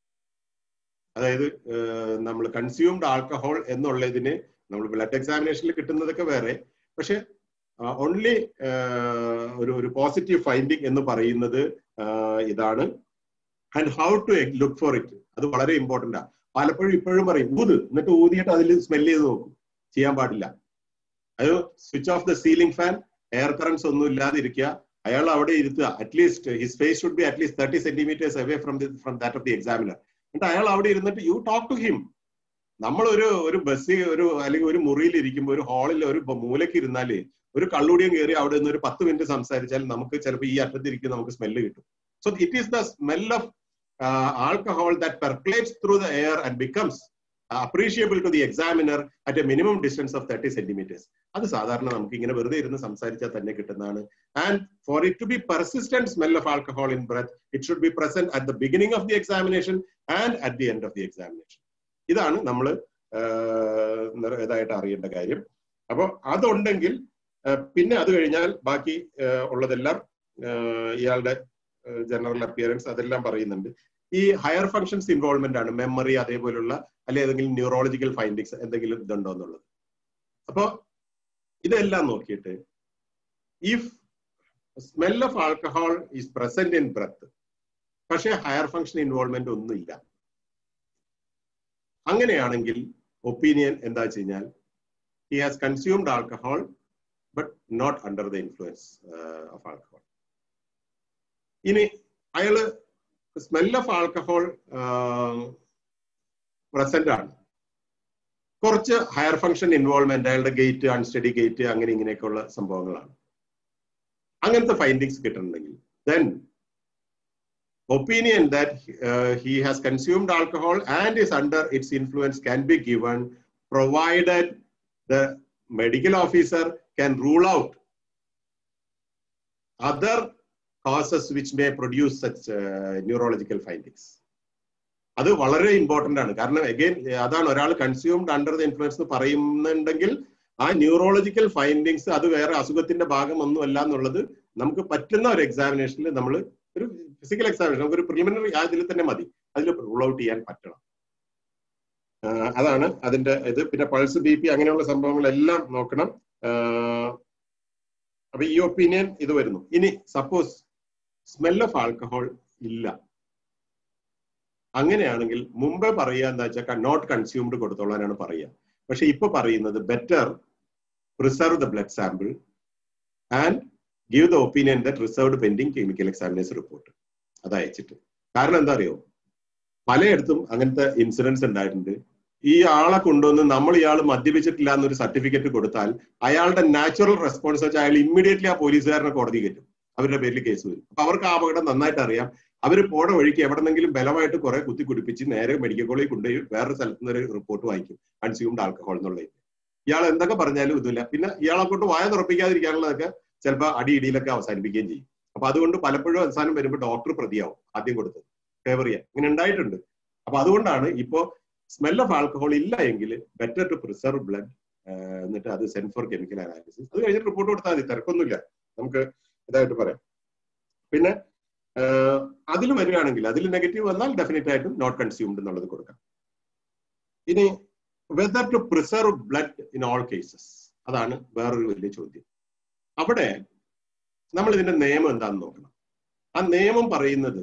അതായത് നമ്മൾ കൺസ്യൂംഡ് ആൽക്കഹോൾ എന്നുള്ളതിന് നമ്മൾ ബ്ലഡ് എക്സാമിനേഷനിൽ കിട്ടുന്നതൊക്കെ വേറെ പക്ഷെ ഓൺലി ഒരു ഒരു പോസിറ്റീവ് ഫൈൻഡിങ് എന്ന് പറയുന്നത് ഇതാണ് and how to look for it അത് വളരെ ഇമ്പോർട്ടൻ്റ് ആണ് പലപ്പോഴും ഇപ്പോഴും പറയും ഊത് എന്നിട്ട് ഊതിയിട്ട് അതിൽ സ്മെല് ചെയ്ത് നോക്കും ചെയ്യാൻ പാടില്ല അത് switch off the ceiling fan air currents ഒന്നും ഇല്ലാതിരിക്കുക അയാൾ അവിടെ ഇരുത്തുക at least his face should be at least thirty centimetres away from the from that of the examiner എന്നിട്ട് അയാൾ അവിടെ ഇരുന്നിട്ട് യു ടോക്ക് ടു ഹിം നമ്മൾ ഒരു ഒരു ബസ്സിൽ ഒരു അല്ലെങ്കിൽ ഒരു മുറിയിൽ ഇരിക്കുമ്പോൾ ഒരു ഹാളിൽ ഒരു മൂലയ്ക്ക് ഇരുന്നാല് ഒരു കള്ളുടിയും കയറി അവിടെ നിന്ന് ഒരു പത്ത് മിനിറ്റ് സംസാരിച്ചാൽ നമുക്ക് ചിലപ്പോൾ ഈ അറ്റത്തിരിക്കും നമുക്ക് സ്മെല്ല് കിട്ടും so it is the smell of alcohol that percolates through the air and becomes appreciable to the examiner at a minimum distance of thirty centimetres അത് സാധാരണ നമുക്ക് ഇങ്ങനെ വെറുതെ ഇരുന്ന് സംസാരിച്ചാൽ തന്നെ കിട്ടുന്നതാണ് and for it to be persistent smell of alcohol in breath it should be present at the beginning of the examination and at the end of the examination ഇതാണ് നമ്മൾ ഇതായിട്ട് അറിയേണ്ട കാര്യം അപ്പോൾ അതുണ്ടെങ്കിൽ പിന്നെ അത് കഴിഞ്ഞാൽ ബാക്കി ഉള്ളതെല്ലാം ഇയാളുടെ ജനറൽ അപ്പിയറൻസ് അതെല്ലാം പറയുന്നുണ്ട് ഈ ഹയർ ഫങ്ഷൻസ് ഇൻവോൾവ്മെന്റ് ആണ് മെമ്മറി അതേപോലുള്ള അല്ലെ ഏതെങ്കിലും ന്യൂറോളജിക്കൽ ഫൈൻഡിങ്സ് എന്തെങ്കിലും ഇതുണ്ടോ എന്നുള്ളത് അപ്പോ ഇതെല്ലാം നോക്കിയിട്ട് if smell of alcohol is present in breath പക്ഷേ ഹയർ ഫങ്ഷൻ ഇൻവോൾവ്മെന്റ് ഒന്നുമില്ല അങ്ങനെയാണെങ്കിൽ ഒപ്പീനിയൻ എന്താ വെച്ച് കഴിഞ്ഞാൽ he has consumed alcohol but not under the influence of alcohol ഇനി അയാള് സ്മെൽ ഓഫ് ആൽക്കഹോൾ പ്രസന്റ് ആണ് കുറച്ച് ഹയർ ഫങ്ഷൻ ഇൻവോൾവ്മെന്റ് അയാളുടെ ഗേറ്റ് അൺസ്റ്റഡി ഗേറ്റ് അങ്ങനെ ഇങ്ങനെയൊക്കെയുള്ള സംഭവങ്ങളാണ് അങ്ങനത്തെ ഫൈൻഡിങ്സ് കിട്ടുന്നുണ്ടെങ്കിൽ then opinion that uh, he has consumed alcohol and is under its influence can be given provided the medical officer can rule out other causes which may produce such uh, neurological findings അത് വളരെ important ആണ് കാരണം again അതാണ് ഒരാൾ consumed under the influence എന്ന് പറയുന്നുണ്ടെങ്കിൽ ആ neurological findings അത് വേറെ അസുഖത്തിന്റെ ഭാഗമൊന്നും അല്ല എന്നുള്ളത് നമുക്ക് പറ്റുന്ന ഒരു എക്സാമിനേഷനിൽ നമ്മൾ ഒരു ഫിസിക്കൽ എക്സാമിനേഷൻ നമുക്ക് ഒരു പ്രിലിമിനറി അതിൽ തന്നെ മതി അതിൽ റൂൾ ഔട്ട് ചെയ്യാൻ പറ്റണം അതാണ് അതിന്റെ ഇത് പിന്നെ പൾസ് ബി പി അങ്ങനെയുള്ള സംഭവങ്ങളെല്ലാം നോക്കണം അപ്പൊ ഈ ഒപ്പീനിയൻ ഇത് വരുന്നു ഇനി സപ്പോസ് സ്മെൽ ഓഫ് ആൽക്കഹോൾ ഇല്ല അങ്ങനെയാണെങ്കിൽ മുമ്പേ പറയുക എന്താ വെച്ചാൽ നോട്ട് കൺസ്യൂംഡ് കൊടുത്തോളാനാണ് പറയുക പക്ഷെ ഇപ്പൊ പറയുന്നത് better preserve the blood sample and give the opinion that reserved pending chemical examination report അത് അയച്ചിട്ട് കാരണം എന്താ അറിയോ പലയിടത്തും അങ്ങനത്തെ ഇൻസിഡൻസ് ഉണ്ടായിട്ടുണ്ട് ഈ ആളെ കൊണ്ടുവന്ന് നമ്മൾ ഇയാൾ മദ്യപിച്ചിട്ടില്ല എന്നൊരു സർട്ടിഫിക്കറ്റ് കൊടുത്താൽ അയാളുടെ നാച്ചുറൽ റെസ്പോൺസ് വെച്ചാൽ അയാൾ ഇമ്മീഡിയറ്റ്ലി ആ പോലീസുകാരനെ കോടതി കയറ്റും അവരുടെ പേരിൽ കേസ് വരും അപ്പൊ അവർക്ക് ആ അപകടം നന്നായിട്ട് അറിയാം അവർ പോണ വഴിക്ക് എവിടെന്നെങ്കിലും ബലമായിട്ട് കുറെ കുത്തി കുടിപ്പിച്ച് നേരെ മെഡിക്കൽ കോളേജിൽ കൊണ്ടുപോയി വേറൊരു സ്ഥലത്ത് നിന്ന് ഒരു റിപ്പോർട്ട് വാങ്ങിക്കും കൺസ്യൂംഡ് ആൽക്കഹോൾ എന്നുള്ളത് ഇയാൾ എന്തൊക്കെ പറഞ്ഞാലും ഇതില്ല പിന്നെ ഇയാളെ കൊണ്ട് വായ തുറപ്പിക്കാതിരിക്കാനുള്ളതൊക്കെ ചിലപ്പോൾ അടി ഇടിയിലൊക്കെ അവസാനിപ്പിക്കുകയും ചെയ്യും അപ്പൊ അതുകൊണ്ട് പലപ്പോഴും അവസാനം വരുമ്പോൾ ഡോക്ടർ പ്രതിയാവും ആദ്യം കൊടുത്തത് ഫേവർ ചെയ്യാൻ ഇങ്ങനെ ഉണ്ടായിട്ടുണ്ട് അപ്പൊ അതുകൊണ്ടാണ് ഇപ്പോ സ്മെൽ ഓഫ് ആൽക്കഹോൾ ഇല്ല എങ്കിൽ ബെറ്റർ ടു പ്രിസർവ് ബ്ലഡ് എന്നിട്ട് അത് സെൻഡ് ഫോർ കെമിക്കൽ അനാലിസിസ് അത് കഴിഞ്ഞിട്ട് റിപ്പോർട്ട് കൊടുത്താൽ മതി തിരക്കൊന്നുമില്ല നമുക്ക് ഇതായിട്ട് പറയാം പിന്നെ അതിൽ വരികയാണെങ്കിൽ അതിൽ നെഗറ്റീവ് വന്നാൽ ഡെഫിനറ്റ് ആയിട്ടും നോട്ട് കൺസ്യൂംഡ് എന്നുള്ളത് കൊടുക്കാം ഇനി whether to preserve blood in all cases അതാണ് വേറൊരു വലിയ ചോദ്യം അവിടെ നമ്മൾ ഇതിന്റെ നിയമം എന്താണെന്ന് നോക്കണം ആ നിയമം പറയുന്നത്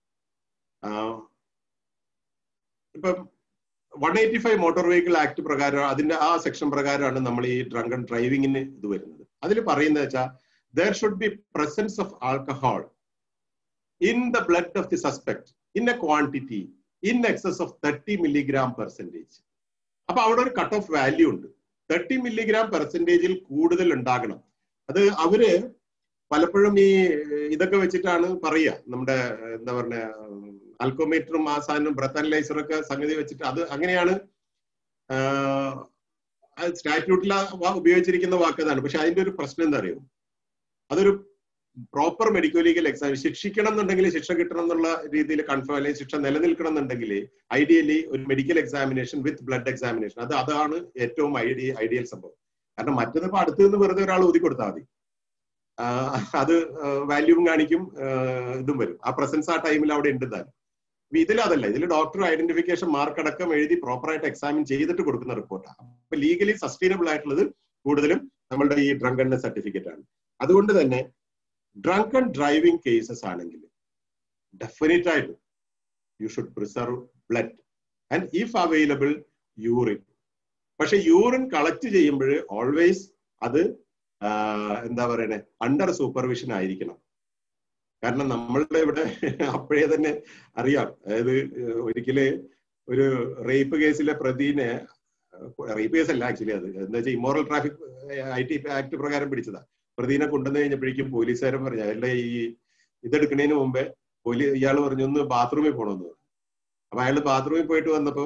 ഇപ്പം one eighty five motor vehicle act പ്രകാരം അതിന്റെ ആ സെക്ഷൻ പ്രകാരമാണ് നമ്മൾ ഈ ഡ്രങ്ക് ആൻഡ് ഡ്രൈവിങ്ങിന് ഇത് വരുന്നത് അതിൽ പറയുന്നത് വെച്ചാൽ there should be presence of alcohol in the blood of the suspect in a quantity in excess of thirty milligram percentage അപ്പൊ അവിടെ ഒരു കട്ട് ഓഫ് വാല്യൂ ഉണ്ട് തേർട്ടി മില്ലിഗ്രാം പെർസെൻറ്റേജിൽ കൂടുതൽ ഉണ്ടാകണം അത് അവര് പലപ്പോഴും ഈ ഇതൊക്കെ വെച്ചിട്ടാണ് പറയുക നമ്മുടെ എന്താ പറഞ്ഞ ആൽക്കോമീറ്ററും ആ സാധനം ബ്രത്ത് അനലൈസറും ഒക്കെ സംഗതി വെച്ചിട്ട് അത് അങ്ങനെയാണ് സ്റ്റാറ്റ്യൂട്ടിൽ ഉപയോഗിച്ചിരിക്കുന്ന വാക്ക് അതാണ് പക്ഷെ അതിന്റെ ഒരു പ്രശ്നം എന്താ അറിയോ അതൊരു പ്രോപ്പർ മെഡിക്കൽ ലീഗൽ എക്സാം ശിക്ഷിക്കണം എന്നുണ്ടെങ്കിൽ ശിക്ഷ കിട്ടണം എന്നുള്ള രീതിയിൽ കൺഫേം അല്ലെങ്കിൽ ശിക്ഷ നിലനിൽക്കണം എന്നുണ്ടെങ്കിൽ ഐഡിയലി ഒരു medical examination with blood examination അത് അതാണ് ഏറ്റവും ഐഡിയ ഐഡിയൽ സംഭവം കാരണം മറ്റത് ഇപ്പൊ അടുത്ത് നിന്ന് വെറുതെ ഒരാൾ ഊതി കൊടുത്താൽ മതി അത് വാല്യൂവും കാണിക്കും ഇതും വരും ആ പ്രസൻസ് ആ ടൈമിൽ അവിടെ ഉണ്ട് താനും ഇതിൽ അതല്ല ഇതിൽ ഡോക്ടർ ഐഡന്റിഫിക്കേഷൻ മാർക്ക് അടക്കം എഴുതി പ്രോപ്പറായിട്ട് എക്സാമിൻ ചെയ്തിട്ട് കൊടുക്കുന്ന റിപ്പോർട്ടാണ് അപ്പൊ ലീഗലി സസ്റ്റൈനബിൾ ആയിട്ടുള്ളത് കൂടുതലും നമ്മളുടെ ഈ ഡ്രങ്കണ്ണ സർട്ടിഫിക്കറ്റ് ആണ് അതുകൊണ്ട് തന്നെ ഡ്രങ്ക് ആൻഡ് ഡ്രൈവിംഗ് കേസസ് ആണെങ്കിൽ ഡെഫിനറ്റ് ആയിട്ട് you should preserve blood and if available urine പക്ഷെ യൂറിൻ കളക്ട് ചെയ്യുമ്പോൾ ഓൾവേസ് അത് എന്താ പറയണേ അണ്ടർ സൂപ്പർവിഷൻ ആയിരിക്കണം കാരണം നമ്മളുടെ ഇവിടെ അപ്പോഴേ തന്നെ അറിയാം അതായത് ഒരിക്കല് ഒരു റേപ്പ് കേസിലെ പ്രതിനെ റേപ്പ് കേസ് അല്ല ആക്ച്വലി അത് എന്താ വെച്ചാൽ immoral traffic I T act പ്രകാരം പിടിച്ചതാ പ്രതിനെ കൊണ്ടുവന്നു കഴിഞ്ഞപ്പോഴേക്കും പോലീസുകാരൻ പറഞ്ഞു അയാളുടെ ഈ ഇതെടുക്കുന്നതിന് മുമ്പേ പോലീസ് ഇയാൾ പറഞ്ഞു ഒന്ന് ബാത്റൂമിൽ പോകണമെന്ന് പറഞ്ഞു അപ്പൊ അയാൾ ബാത്റൂമിൽ പോയിട്ട് വന്നപ്പോ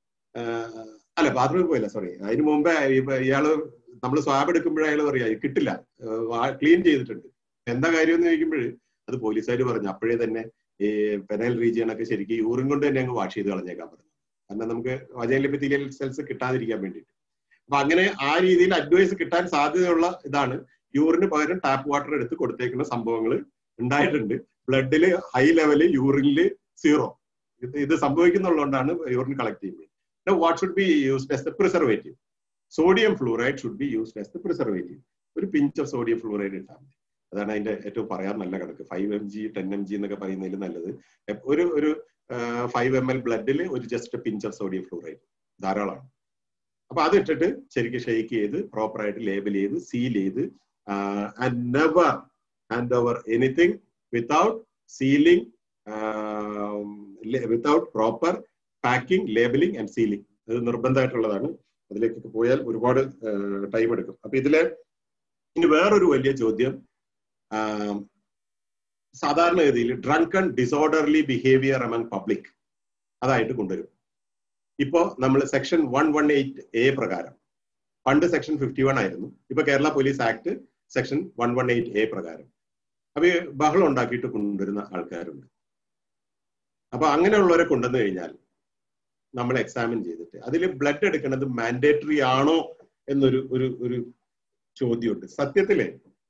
അല്ല ബാത്റൂമിൽ പോയില്ല സോറി അതിന് മുമ്പേ ഇയാള് നമ്മൾ സ്വാബ് എടുക്കുമ്പോഴേ അയാൾ പറയാ കിട്ടില്ല ക്ലീൻ ചെയ്തിട്ടുണ്ട് എന്താ കാര്യം എന്ന് ചോദിക്കുമ്പോൾ അത് പോലീസുകാർ പറഞ്ഞു അപ്പോഴേ തന്നെ ഈ പെനൽ റീജിയൺ ഒക്കെ ശരിക്കും യൂറിൻ കൊണ്ട് തന്നെ അങ്ങ് വാഷ് ചെയ്ത് കളഞ്ഞേക്കാൻ പറഞ്ഞു കാരണം നമുക്ക് വജൈലിപ്പിത്തീലിയൽ സെൽസ് കിട്ടാതിരിക്കാൻ വേണ്ടിയിട്ട് അപ്പൊ അങ്ങനെ ആ രീതിയിൽ അഡ്വൈസ് കിട്ടാൻ സാധ്യതയുള്ള ഇതാണ് യൂറിന് പകരം ടാപ്പ് വാട്ടർ എടുത്ത് കൊടുത്തേക്കുന്ന സംഭവങ്ങൾ ഉണ്ടായിട്ടുണ്ട് ബ്ലഡില് ഹൈ ലെവല് യൂറിനില് സീറോ ഇത് ഇത് സംഭവിക്കുന്നുള്ളതുകൊണ്ടാണ് യൂറിൻ കളക്ട് ചെയ്യുന്നത് what should be used as the preservative sodium fluoride should be used as the preservative ഒരു പിഞ്ച് ഓഫ് സോഡിയം ഫ്ലൂറൈഡ് ഇട്ടാൽ മതി അതാണ് അതിന്റെ ഏറ്റവും പറയാൻ നല്ല കണക്ക് five M G ten M G എന്നൊക്കെ പറയുന്നതിൽ നല്ലത് ഒരു ഒരു ഫൈവ് എം എൽ ബ്ലഡിൽ ഒരു just pinch of sodium fluoride ധാരാളമാണ് അപ്പൊ അത് ഇട്ടിട്ട് ശരിക്കും ഷെയ്ക്ക് ചെയ്ത് പ്രോപ്പറായിട്ട് ലേബൽ ചെയ്ത് സീൽ ചെയ്ത് and never hand over anything without sealing without proper packing labeling and sealing അത് നിർബന്ധമായിട്ടുള്ളതാണ് അതിലേക്കൊക്കെ പോയാൽ ഒരുപാട് ടൈം എടുക്കും അപ്പൊ ഇതിലെ ഇനി വേറൊരു വലിയ ചോദ്യം സാധാരണഗതിയിൽ drunk and disorderly behaviour among public അതായിട്ട് കൊണ്ടുവരും ഇപ്പോ നമ്മൾ section one one eight A പ്രകാരം പണ്ട് സെക്ഷൻ ഫിഫ്റ്റി വൺ ആയിരുന്നു ഇപ്പൊ Kerala police act section one one eight A പ്രകാരം അപ്പൊ ബഹളം ഉണ്ടാക്കിയിട്ട് കൊണ്ടുവരുന്ന ആൾക്കാരുണ്ട് അപ്പൊ അങ്ങനെയുള്ളവരെ കൊണ്ടുവന്നു കഴിഞ്ഞാൽ നമ്മൾ എക്സാമിൻ ചെയ്തിട്ട് അതിൽ ബ്ലഡ് എടുക്കുന്നത് മാൻഡേറ്ററി ആണോ എന്നൊരു ഒരു ഒരു ചോദ്യമുണ്ട് സത്യത്തില്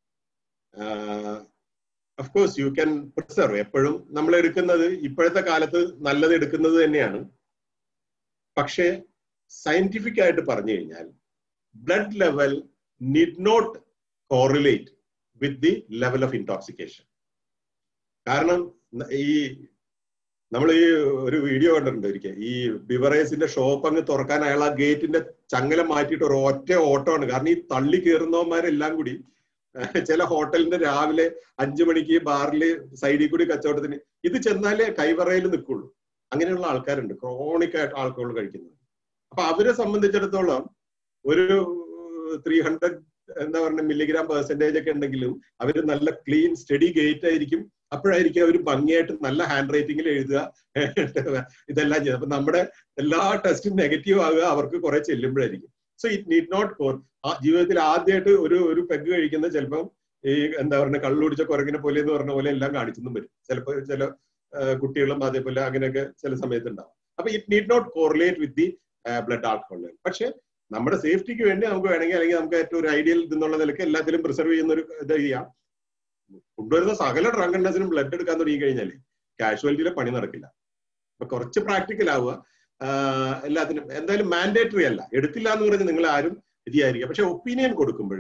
കോഴ്സ് യു ക്യാൻ പ്രിസർവ് എപ്പോഴും നമ്മൾ എടുക്കുന്നത് ഇപ്പോഴത്തെ കാലത്ത് നല്ലത് എടുക്കുന്നത് തന്നെയാണ് പക്ഷേ സയന്റിഫിക് ആയിട്ട് പറഞ്ഞു കഴിഞ്ഞാൽ blood level need not correlate with the level of intoxication കാരണം ഈ നമ്മൾ ഈ ഒരു വീഡിയോ കണ്ടിട്ടുണ്ട് ഒരിക്കൽ ഈ ബിവറേസിന്റെ ഷോപ്പ് അങ്ങ് തുറക്കാൻ അയാൾ ആ ഗേറ്റിന്റെ ചങ്ങല മാറ്റിയിട്ട് ഒരു ഒറ്റ ഓട്ടമാണ് കാരണം ഈ തള്ളി കയറുന്നവന്മാരെല്ലാം കൂടി ചില ഹോട്ടലിന്റെ രാവിലെ അഞ്ചു മണിക്ക് ബാറിൽ സൈഡിൽ കൂടി കച്ചവടത്തിന് ഇത് ചെന്നാലേ കൈവറയിൽ നിൽക്കുള്ളൂ അങ്ങനെയുള്ള ആൾക്കാരുണ്ട് ക്രോണിക് ആയിട്ട് ആൾക്കോൾ കഴിക്കുന്നത് അപ്പൊ അവരെ സംബന്ധിച്ചിടത്തോളം ഒരു ത്രീ ഹൺഡ്രഡ് എന്താ പറയുക മില്ലിഗ്രാം പെർസെന്റേജ് ഒക്കെ ഉണ്ടെങ്കിലും അവർ നല്ല ക്ലീൻ സ്റ്റഡി ഗേറ്റ് ആയിരിക്കും അപ്പോഴായിരിക്കും അവർ ഭംഗിയായിട്ട് നല്ല ഹാൻഡ് റൈറ്റിംഗിൽ എഴുതുക ഇതെല്ലാം ചെയ്യുക അപ്പൊ നമ്മുടെ എല്ലാ ടെസ്റ്റും നെഗറ്റീവ് ആകുക അവർക്ക് കുറെ ചെല്ലുമ്പോഴായിരിക്കും so it need not for ജീവിതത്തിൽ ആദ്യമായിട്ട് ഒരു ഒരു പെഗ് കഴിക്കുന്നത് ചിലപ്പം ഈ എന്താ പറയുക കള്ളുടിച്ച കുരങ്ങിനെ പോലെ എന്ന് പറഞ്ഞ പോലെ എല്ലാം കാണിച്ചെന്നും വരും ചിലപ്പോൾ ചില കുട്ടികളും അതേപോലെ അങ്ങനെയൊക്കെ ചില സമയത്ത് ഉണ്ടാവും അപ്പൊ it need not correlate with the blood alcohol പക്ഷെ നമ്മുടെ സേഫ്റ്റിക്ക് വേണ്ടി നമുക്ക് വേണമെങ്കിൽ അല്ലെങ്കിൽ നമുക്ക് ഏറ്റവും ഒരു ഐഡിയൽ എന്നുള്ള നിലയ്ക്ക് എല്ലാത്തിലും പ്രിസർവ് ചെയ്യുന്ന ഒരു ഇത് ചെയ്യാം കൊണ്ടുവരുന്ന സകല ഡ്രങ്കണ്ണസിനും ബ്ലഡ് എടുക്കാൻ തുടങ്ങി കഴിഞ്ഞാൽ കാഷ്വാലിറ്റിയിലെ പണി നടക്കില്ല അപ്പൊ കുറച്ച് പ്രാക്ടിക്കൽ ആവുക എല്ലാത്തിനും എന്തായാലും മാൻഡേറ്ററി അല്ല എടുക്കില്ല എന്ന് പറഞ്ഞ് നിങ്ങൾ ആരും വിചാരിക്കുക പക്ഷെ ഒപ്പീനിയൻ കൊടുക്കുമ്പോൾ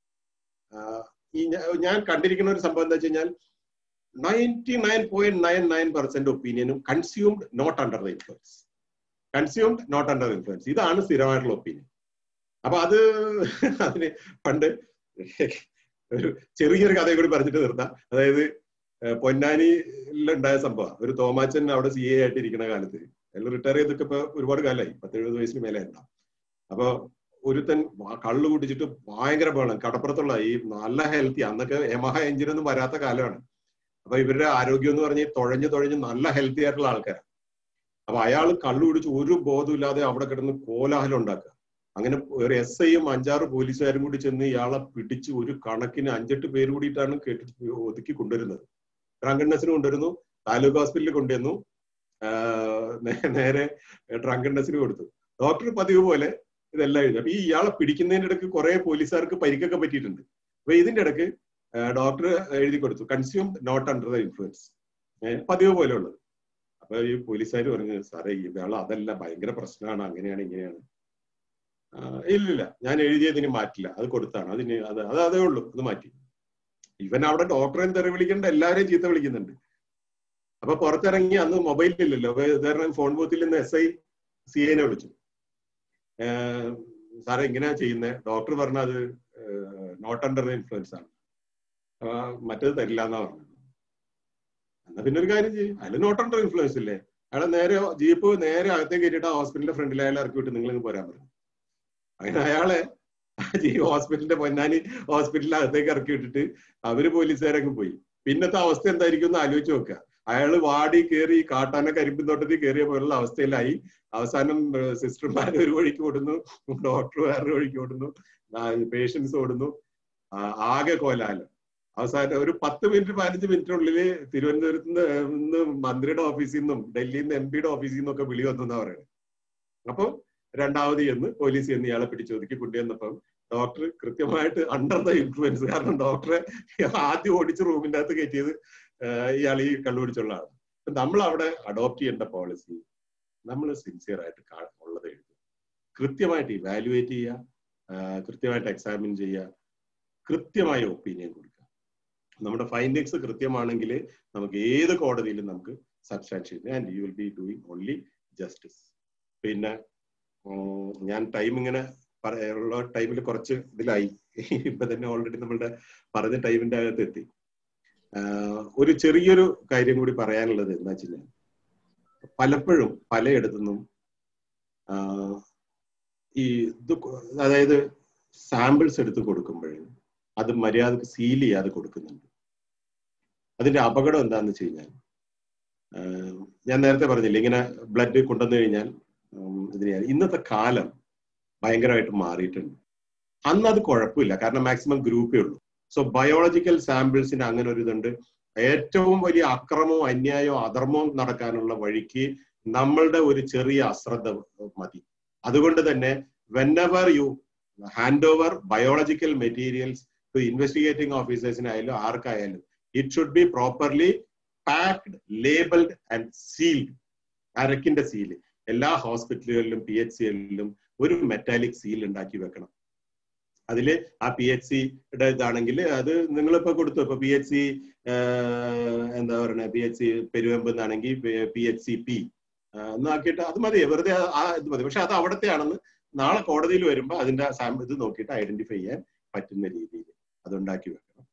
ഈ ഞാൻ കണ്ടിരിക്കുന്ന ഒരു സംഭവം എന്താ വെച്ച് കഴിഞ്ഞാൽ ninety nine point nine nine percent ഒപ്പീനിയനും consumed not under the influence consumed not under influence ഇതാണ് സ്ഥിരമായിട്ടുള്ള ഒപ്പീനിയൻ അപ്പൊ അത് അതിന് പണ്ട് ഒരു ചെറിയൊരു കഥയും കൂടി പറഞ്ഞിട്ട് നിർത്താം അതായത് പൊന്നാനിയിലുണ്ടായ സംഭവം ഒരു തോമാച്ചൻ അവിടെ സി എ ആയിട്ട് ഇരിക്കുന്ന കാലത്ത് അയാൾ റിട്ടയർ ചെയ്തൊക്കെ ഇപ്പൊ ഒരുപാട് കാലമായി പത്തെഴുപത് വയസ്സിന് മേലെ ഉണ്ടാവും അപ്പൊ ഒരുത്തൻ കള്ളു കുടിച്ചിട്ട് ഭയങ്കര ബഹളം കടപ്പുറത്തുള്ള ഈ നല്ല ഹെൽത്തി അന്നൊക്കെ യമഹ എഞ്ചിനൊന്നും വരാത്ത കാലമാണ് അപ്പൊ ഇവരുടെ ആരോഗ്യം എന്ന് പറഞ്ഞ് തുഴഞ്ഞു തുഴഞ്ഞ് നല്ല ഹെൽത്തി ആയിട്ടുള്ള ആൾക്കാരാണ് അപ്പൊ അയാൾ കള്ളു കുടിച്ച് ഒരു ബോധമില്ലാതെ അവിടെ കിടന്ന് കോലാഹലം ഉണ്ടാക്കുക അങ്ങനെ ഒരു എസ് ഐയും അഞ്ചാറ് പോലീസുകാരും കൂടി ചെന്ന് ഇയാളെ പിടിച്ച് ഒരു കണക്കിന് അഞ്ചെട്ട് പേര് കൂടിയിട്ടാണ് കേട്ടി ഒതുക്കി കൊണ്ടുവരുന്നത് ഡ്രങ്കണ്ണസിന് കൊണ്ടുവരുന്നു താലൂക്ക് ഹോസ്പിറ്റലിൽ കൊണ്ടുവന്നു നേരെ ഡ്രങ്കണ്ണസിന് കൊടുത്തു ഡോക്ടർ പതിവ് പോലെ ഇതെല്ലാം എഴുതി അപ്പൊ ഈ ഇയാളെ പിടിക്കുന്നതിന്റെ ഇടയ്ക്ക് കുറെ പോലീസുകാർക്ക് പരിക്കൊക്കെ പറ്റിയിട്ടുണ്ട് അപ്പൊ ഇതിന്റെ ഇടയ്ക്ക് ഡോക്ടർ എഴുതി കൊടുത്തു consume not under the influence പതിവ് പോലെ ഉള്ളത് അപ്പൊ ഈ പോലീസുകാർ പറഞ്ഞു സാറേ ഇയാൾ അതല്ല ഭയങ്കര പ്രശ്നമാണ് അങ്ങനെയാണ് ഇങ്ങനെയാണ് ഇല്ലില്ല ഞാൻ എഴുതിയതിന് മാറ്റില്ല അത് കൊടുത്താണ് അതിന് അത് അത് അതേ ഉള്ളൂ അത് മാറ്റി ഇവൻ അവിടെ ഡോക്ടറെ തെറി വിളിക്കേണ്ട എല്ലാവരെയും ചീത്ത വിളിക്കുന്നുണ്ട് അപ്പൊ പുറത്തിറങ്ങി അന്ന് മൊബൈലില്ലല്ലോ ഉദാഹരണം ഫോൺ ബൂത്തിൽ നിന്ന് എസ് ഐ സി ഐനെ വിളിച്ചു സാറേ ഇങ്ങനെയാ ചെയ്യുന്നത് ഡോക്ടർ പറഞ്ഞ അത് നോട്ട് അണ്ടർ ഇൻഫ്ലുവൻസ് ആണ് മറ്റേത് തരില്ല എന്നാ പറഞ്ഞത് എന്നാ പിന്നെ ഒരു കാര്യം ചെയ്യും അതിൽ നോട്ട് അണ്ടർ ഇൻഫ്ലുവൻസ് ഇല്ലേ അയാളെ നേരെ ജീപ്പ് നേരെ അകത്തേക്ക് കയറ്റിയിട്ട് ആ ഹോസ്പിറ്റലിന്റെ ഫ്രണ്ടിൽ അയാളെ ഇറക്കി വിട്ട് നിങ്ങൾ പോരാൻ പറഞ്ഞു അങ്ങനെ അയാളെ ഈ ഹോസ്പിറ്റലിന്റെ പൊന്നാനി ഹോസ്പിറ്റലിൽ അകത്തേക്ക് ഇറക്കി വിട്ടിട്ട് അവര് പോലീസുകാരൊക്കെ പോയി പിന്നത്തെ അവസ്ഥ എന്തായിരിക്കും എന്ന് ആലോചിച്ച് നോക്കുക അയാള് വാടി കയറി കാട്ടാന കരിമ്പിൻ തോട്ടത്തിൽ കയറിയ പോലുള്ള അവസ്ഥയിലായി അവസാനം സിസ്റ്റർമാർ ഒരു വഴിക്ക് ഓടുന്നു ഡോക്ടർ വേറൊരു വഴിക്ക് ഓടുന്നു പേഷ്യൻസ് ഓടുന്നു ആകെ കോലാലം അവസാനം ഒരു പത്ത് മിനിറ്റ് പതിനഞ്ച് മിനിറ്റിനുള്ളിൽ തിരുവനന്തപുരത്ത് നിന്ന് മന്ത്രിയുടെ ഓഫീസിൽ നിന്നും ഡൽഹിയിൽ നിന്ന് എം പിയുടെ ഓഫീസിൽ നിന്നൊക്കെ വിളി വന്നു എന്നാ പറയുന്നത് അപ്പം രണ്ടാമത് എന്ന് പോലീസ് എന്ന് ഇയാളെ പിടിച്ചൊതുക്കി കൊണ്ടുവന്നപ്പം ഡോക്ടർ കൃത്യമായിട്ട് അണ്ടർ ദ ഇൻഫ്ലുവൻസ് കാരണം ഡോക്ടറെ ആദ്യം ഓടിച്ച് റൂമിന്റെ അകത്ത് കയറ്റിയത് ഇയാൾ ഈ കള്ളുപിടിച്ചുള്ള ആളാണ് നമ്മൾ അവിടെ അഡോപ്റ്റ് ചെയ്യേണ്ട പോളിസി നമ്മൾ സിൻസിയർ ആയിട്ട് ഉള്ളത് എഴുതും കൃത്യമായിട്ട് ഇവാലുവേറ്റ് ചെയ്യുക കൃത്യമായിട്ട് എക്സാമിൻ ചെയ്യുക കൃത്യമായ ഒപ്പീനിയൻ കൊടുക്കുക നമ്മുടെ ഫൈൻഡിങ്സ് കൃത്യമാണെങ്കിൽ നമുക്ക് ഏത് കോടതിയിലും നമുക്ക് substantiate and you will be doing only justice പിന്നെ ഞാൻ ടൈം ഇങ്ങനെ ഉള്ള ടൈമിൽ കുറച്ച് ഇതിലായി ഇപ്പൊ തന്നെ ഓൾറെഡി നമ്മളുടെ പറഞ്ഞ ടൈമിന്റെ അകത്ത് എത്തി ഒരു ചെറിയൊരു കാര്യം കൂടി പറയാനുള്ളത് എന്താ വെച്ചാൽ പലപ്പോഴും പലയിടത്തുനിന്നും ഈ ഇത് അതായത് സാമ്പിൾസ് എടുത്ത് കൊടുക്കുമ്പോൾ അത് മര്യാദക്ക് സീൽ ചെയ്യാതെ കൊടുക്കുന്നുണ്ട് അതിന്റെ അപകടം എന്താന്ന് വെച്ച് കഴിഞ്ഞാൽ ഞാൻ നേരത്തെ പറഞ്ഞില്ലേ ഇങ്ങനെ ബ്ലഡ് കൊണ്ടുവന്നു കഴിഞ്ഞാൽ ഇതിനെ ഇന്നത്തെ കാലം ഭയങ്കരമായിട്ട് മാറിയിട്ടുണ്ട് അന്ന് അത് കുഴപ്പമില്ല കാരണം മാക്സിമം ഗ്രൂപ്പേ ഉള്ളൂ സോ ബയോളജിക്കൽ സാമ്പിൾസിന് അങ്ങനെ ഒരു ഇതുണ്ട് ഏറ്റവും വലിയ അക്രമവും അന്യായവും അധർമ്മവും നടക്കാനുള്ള വഴിക്ക് നമ്മളുടെ ഒരു ചെറിയ അശ്രദ്ധ മതി അതുകൊണ്ട് തന്നെ whenever you hand over biological materials to investigating ഓഫീസേഴ്സിനായാലും ആർക്കായാലും it should be properly packed labelled and sealed അരക്കിന്റെ സീല് എല്ലാ ഹോസ്പിറ്റലുകളിലും പി എച്ച് സികളിലും ഒരു മെറ്റാലിക് സീൽ ഉണ്ടാക്കി വെക്കണം അതില് ആ പി എച്ച് സിയുടെ ഇതാണെങ്കിൽ അത് നിങ്ങളിപ്പോ കൊടുത്തു ഇപ്പൊ പി എച്ച് സി എന്താ പറയുക പി എച്ച് സി പെരുവെമ്പ് എന്നാണെങ്കിൽ പി എച്ച് സി പി എന്നാക്കിയിട്ട് അത് മതി വെറുതെ ആ ഇത് മതി പക്ഷെ അത് അവിടത്തെ ആണെന്ന് നാളെ കോടതിയിൽ വരുമ്പോൾ അതിന്റെ സാം ഇത് നോക്കിയിട്ട് ഐഡന്റിഫൈ ചെയ്യാൻ പറ്റുന്ന രീതിയിൽ അതുണ്ടാക്കി വെക്കണം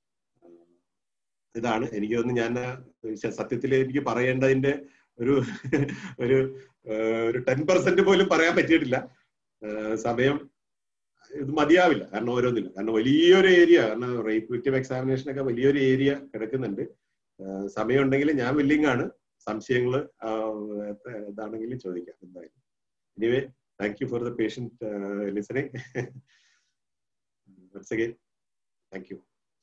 ഇതാണ് എനിക്ക് തോന്നുന്നു ഞാൻ സത്യത്തിൽ എനിക്ക് പറയേണ്ടതിന്റെ ഒരു ഒരു ഒരു ടെൻ പെർസെന്റ് പോലും പറയാൻ പറ്റിയിട്ടില്ല സമയം ഇത് മതിയാവില്ല കാരണം ഓരോന്നില്ല കാരണം വലിയൊരു ഏരിയ കാരണം റേപ്പ് വിക്ടിം എക്സാമിനേഷൻ ഒക്കെ വലിയൊരു ഏരിയ കിടക്കുന്നുണ്ട് സമയം ഉണ്ടെങ്കിൽ ഞാൻ വില്ലിംഗ് ആണ് സംശയങ്ങൾ ഇതാണെങ്കിലും ചോദിക്കാം എന്തായാലും anyway thank you for the patient listening once again thank you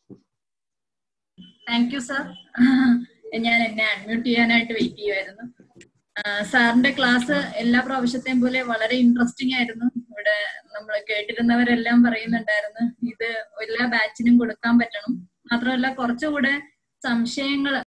thank you sir ഞാൻ എന്നെ അൺമ്യൂട്ട് ചെയ്യാനായിട്ട് വെയിറ്റ് ചെയ്യുമായിരുന്നു സാറിന്റെ ക്ലാസ് എല്ലാ പ്രാവശ്യത്തെയും പോലെ വളരെ ഇൻട്രസ്റ്റിംഗ് ആയിരുന്നു ഇവിടെ നമ്മൾ കേട്ടിരുന്നവരെല്ലാം പറയുന്നുണ്ടായിരുന്നു ഇത് എല്ലാ ബാച്ചിനും കൊടുക്കാൻ പറ്റണം മാത്രമല്ല കുറച്ചുകൂടെ സംശയങ്ങൾ